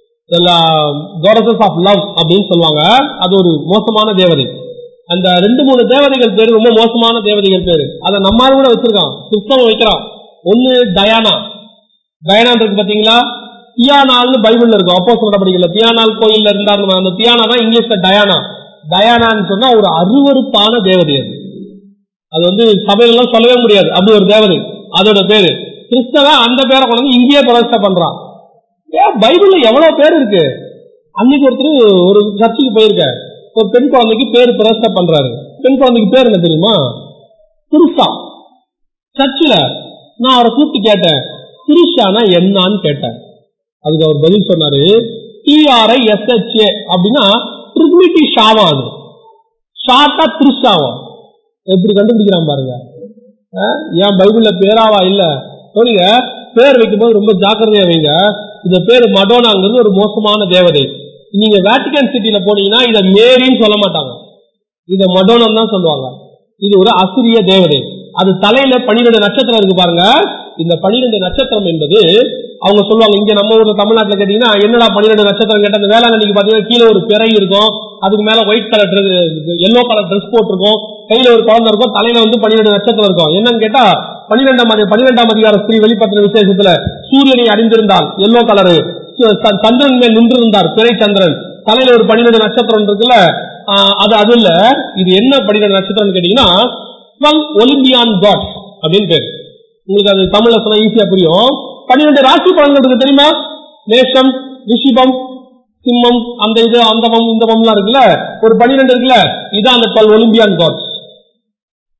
கோரசஸ் ஆஃப் லவ் அப்படின்னு சொல்லுவாங்க அது ஒரு மோசமான தேவதை அந்த ரெண்டு மூணு தேவதைகள் பேரு ரொம்ப மோசமான தேவதைகள் பேரு அதை நம்மால் கூட வச்சிருக்கான் கிறிஸ்தவம் வைக்கிறான் ஒன்னு டயானா டயானா இருக்கு பாத்தீங்களா தியானால்னு பைபிள்ல இருக்கும் அப்போ சொல்ல படிக்கல தியானால் கோயில்ல இருந்தாரு அந்த தியானா தான் இங்கிலீஷ்ல டயானா டயானான்னு சொன்னா ஒரு அருவருப்பான தேவதை அது அது வந்து சபையிலாம் சொல்லவே முடியாது அப்படி ஒரு தேவதை அதோட பேரு கிறிஸ்தவன் அந்த பேரை கொண்டு வந்து இங்கேயே பிரதிஷ்டை பண்றான் ஏன் பைபிள்ல எவ்வளவு பேர் இருக்கு அன்னைக்கு ஒருத்தர் ஒரு சர்ச்சுக்கு போயிருக்க ஒரு பெண் குழந்தைக்கு பேர் பிரதிஷ்டை பண்றாரு பெண் குழந்தைக்கு பேர் என்ன தெரியுமா திருஷா சர்ச்சில் நான் அவரை கூப்பிட்டு கேட்டேன் திருஷானா என்னான்னு கேட்டேன் அதுக்கு அவர் பதில் சொன்னாரு டிஆர்ஐ எஸ்ஹெச்ஏ அப்படின்னா ட்ரிபிலிட்டி ஷாவா அது ஷார்ட்டா திருஷாவா எப்படி கண்டுபிடிக்கிறான் பாருங்க அஹ், ஏன் பைபிள்ல பேராவா இல்ல சொல்லுங்க பேர் வைக்கும்போது ரொம்ப ஜாக்கிரதையா வைங்க இந்த பேர் மடோனாங்கிறது ஒரு மோசமான தேவதை நீங்க வேட்டிகன் சிட்டில போனீங்கன்னா இத மேரின்னு சொல்ல மாட்டாங்க இத மடோனம் தான் சொல்லுவாங்க இது ஒரு அசிரிய தேவதை அது தலையில பன்னிரெண்டு நட்சத்திரம் இருக்கு பாருங்க இந்த பன்னிரெண்டு நட்சத்திரம் என்பது அவங்க சொல்லுவாங்க இங்க நம்ம ஊர்ல தமிழ்நாட்டுல கேட்டீங்கன்னா என்னடா பன்னிரெண்டு நட்சத்திரம் கேட்ட அந்த வேளாங்கண்ணிக்கு பாத்தீங்கன்னா கீழே ஒரு பிறை இருக்கும் அதுக்கு மேல white colour yellow colour dress போட்டிருக்கும் கையில ஒரு குழந்தை இருக்கும் தலையில வந்து பன்னிரெண்டு நட்சத்திரம் இருக்கும் என்னன்னு கேட்டா பன்னிரெண்டாம் அதி- பன்னிரெண்டாம் அதிகார ஸ்திரீ வெளிப்பட்டின விசேஷத்துல சூரியனை அணிந்திருந்தால் எல்லோ கலரு சந்திரன் மேல் நின்றிருந்தார் பிறை சந்திரன் தலையில ஒரு பன்னிரெண்டு நட்சத்திரம் இருக்குல்ல ஆஹ் அது அது இல்ல இது என்ன பன்னிரெண்டு நட்சத்திரம்னு கேட்டீங்கன்னா டுவெல் ஒலிம்பியான் காட்ஸ் அப்படின்னு பேர் உங்களுக்கு அது தமிழ்ல சொன்னா ஈஸியா புரியும் பன்னிரெண்டு ராசி பலன்கள் இருக்கு தெரியுமா மேஷம் ரிஷிபம் சிம்மம் அந்த இது அந்தமம் இந்தமம்லாம் இருக்குல்ல ஒரு பன்னிரெண்டு இருக்குல்ல இதான் அந்த டுவெல் ஒலிம்பியான் காட்ஸ்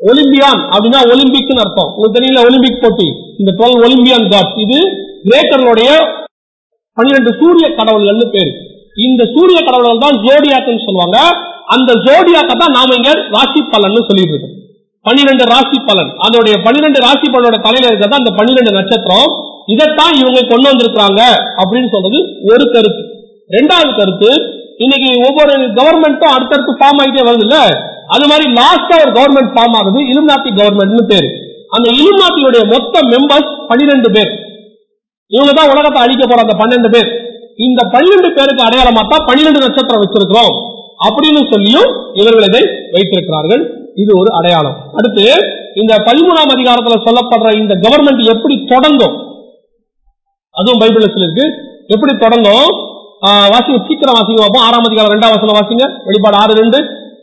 ஒலிம்பியான் அப்படின்னா ஒலிம்பிக்னு அர்த்தம் உங்களுக்கு தெரியல ஒலிம்பிக் போட்டி இந்த டுவெல் ஒலிம்பியான் காட்ஸ் இது கிரேக்கர்களுடைய பன்னிரண்டு சூரிய கடவுள்கள்னு பேரு இந்த சூரிய கடவுள்கள் தான் ஜோடியாக்குன்னு சொல்லுவாங்க அந்த ஜோடியாக்க தான் நாம இங்க ராசி பலன்னு சொல்லிட்டு இருக்கோம் பன்னிரெண்டு ராசி பலன் அதோடைய பன்னிரெண்டு ராசி பலனோட தலையில இருக்கிறது அந்த பன்னிரெண்டு நட்சத்திரம் இதைத்தான் இவங்க கொண்டு வந்திருக்கிறாங்க அப்படின்னு சொல்றது ஒரு கருத்து ரெண்டாவது கருத்து இன்னைக்கு ஒவ்வொரு கவர்மெண்ட்டும் அடுத்தடுத்து ஃபார்ம் ஆகிட்டே வருது இல்ல அது மாதிரி லாஸ்டா ஒரு கவர்மெண்ட் ஃபார்ம் ஆகுது இலுமினாத்தி கவர்மெண்ட்னு பேரு அந்த இலுமினாத்தியுடைய மொத்த மெம்பர்ஸ் பன்னிரெண்டு பேர் இவங்க தான் உலகத்தை அழிக்க போற அந்த பன்னெண்டு பேர் இந்த பன்னிரெண்டு பேருக்கு அடையாளமா தான் பன்னிரெண்டு நட்சத்திரம் வச்சிருக்கிறோம் அப்படின்னு சொல்லியும் இவர்கள் இதை வைத்திருக்கிறார்கள் இது ஒரு அடையாளம் அடுத்து இந்த பதிமூணாம் அதிகாரத்துல சொல்லப்படுற இந்த கவர்மெண்ட் எப்படி தொடங்கும் அதுவும் பைபிள்ல சொல்லிருக்கு எப்படி தொடங்கும் ஆஹ் வாசிங்க சீக்கிரம் வாசிங்க பார்ப்போம் ஆறாம் அதிகாரம் ரெண்டாம் வசனம் வாசிங்க வெளிப்பாடு ஆறு ரெண்டு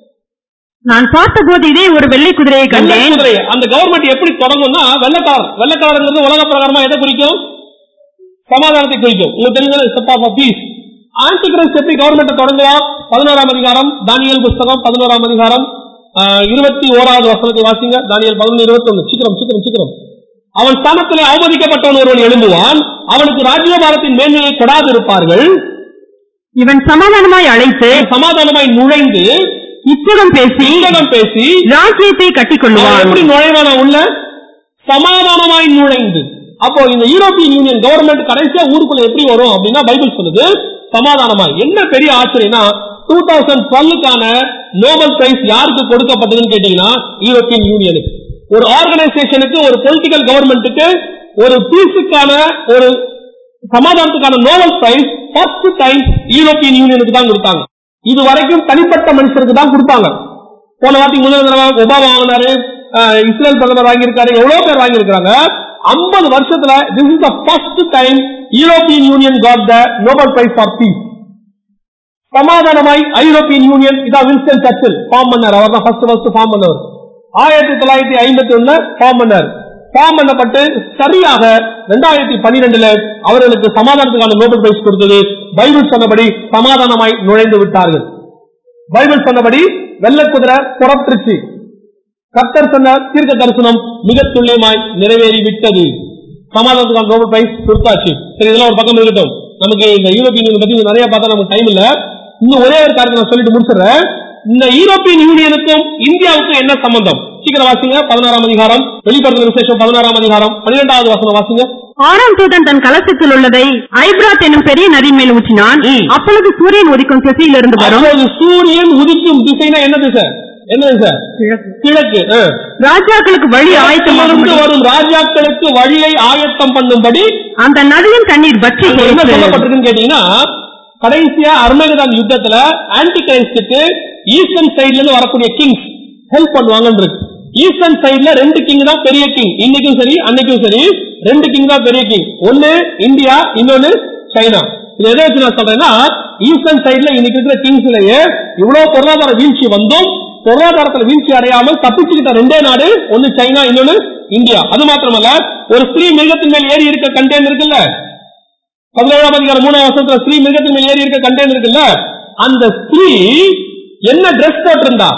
நான் பார்த்தபோது இதே ஒரு வெள்ளை குதிரையை வெள்ளை கண்டேன் குதிரை. அந்த கவர்மெண்ட் எப்படி தொடங்கும்னா வெள்ளக்காரர் வெள்ளக்காரங்கிறது உலக பிரகாரமா எதை குறிக்கும் சமாதானத்தை குறிக்கும் உங்களுக்கு தெரிஞ்சது step of peace antichrist எப்படி கவர்மெண்ட் தொடங்குவான் பதினோராம் அதிகாரம் தானியல் புஸ்தகம் பதினோராம் அதிகாரம் ஆஹ், இருபத்தி ஓராவது வசனத்தை வாசிங்க தானியல் பதினொன்று இருபத்தி ஒண்ணு சீக்கிரம் சீக்கிரம் சீக்கிரம் அவன் ஸ்தானத்திலே அவமதிக்கப்பட்டவன் ஒருவன் எழும்புவான் அவனுக்கு ராஜ்யபாரத்தின் மேன்மையை கொடாது இருப்பார்கள் இவன் சமாதானமாய் அழைத்து சமாதானமாய் நுழைந்து இச்சகம் பேசி இங்கனம் பேசி ராஜ்யத்தை அவன் கட்டிக்கொள்ளுவான் எப்படி நுழைவானா உள்ள சமாதானமாய் நுழைந்து அப்போ இந்த யூரோப்பியன் யூனியன் கவர்மெண்ட் கடைசியா ஊருக்குள்ள எப்படி வரும் அப்படின்னா பைபிள் சொல்லுது சமாதானமாய் என்ன பெரிய ஆச்சரியம்னா டூ தௌசண்ட் டுவெல்லுக்கான நோபல் பிரைஸ் யாருக்கு கொடுக்கப்பட்டதுன்னு கேட்டீங்கன்னா யூரோப்பியன் யூனியனுக்கு ஒரு ஆர்கனைசேஷனுக்கு ஒரு பொலிட்டிக்கல் கவர்மெண்ட்டுக்கு ஒரு பீஸுக்கான ஒரு சமாதானத்துக்கான Nobel prize first time European யூனியனுக்கு தான் கொடுத்தாங்க இது வரைக்கும் தனிப்பட்ட மனுஷருக்கு தான் கொடுப்பாங்க போன வாட்டி முதல் தடவை ஒபாமா வாங்கினாரு அஹ் இஸ்ரேல் பிரதமர் வாங்கியிருக்காரு எவ்வளவு பேர் வாங்கியிருக்காங்க 50 வருஷத்துல this is the first time European union got the Nobel prize for peace சமாதானமாய் ஐரோப்பியன் யூனியன் இதான் வின்ஸ்டன் சர்ச்சில் ஃபார்ம் பண்ணார் அவர் தான் ஃபர்ஸ்ட் ஃபர்ஸ்ட் ஃபார்ம் பண்ணவர் ஆயிரத்தி தொள்ளாயிரத்தி ஐம்பத்தி ஒண்ணுல ஃபார்ம் பண்ணார் ஃபார்ம் பண்ணப்பட்டு சரியாக ரெண்டாயிரத்தி பன்னிரெண்டுல அவர்களுக்கு சமாதானத்துக்கான நோபல் பிரைஸ் கொடுத்தது பைபிள் சொன்னபடி சமாதானமாய் நுழைந்து விட்டார்கள் பைபிள் சொன்னபடி வெள்ளை குதிரை புறப்பட்டுருச்சு கர்த்தர் சொன்ன தீர்க்க தரிசனம் மிக துல்லியமாய் நிறைவேறி விட்டது சமாதானத்துக்கான நோபல் பிரைஸ் கொடுத்தாச்சு சரி இதெல்லாம் ஒரு பக்கம் இருக்கட்டும் நமக்கு இந்த யூரோப்பியன் யூனியன் பத்தி நிறைய பார்த்தா நமக்கு டைம் இல்ல இன்னும் ஒரே ஒரு காரியத்தை நான் சொல்லிட்டு முடிச்சிடுறேன் இந்த யூரோப்பியன் யூனியனுக்கும் இந்தியாவுக்கும் என்ன சம்பந்தம் சீக்கிரம் வாசிங்க பதினாறாம் அதிகாரம் வெளிப்படுத்த விசேஷம் பதினாறாம் அதிகாரம் பன்னிரெண்டாவது வசனம் வாசிங்க ஆறாம் தூதன் தன் கலசத்தில் உள்ளதை ஐப்ராத் என்னும் பெரிய நதியின் மேல் ஊற்றினான் ம். அப்பொழுது சூரியன் உதிக்கும் திசையிலிருந்து வரும் அப்போது சூரியன் உதிக்கும் திசைனா என்ன திசை என்ன திசை கிழக்கு ஆ. ராஜாக்களுக்கு வழி இருந்து ஆயத்தம் வரும் ராஜாக்களுக்கு வழியை ஆயத்தம் பண்ணும்படி அந்த நதியின் தண்ணீர் வற்றி அங்க என்ன போயிற்று. சொல்லப்பட்டிருக்குன்னு கேட்டீங்கன்னா கடைசியா அர்மேகதான் யுத்தத்துல ஆன்டி கிரைஸ்டுக்கு ஈஸ்டர்ன் சைடுல இருந்து வரக்கூடிய கிங்ஸ் ஹெல்ப் பண்ணுவாங்கன்னு இருக்கு ஈஸ்டர்ன் சைடுல ரெண்டு கிங் தான் பெரிய கிங் இன்னைக்கும் சரி அன்னைக்கும் சரி ரெண்டு கிங் தான் பெரிய கிங் ஒன்னு இந்தியா இன்னொன்னு சைனா இது எதை வச்சு நான் சொல்றேன்னா ஈஸ்டர்ன் சைடுல இன்னைக்கு இருக்கிற கிங்ஸ்லயே இவ்வளவு பொருளாதார வீழ்ச்சி வந்தும் பொருளாதாரத்துல வீழ்ச்சி அடையாமல் தப்பிச்சுக்கிட்ட ரெண்டே நாடு ஒன்னு சைனா இன்னொன்னு இந்தியா அது மாத்திரமல்ல ஒரு ஸ்திரீ மிருகத்தின் மேல் ஏறி இருக்க கண்டேன் இருக்குல்ல பதினேழாம் அதிகாரம் மூணாம் வருஷத்துல ஸ்திரீ மிருகத்தின் மேல் ஏறி இருக்க கண்டேன் இருக்குல்ல அந்த ஸ்திரீ என்ன ட்ரெஸ் போட்டிருந்தா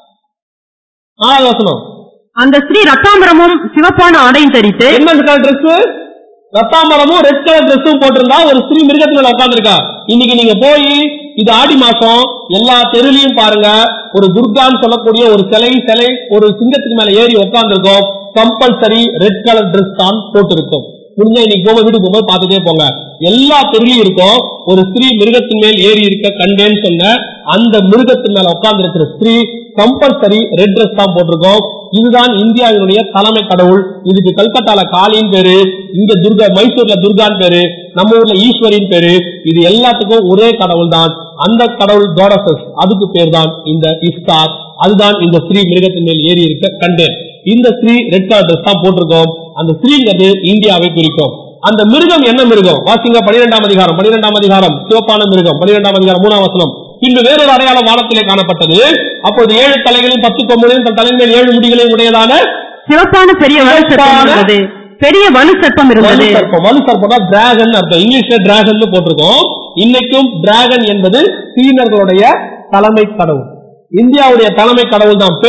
ஆறாவது வசனம் அந்த ஸ்திரீ ரத்தாம்பரமும் சிவப்பான ஆடையும் தரித்து என்ன கலர் ட்ரெஸ் ரத்தாம்பரமும் ரெட் கலர் ட்ரெஸ்ஸும் போட்டிருந்தா ஒரு ஸ்திரீ மிருகத்து மேல உட்காந்துருக்கா இன்னைக்கு நீங்க போய் இது ஆடி மாசம் எல்லா தெருலையும் பாருங்க ஒரு துர்கான்னு சொல்லக்கூடிய ஒரு சிலை சிலை ஒரு சிங்கத்துக்கு மேல ஏறி உட்காந்துருக்கோம் கம்பல்சரி ரெட் கலர் ட்ரெஸ் தான் போட்டிருக்கும் முடிஞ்சா இன்னைக்கு போக வீட்டுக்கு போகும்போது பார்த்துட்டே போங்க எல்லா தெருலையும் இருக்கும் ஒரு ஸ்திரீ மிருகத்தின் மேல் ஏறி இருக்க கண்டேன்னு சொன்ன அந்த மிருகத்தின் மேல உட்கார்ந்து இருக்கிற ஸ்திரீ கம்பல்சரி ரெட் ட்ரெஸ் தான் போட்டிருக்கோம் இதுதான் இந்தியாவினுடைய தலைமை கடவுள் இதுக்கு கல்கட்டால காளின்னு பேரு இங்க துர்கா மைசூர்ல துர்கான்னு பேரு நம்ம ஊர்ல ஈஸ்வரின் பேரு இது எல்லாத்துக்கும் ஒரே கடவுள் தான் அந்த கடவுள் கோடசஸ் அதுக்கு பேர் தான் இந்த இஸ்தார் அதுதான் இந்த ஸ்ரீ மிருகத்தின் மேல் ஏறி இருக்க கண்டேன் இந்த ஸ்ரீ ரெட் கலர் ட்ரெஸ் தான் போட்டிருக்கோம் அந்த ஸ்ரீங்கிறது இந்தியாவை குறிக்கும் அந்த மிருகம் என்ன மிருகம் வாசிங்க பனிரெண்டாம் அதிகாரம் பனிரெண்டாம் அதிகாரம் சிவப்பான மிருகம் பனிரெண்டாம் அதிகாரம் மூணாம் வசனம் பின்பு வேறொரு அடையாளம் வானத்திலே காணப்பட்டது அப்போது ஏழு தலைகளையும் பத்து கொம்புகளையும் தன் தலைமையில் ஏழு முடிகளையும் உடையதான சிவப்பான பெரிய வலு சர்ப்பம் சிவப்பான இருந்தது பெரிய வலு சர்ப்பம் வலு இருந்தது சர்ப்பம் வலு சர்ப்பம்னா டிராகன் அர்த்தம் இங்கிலீஷ்ல டிராகன் போட்டிருக்கோம் இன்னைக்கும் டிராகன் என்பது சீனர்களுடைய தலைமை கடவுள் இந்தியாவுடைய தலைமை கடவுள் தான் பெண்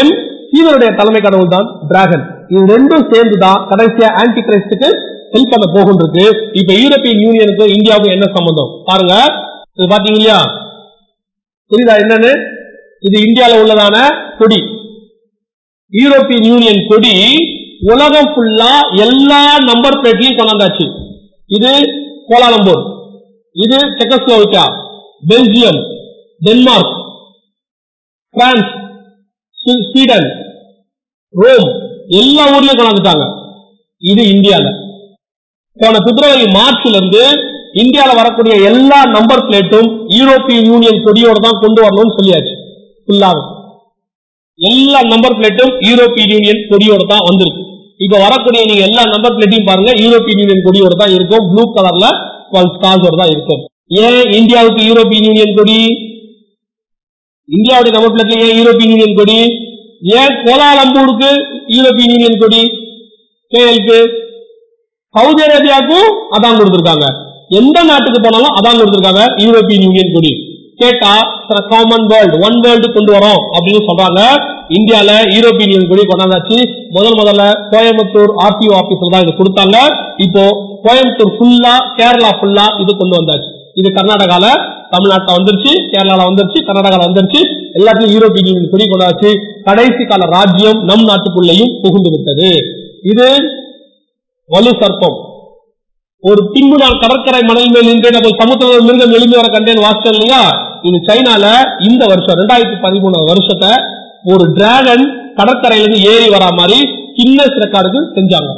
சீனருடைய தலைமை கடவுள் தான் டிராகன் இது ரெண்டும் சேர்ந்து தான் கடைசியா ஆன்டி கிரைஸ்டுக்கு ஹெல்ப் பண்ண போகின்றது இப்ப யூரோப்பியன் யூனியனுக்கும் இந்தியாவுக்கும் என்ன சம்பந்தம் பாருங்க இது பாத்தீங்க இல்லையா புரியுதா என்னன்னு இது இந்தியால உள்ளதான கொடி யூரோப்பியன் யூனியன் கொடி உலகம் ஃபுல்லா எல்லா நம்பர் பிளேட்லயும் கொண்டாந்தாச்சு இது கோலாலம்பூர் இது செக்கஸ்லோவிக்கா பெல்ஜியம் டென்மார்க் பிரான்ஸ் ஸ்வீ- ஸ்வீடன் ரோம் எல்லா ஊர்லயும் கொண்டாந்துட்டாங்க இது இந்தியால போன பிப்ரவரி மார்ச்ல இருந்து இந்தியால வரக்கூடிய எல்லா நம்பர் பிளேட்டும் யூரோப்பியன் யூனியன் கொடியோட தான் கொண்டு வரணும்னு சொல்லியாச்சு ஃபுல்லாவே எல்லா நம்பர் பிளேட்டும் யூரோப்பியன் யூனியன் கொடியோட தான் வந்திருக்கு இப்ப வரக்கூடிய நீங்க எல்லா நம்பர் பிளேட்டையும் பாருங்க யூரோப்பியன் யூனியன் கொடியோட தான் இருக்கும் ப்ளூ கலர்ல டுவெல் ஸ்டார்ஸோட தான் இருக்கும் ஏன் இந்தியாவுக்கு யூரோப்பியன் யூனியன் கொடி இந்தியாவுடைய நம்பர் பிளேட்ல ஏன் யூரோப்பியன் யூனியன் கொடி ஏன் கோலாலம்பூருக்கு யூரோப்பியன் யூனியன் கொடி கேஎல்க்கு சவுதி அரேபியாவுக்கும் அதான் கொடுத்திருக்காங்க எந்த நாட்டுக்கு போனாலும் அதான் கொடுத்திருக்காங்க யூரோப்பியன் யூனியன் கொடி கேட்டா காமன் வேர்ல்டு ஒன் வேர்ல்டு கொண்டு வரோம் அப்படின்னு சொல்றாங்க இந்தியால யூரோப்பியன் யூனியன் கொடி கொண்டாந்தாச்சு முதல் முதல்ல கோயம்புத்தூர் ஆர்டிஓ ஆபீஸ்ல தான் இது கொடுத்தாங்க இப்போ கோயம்புத்தூர் ஃபுல்லா கேரளா ஃபுல்லா இது கொண்டு வந்தாச்சு இது கர்நாடகால தமிழ்நாட்டுல வந்துருச்சு கேரளால வந்துருச்சு கர்நாடகால வந்துருச்சு எல்லாத்தையும் யூரோப்பியன் யூனியன் கொடி கொண்டாச்சு கடைசி கால ராஜ்யம் நம் நாட்டுக்குள்ளேயும் புகுந்து விட்டது இது வலு சர்ப்பம் ஒரு பின்பு நான் கடற்கரை மணல் மேல் நின்றேன் அப்போ சமுத்திர மிருகம் எழுந்து வர கண்டேன் வாசிச்சேன் இல்லையா இது சைனால இந்த வருஷம் ரெண்டாயிரத்தி பதிமூணு வருஷத்தை ஒரு டிராகன் கடற்கரையில இருந்து ஏறி வரா மாதிரி கின்னஸ் ரெக்கார்டுக்கு செஞ்சாங்க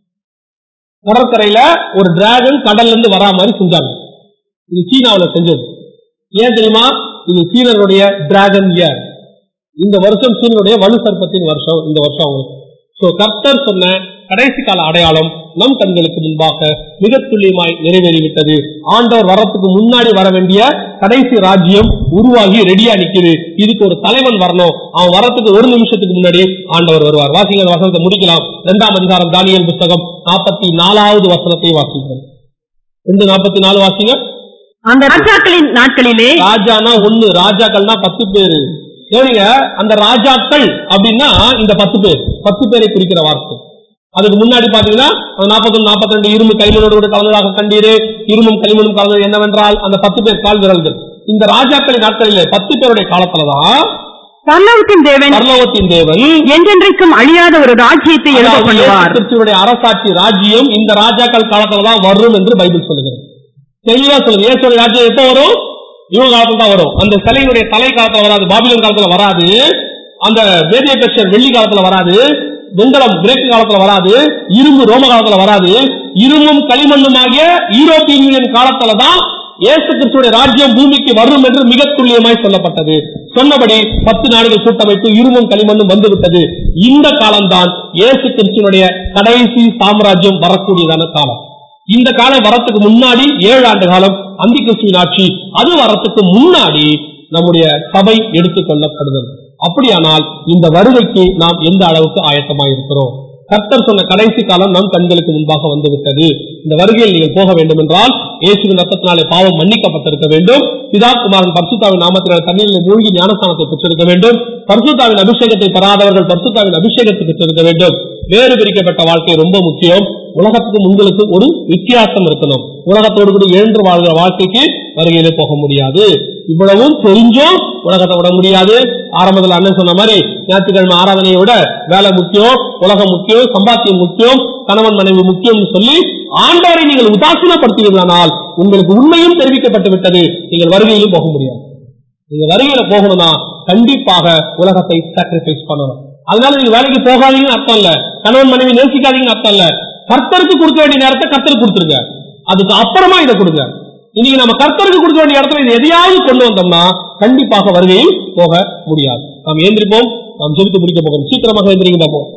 கடற்கரையில ஒரு டிராகன் கடல்ல இருந்து வரா மாதிரி செஞ்சாங்க இது சீனாவுல செஞ்சது ஏன் தெரியுமா இது சீனருடைய டிராகன் இயர் இந்த வருஷம் சீனருடைய வலு சர்ப்பத்தின் வருஷம் இந்த வருஷம் அவங்களுக்கு சோ கர்த்தர் சொன்ன கடைசி கால அடையாளம் நம் கண்களுக்கு முன்பாக மிக துல்லியமாய் நிறைவேறிவிட்டது ஆண்டவர் வரத்துக்கு முன்னாடி வர வேண்டிய கடைசி ராஜ்யம் உருவாகி ரெடியா நிக்குது இதுக்கு ஒரு தலைவன் வரணும் அவன் வரத்துக்கு ஒரு நிமிஷத்துக்கு முன்னாடி ஆண்டவர் வருவார் வாசிங்க அந்த வசனத்தை முடிக்கலாம் இரண்டாம் அதிகாரம் தானியல் புஸ்தகம் நாற்பத்தி நாலாவது வசனத்தை வாசிக்கிறோம் ரெண்டு நாற்பத்தி நாலு வாசிங்க அந்த ராஜாக்களின் நாட்களிலே ராஜானா ஒண்ணு ராஜாக்கள்னா பத்து பேரு கவனிங்க அந்த ராஜாக்கள் அப்படின்னா இந்த பத்து பேர் பத்து பேரை குறிக்கிற வார்த்தை அதுக்கு முன்னாடி பாத்தீங்கன்னா அந்த நாற்பத்தொன்னு நாற்பத்தி ரெண்டு இரும்பு களிமண்ணோடு கூட கலந்ததாக கண்டீரு இருமும் களிமண்ணும் கலந்தது என்னவென்றால் அந்த பத்து பேர் கால் விரல்கள் இந்த ராஜாக்களின் நாட்களிலே பத்து பேருடைய காலத்துலதான் பரலோகத்தின் தேவன் பரலோகத்தின் தேவன் என்றென்றைக்கும் அழியாத ஒரு ராஜ்யத்தை எழுத அதாவது இயேசு பண்ணுவார் கிறிஸ்துவுடைய அரசாட்சி ராஜ்யம் இந்த ராஜாக்கள் காலத்துல தான் வரும் என்று பைபிள் சொல்லுகிறது தெளிவா சொல்லுங்க இயேசுடைய ராஜ்யம் எப்போ வரும் இவங்க காலத்துல தான் வரும் அந்த சிலையினுடைய தலை காலத்துல வராது பாபிலோன் காலத்துல வராது அந்த வேதிய பெஷர் வெள்ளி காலத்துல வராது வெண்கலம் கிரேக்கு காலத்துல வராது இரும்பு ரோம காலத்துல வராது இரும்பும் களிமண்ணும் ஆகிய யூரோப்பியன் யூனியன் காலத்துல தான் இயேசு கிறிஸ்துடைய ராஜ்யம் பூமிக்கு வரும் என்று மிக துல்லியமாய் சொல்லப்பட்டது சொன்னபடி பத்து நாடுகள் கூட்டமைப்பு இருமும் களிமண்ணும் வந்துவிட்டது இந்த காலம்தான் இயேசு கிறிஸ்துவனுடைய கடைசி சாம்ராஜ்யம் வரக்கூடியதான காலம் இந்த காலம் வரத்துக்கு முன்னாடி ஏழு ஆண்டு காலம் அந்தி கிறிஸ்துவின் ஆட்சி அது வரத்துக்கு முன்னாடி நம்முடைய சபை எடுத்துக் கொள்ளப்படுதல் அப்படியானால் இந்த வருகைக்கு நாம் எந்த அளவுக்கு ஆயத்தமாக இருக்கிறோம் கர்த்தர் சொன்ன கடைசி காலம் நம் கண்களுக்கு முன்பாக வந்துவிட்டது இந்த வருகையில் நீங்கள் போக வேண்டும் என்றால் இயேசுவின் ரத்தத்தினாலே பாவம் மன்னிக்கப்பட்டிருக்க வேண்டும் பிதா குமாரன் பரிசுத்தாவின் நாமத்தினாலே தண்ணீரில் மூழ்கி ஞானஸ்தானத்தை பெற்றிருக்க வேண்டும் பரிசுத்தாவின் அபிஷேகத்தை பெறாதவர்கள் பரிசுத்தாவின் அபிஷேகத்தை பெற்றிருக்க வேண்டும் வேறு பிரிக்கப்பட்ட வாழ்க்கை ரொம்ப முக்கியம் உலகத்துக்கும் உங்களுக்கு ஒரு வித்தியாசம் இருக்கணும் உலகத்தோடு கூட எழுந்து வாழ்கிற வாழ்க்கைக்கு வருகையிலே போக முடியாது இவ்வளவும் தெரிஞ்சும் உலகத்தை விட முடியாது ஆரம்பத்தில் அண்ணன் சொன்ன மாதிரி ஞாயிற்றுக்கிழமை ஆராதனையை விட வேலை முக்கியம் உலகம் முக்கியம் சம்பாத்தியம் முக்கியம் கணவன் மனைவி முக்கியம்னு சொல்லி ஆண்டவரை நீங்கள் உதாசீனப்படுத்துவீர்களானால் உங்களுக்கு உண்மையும் தெரிவிக்கப்பட்டு விட்டது நீங்கள் வருகையிலும் போக முடியாது நீங்க வருகையில போகணும்னா கண்டிப்பாக உலகத்தை சாக்ரிஃபைஸ் பண்ணணும் அதனால நீங்க வேலைக்கு போகாதீங்கன்னு அர்த்தம் இல்ல கணவன் மனைவி நேசிக்காதீங்கன்னு அர்த்தம் இல்ல கர்த்தருக்கு கொடுக்க வேண்டிய நேரத்தை கர்த்தருக்கு கொடுத்துருங்க அதுக்கு அப்புறமா இதை கொடுங்க இன்னைக்கு நம்ம கர்த்தருக்கு கொடுக்க வேண்டிய இடத்துல இது எதையாவது கொண்டு வந்தோம்னா கண்டிப்பாக வருகையில் போக முடியாது நாம் ஏந்திரிப்போம் நாம் ஜெபித்து முடிக்க போகிறோம் சீக்கிரமாக எந்திரிங்க பார்ப்போம்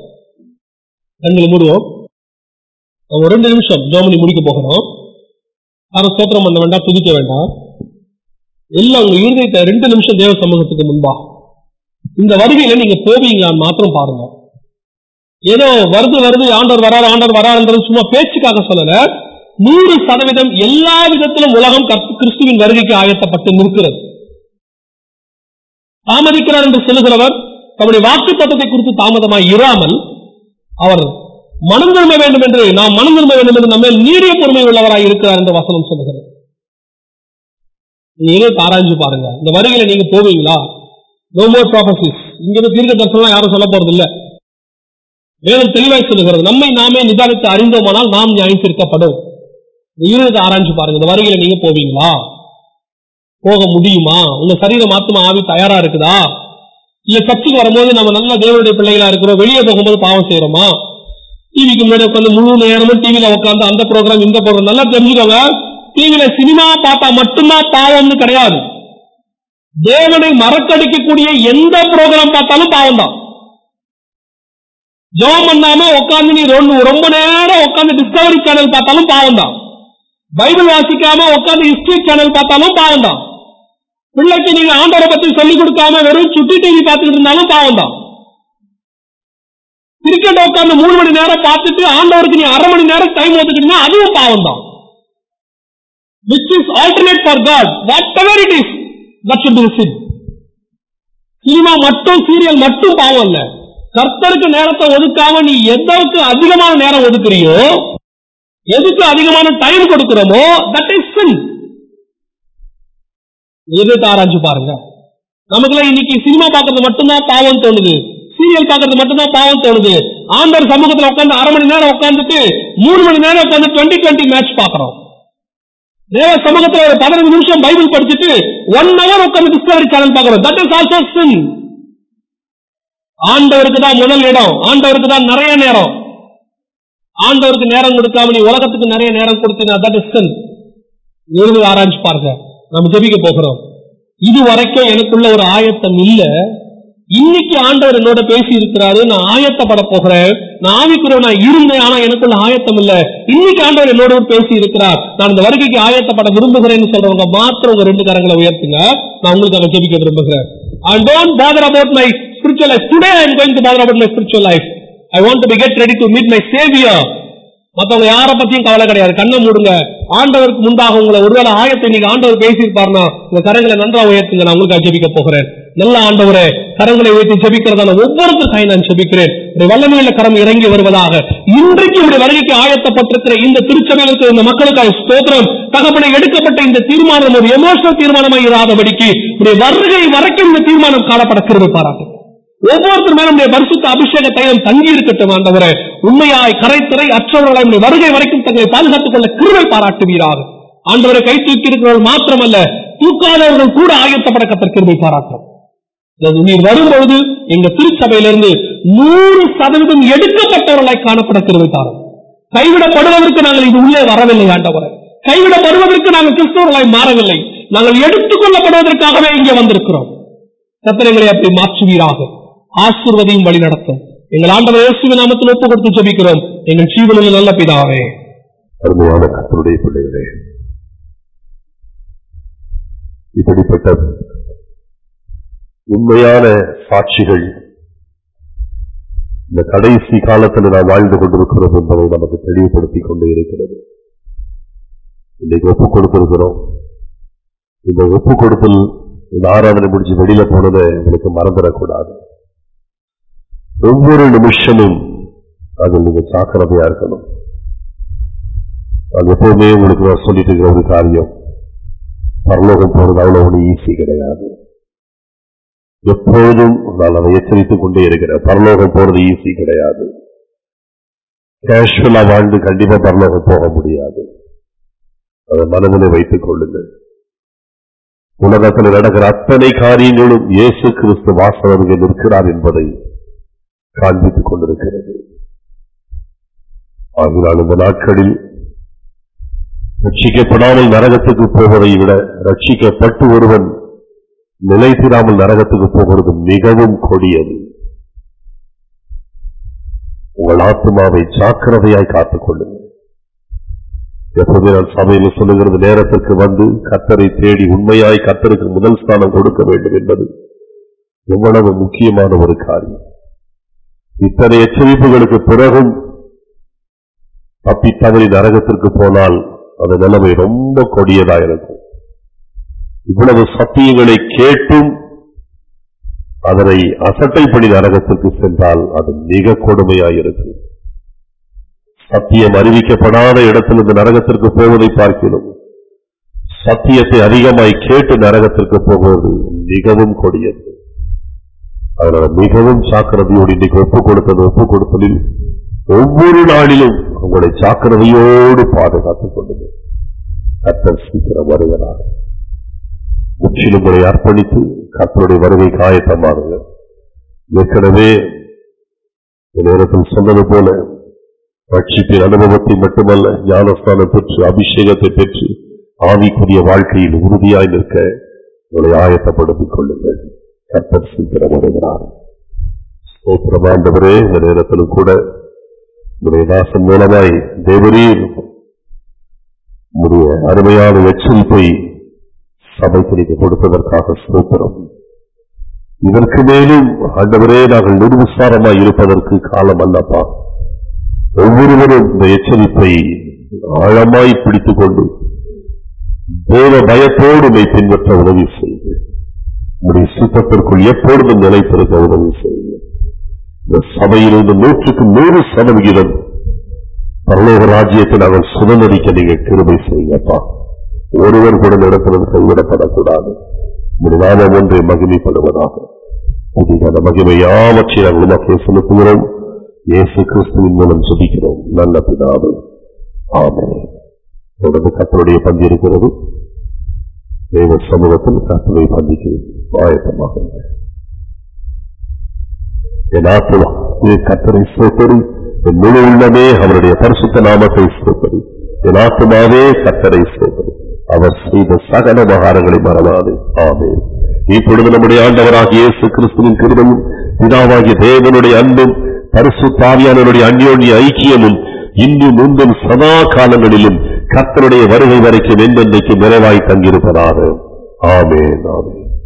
கண்களை மூடுவோம் நம்ம ஒரு ரெண்டு நிமிஷம் ஜோமனி முடிக்க போகிறோம் யாரும் ஸ்தோத்திரம் பண்ண வேண்டாம் துதிக்க வேண்டாம் எல்லாம் உங்க இருதயத்தை ரெண்டு நிமிஷம் தேவ சமூகத்துக்கு முன்பா இந்த வருகையில நீங்க போவீங்களான்னு மாத்திரம் பாருங்க ஏதோ வருது வருது ஆண்டவர் வராரு ஆண்டவர் வராருன்றது சும்மா பேச்சுக்காக சொல்லல நூறு சதவீதம் எல்லா விதத்திலும் உலகம் கர்த்த- கிறிஸ்துவின் வருகைக்கு ஆயத்தப்பட்டு நிற்கிறது தாமதிக்கிறார் என்று சொல்லுகிறவர் தம்முடைய வாக்கு தத்தத்தை குறித்து தாமதமாய் இராமல் அவர் மனம் திரும்ப வேண்டும் என்று நாம் மனம் திரும்ப வேண்டும் என்று நம்ம நீடிய பொறுமை உள்ளவராய் இருக்கிறார் என்று வசனம் சொல்லுகிறது நீங்க ஆராய்ஞ்சு பாருங்க இந்த வருகையில நீங்க போவீங்களா நோ மோர் ப்ராபசிஸ் இங்க இருந்து தீர்க்க தரிசனம் யாரும் சொல்ல போறது இல்ல வேதம் தெளிவாய் சொல்லுகிறது நம்மை நாமே நிதானித்து அறிந்தோமானால் நாம் நியாயம் தீர்க்கப்படும் இருபது ஆராய்ஞ்சு பாருங்க இந்த வருகையில நீங்க போவீங்களா போக முடியுமா உங்க சரீரம் ஆத்மா ஆவி தயாரா இருக்குதா இல்ல சர்ச்சுக்கு வரும்போது நம்ம நல்ல தேவனுடைய பிள்ளைகளா இருக்கிறோம் வெளியே போகும்போது பாவம் செய்யறோமா டிவிக்கு முன்னாடி உட்காந்து முழு நேரமும் டிவில உட்காந்து அந்த ப்ரோக்ராம் இந்த ப்ரோக்ராம் நல்லா தெரிஞ்சுக்கோங்க டிவில சினிமா பார்த்தா மட்டும்தான் பாவம்னு கிடையாது தேவனை மறக்கடிக்கக்கூடிய எந்த ப்ரோக்ராம் பார்த்தாலும் பாவம் தான் ஜோம் பண்ணாம உட்காந்து நீ ரொம்ப ரொம்ப நேரம் உட்காந்து டிஸ்கவரி சேனல் பார்த்தாலும் பாவம் தான் பைபிள் வாசிக்காம உட்காந்து ஹிஸ்டரி சேனல் பார்த்தாலும் பாவம் தான் பிள்ளைக்கு நீங்க ஆண்டவரை பத்தி சொல்லிக் கொடுக்காம வெறும் சுட்டி டிவி பார்த்துட்டு இருந்தாலும் பாவம் தான் கிரிக்கெட் உட்காந்து மூணு மணி நேரம் பார்த்துட்டு ஆண்டவருக்கு நீ அரை மணி நேரம் டைம் ஒதுக்கிட்டீங்கன்னா அதுவும் பாவம் தான் which is alternate for God whatever it is that should be sin cinema மட்டும் சீரியல் மட்டும் பாவம் இல்ல கர்த்தருக்கு நேரத்தை ஒதுக்காம நீ எதற்கு அதிகமான நேரம் ஒதுக்குறியோ எதுக்கு அதிகமான டைம் கொடுக்கிறோமோ தட் இஸ் sin எதிர்த்து ஆராய்ஞ்சு பாருங்க நமக்குலாம் இன்னைக்கு சினிமா பார்க்கறது மட்டும்தான் பாவம் தோணுது சீரியல் பார்க்கறது மட்டும்தான் பாவம் தோணுது ஆண்டவர் சமூகத்துல உட்காந்து அரை மணி நேரம் உட்காந்துட்டு மூணு மணி நேரம் உட்காந்து டுவெண்ட்டி டுவெண்ட்டி மேட்ச் பாக்குறோம் தேவ சமூகத்துல ஒரு பதினஞ்சு நிமிஷம் பைபிள் படிச்சுட்டு ஒன் ஹவர் உட்காந்து டிஸ்கவரி சேனல் பாக்குறோம் தட் இஸ் ஆல்சோ சின் ஆண்டவருக்கு தான் முதல் இடம் ஆண்டவருக்கு தான் நிறைய நேரம் ஆண்டவருக்கு நேரம் கொடுக்காம நீ உலகத்துக்கு நிறைய நேரம் கொடுத்தீங்கன்னா தட் இஸ் சின் எழுதி ஆராய்ச்சி பாருங்க நம்ம ஜெபிக்க போகிறோம் இது வரைக்கும் எனக்குள்ள ஒரு ஆயத்தம் இல்ல இன்னைக்கு ஆண்டவர் என்னோட பேசி இருக்கிறாரு நான் ஆயத்தப்பட போகிறேன் நான் ஆவிக்குறவ நான் இருந்தேன் ஆனா எனக்குள்ள ஆயத்தம் இல்ல இன்னைக்கு ஆண்டவர் என்னோட பேசி இருக்கிறார் நான் இந்த வருகைக்கு ஆயத்தப்பட விரும்புகிறேன்னு சொல்றவங்க மாத்திரம் உங்க ரெண்டு கரங்களை உயர்த்துங்க நான் உங்களுக்காக ஜெபிக்க விரும்புகிறேன் I don't bother about my spiritual life. Today I am going to bother about my spiritual life. I want to be get ready to meet my Savior. மத்தவங்க யார பத்தியும் கவலை கிடையாது கண்ணை மூடுங்க ஆண்டவருக்கு முன்பாக உங்களை ஒருவேளை ஆயத்தை நீங்க ஆண்டவர் பேசியிருப்பாருன்னா உங்க கரங்களை நன்றா உயர்த்துங்க நான் உங்களுக்காக ஜெபிக்க போகிறேன் நல்ல ஆண்டவரே கரங்களை உயர்த்தி ஜெபிக்கிறதான ஒவ்வொருத்தருக்காய் நான் ஜெபிக்கிறேன் உடைய வல்லமையில கரம் இறங்கி வருவதாக இன்றைக்கு உடைய வருகைக்கு ஆயத்தப்பட்டிருக்கிற இந்த திருச்சபையில் இருக்கிற இந்த மக்களுக்காக ஸ்தோத்திரம் தகப்பனை எடுக்கப்பட்ட இந்த தீர்மானம் ஒரு எமோஷனல் தீர்மானமாக இராதபடிக்கு உடைய வருகை வரைக்கும் இந்த தீர்மானம் காணப்பட கிருபை பாராட்டு ஒவ்வொருத்தர் மேலும் உடைய பரிசுத்த அபிஷேக தைலம் தங்கி இருக்கட்டும் ஆண்டவரே உண்மையாய் கரைத்துறை அற்றவர்களை உடைய வருகை வரைக்கும் தங்களை பாதுகாத்துக் கொள்ள கிருவை பாராட்டுவீராக ஆண்டவரை கை தூக்கி இருக்கிறவர்கள் மாத்திரமல்ல தூக்காதவர்கள் கூட ஆயத்தப்பட கத்தர் கிருவை பாராட்டும் அது நீர் வரும்பொழுது எங்க திருச்சபையிலிருந்து நூறு சதவீதம் எடுக்கப்பட்டவர்களாய் காணப்பட கிருவை தாரும் கைவிடப்படுவதற்கு நாங்கள் இது உள்ளே வரவில்லை ஆண்டவரை கைவிடப்படுவதற்கு நாங்கள் கிறிஸ்தவர்களாய் மாறவில்லை நாங்கள் எடுத்துக் கொள்ளப்படுவதற்காகவே இங்கே வந்திருக்கிறோம் கத்திரங்களை அப்படி மாற்றுவீராக ஆசிர்வதையும் வழி நடத்தும் எங்கள் ஆண்டவர் இயேசுவின் நாமத்தில் ஒப்பு கொடுத்து ஜெபிக்கிறோம் எங்கள் ஜீவனில் நல்ல பிதாவே அருமையான கத்தருடைய பிள்ளைகளே இப்படிப்பட்ட உண்மையான சாட்சிகள் இந்த கடைசி காலத்தில் நாம் வாழ்ந்து கொண்டிருக்கிறோம் என்பதை நமக்கு தெளிவுபடுத்திக் கொண்டே இருக்கிறது இன்னைக்கு ஒப்பு கொடுத்திருக்கிறோம் இந்த ஒப்பு கொடுத்தல் இந்த ஆராதனை முடிஞ்சு வெளியில போனதை உங்களுக்கு மறந்துடக்கூடாது ஒவ்வொரு நிமிஷமும் அதில் நீங்க ஜாக்கிரதையா இருக்கணும் அது எப்பவுமே உங்களுக்கு நான் சொல்லிட்டு இருக்கிற ஒரு காரியம் பரலோகம் போறது அவ்வளவு ஒண்ணு ஈஸி கிடையாது எப்பொழுதும் நான் அதை எச்சரித்துக் கொண்டே இருக்கிறேன் பரலோகம் போறது ஈஸி கிடையாது கேஷுவலா வாழ்ந்து கண்டிப்பா பரலோகம் போக முடியாது அதை மனதிலே வைத்துக் கொள்ளுங்கள் உலகத்தில் நடக்கிற அத்தனை காரியங்களும் இயேசு கிறிஸ்து வாசவர்கள் நிற்கிறார் என்பதை காண்பித்துக் கொண்டிருக்கிறது ஆகினால் இந்த நாட்களில் ரட்சிக்கப்படாமல் நரகத்துக்கு போவதை விட ரட்சிக்கப்பட்டு ஒருவன் நிலைத்திராமல் நரகத்துக்கு போகிறது மிகவும் கொடியது உங்கள் ஆத்மாவை ஜாக்கிரதையாய் காத்துக் கொள்ளுங்கள் எப்போதுமே நான் சபையில் சொல்லுகிறது நேரத்திற்கு வந்து கத்தரை தேடி உண்மையாய் கத்தருக்கு முதல் ஸ்தானம் கொடுக்க வேண்டும் என்பது எவ்வளவு முக்கியமான ஒரு காரியம் இத்தனை எச்சரிப்புகளுக்கு பிறகும் தப்பி தவறி நரகத்திற்கு போனால் அந்த நிலைமை ரொம்ப கொடியதா இருக்கும் இவ்வளவு சத்தியங்களை கேட்டும் அதனை அசட்டைப்படி நரகத்திற்கு சென்றால் அது மிக கொடுமையாயிருக்கு சத்தியம் அறிவிக்கப்படாத இடத்திலிருந்து நரகத்திற்கு போவதை பார்க்கிறோம் சத்தியத்தை அதிகமாய் கேட்டு நரகத்திற்கு போவது மிகவும் கொடியது அதனால மிகவும் சாக்கிரதையோடு இன்னைக்கு ஒப்புக் கொடுத்தது ஒப்புக் கொடுத்தலில் ஒவ்வொரு நாளிலும் உங்களை சாக்கிரதையோடு பாதுகாத்துக் கொண்டது கத்தர் சீக்கிரம் வருகிறார் முற்றிலும் உங்களை அர்ப்பணித்து கத்தருடைய வருகை காயத்தமாகுங்க ஏற்கனவே இந்த நேரத்தில் சொன்னது போல ரட்சிப்பின் அனுபவத்தை மட்டுமல்ல ஞானஸ்தானம் பெற்று அபிஷேகத்தை பெற்று ஆவிக்குரிய வாழ்க்கையில் உறுதியாய் நிற்க உங்களை ஆயத்தப்படுத்திக் கொள்ளுங்கள் கர்த்தர் சீக்கிரம் வருகிறார் ஸ்தோத்திரம் ஆண்டவரே இந்த நேரத்திலும் கூட உடைய தாசன் மூலமாய் தேவரீர் உடைய அருமையான எச்சரிப்பை சபைக்கு நீங்க கொடுப்பதற்காக ஸ்தோத்திரம் இதற்கு மேலும் ஆண்டவரே நாங்கள் நிர்விசாரமாய் இருப்பதற்கு காலம் அல்லப்பா ஒவ்வொருவரும் இந்த எச்சரிப்பை ஆழமாய் பிடித்துக் கொண்டு தேவ பயத்தோடு உம்மை பின்பற்ற உதவி செய்யுங்கள் உடைய சுத்தத்திற்குள் எப்பொழுதும் நிலைத்திருக்க உதவி செய்யுங்கள் இந்த சபையில் இந்த நூற்றுக்கு நூறு சதவிகிதம் பரலோக ராஜ்யத்தை நாங்கள் சுதந்திரிக்க நீங்க கிருபை செய்யுங்கப்பா ஒருவர் கூட நடத்துறது கைவிடப்படக்கூடாது உடைய நாமம் ஒன்றை மகிமைப்படுவதாக புதிய மகிமை யாவற்றை நாங்கள் உமக்கே செலுத்துகிறோம் இயேசு கிறிஸ்துவின் மூலம் சுதிக்கிறோம் நல்ல பிதாவே ஆமென் தொடர்ந்து கத்தருடைய பங்கு இருக்கிறது தேவ சமூகத்தில் கத்தரை பந்திக்கு ஆயத்தமாக என் ஆத்மா நீ கத்தரை சோத்தரி என் முழு உள்ளமே அவருடைய பரிசுத்த நாமத்தை சோத்தரி என் ஆத்மாவே கத்தரை சோத்தரி அவர் செய்த சகல மகாரங்களை மறவாது ஆமே இப்பொழுது நம்முடைய ஆண்டவராகிய இயேசு கிறிஸ்துவின் கிருபையும் பிதாவாகிய தேவனுடைய அன்பும் பரிசுத்தாவியானவருடைய அந்யோன்ய ஐக்கியமும் இன்றும் முன்பும் சதா காலங்களிலும் கர்த்தருடைய வருகை வரைக்கும் என்றென்றைக்கு நிறைவாய் தங்கியிருப்பதாக ஆமென் ஆமென்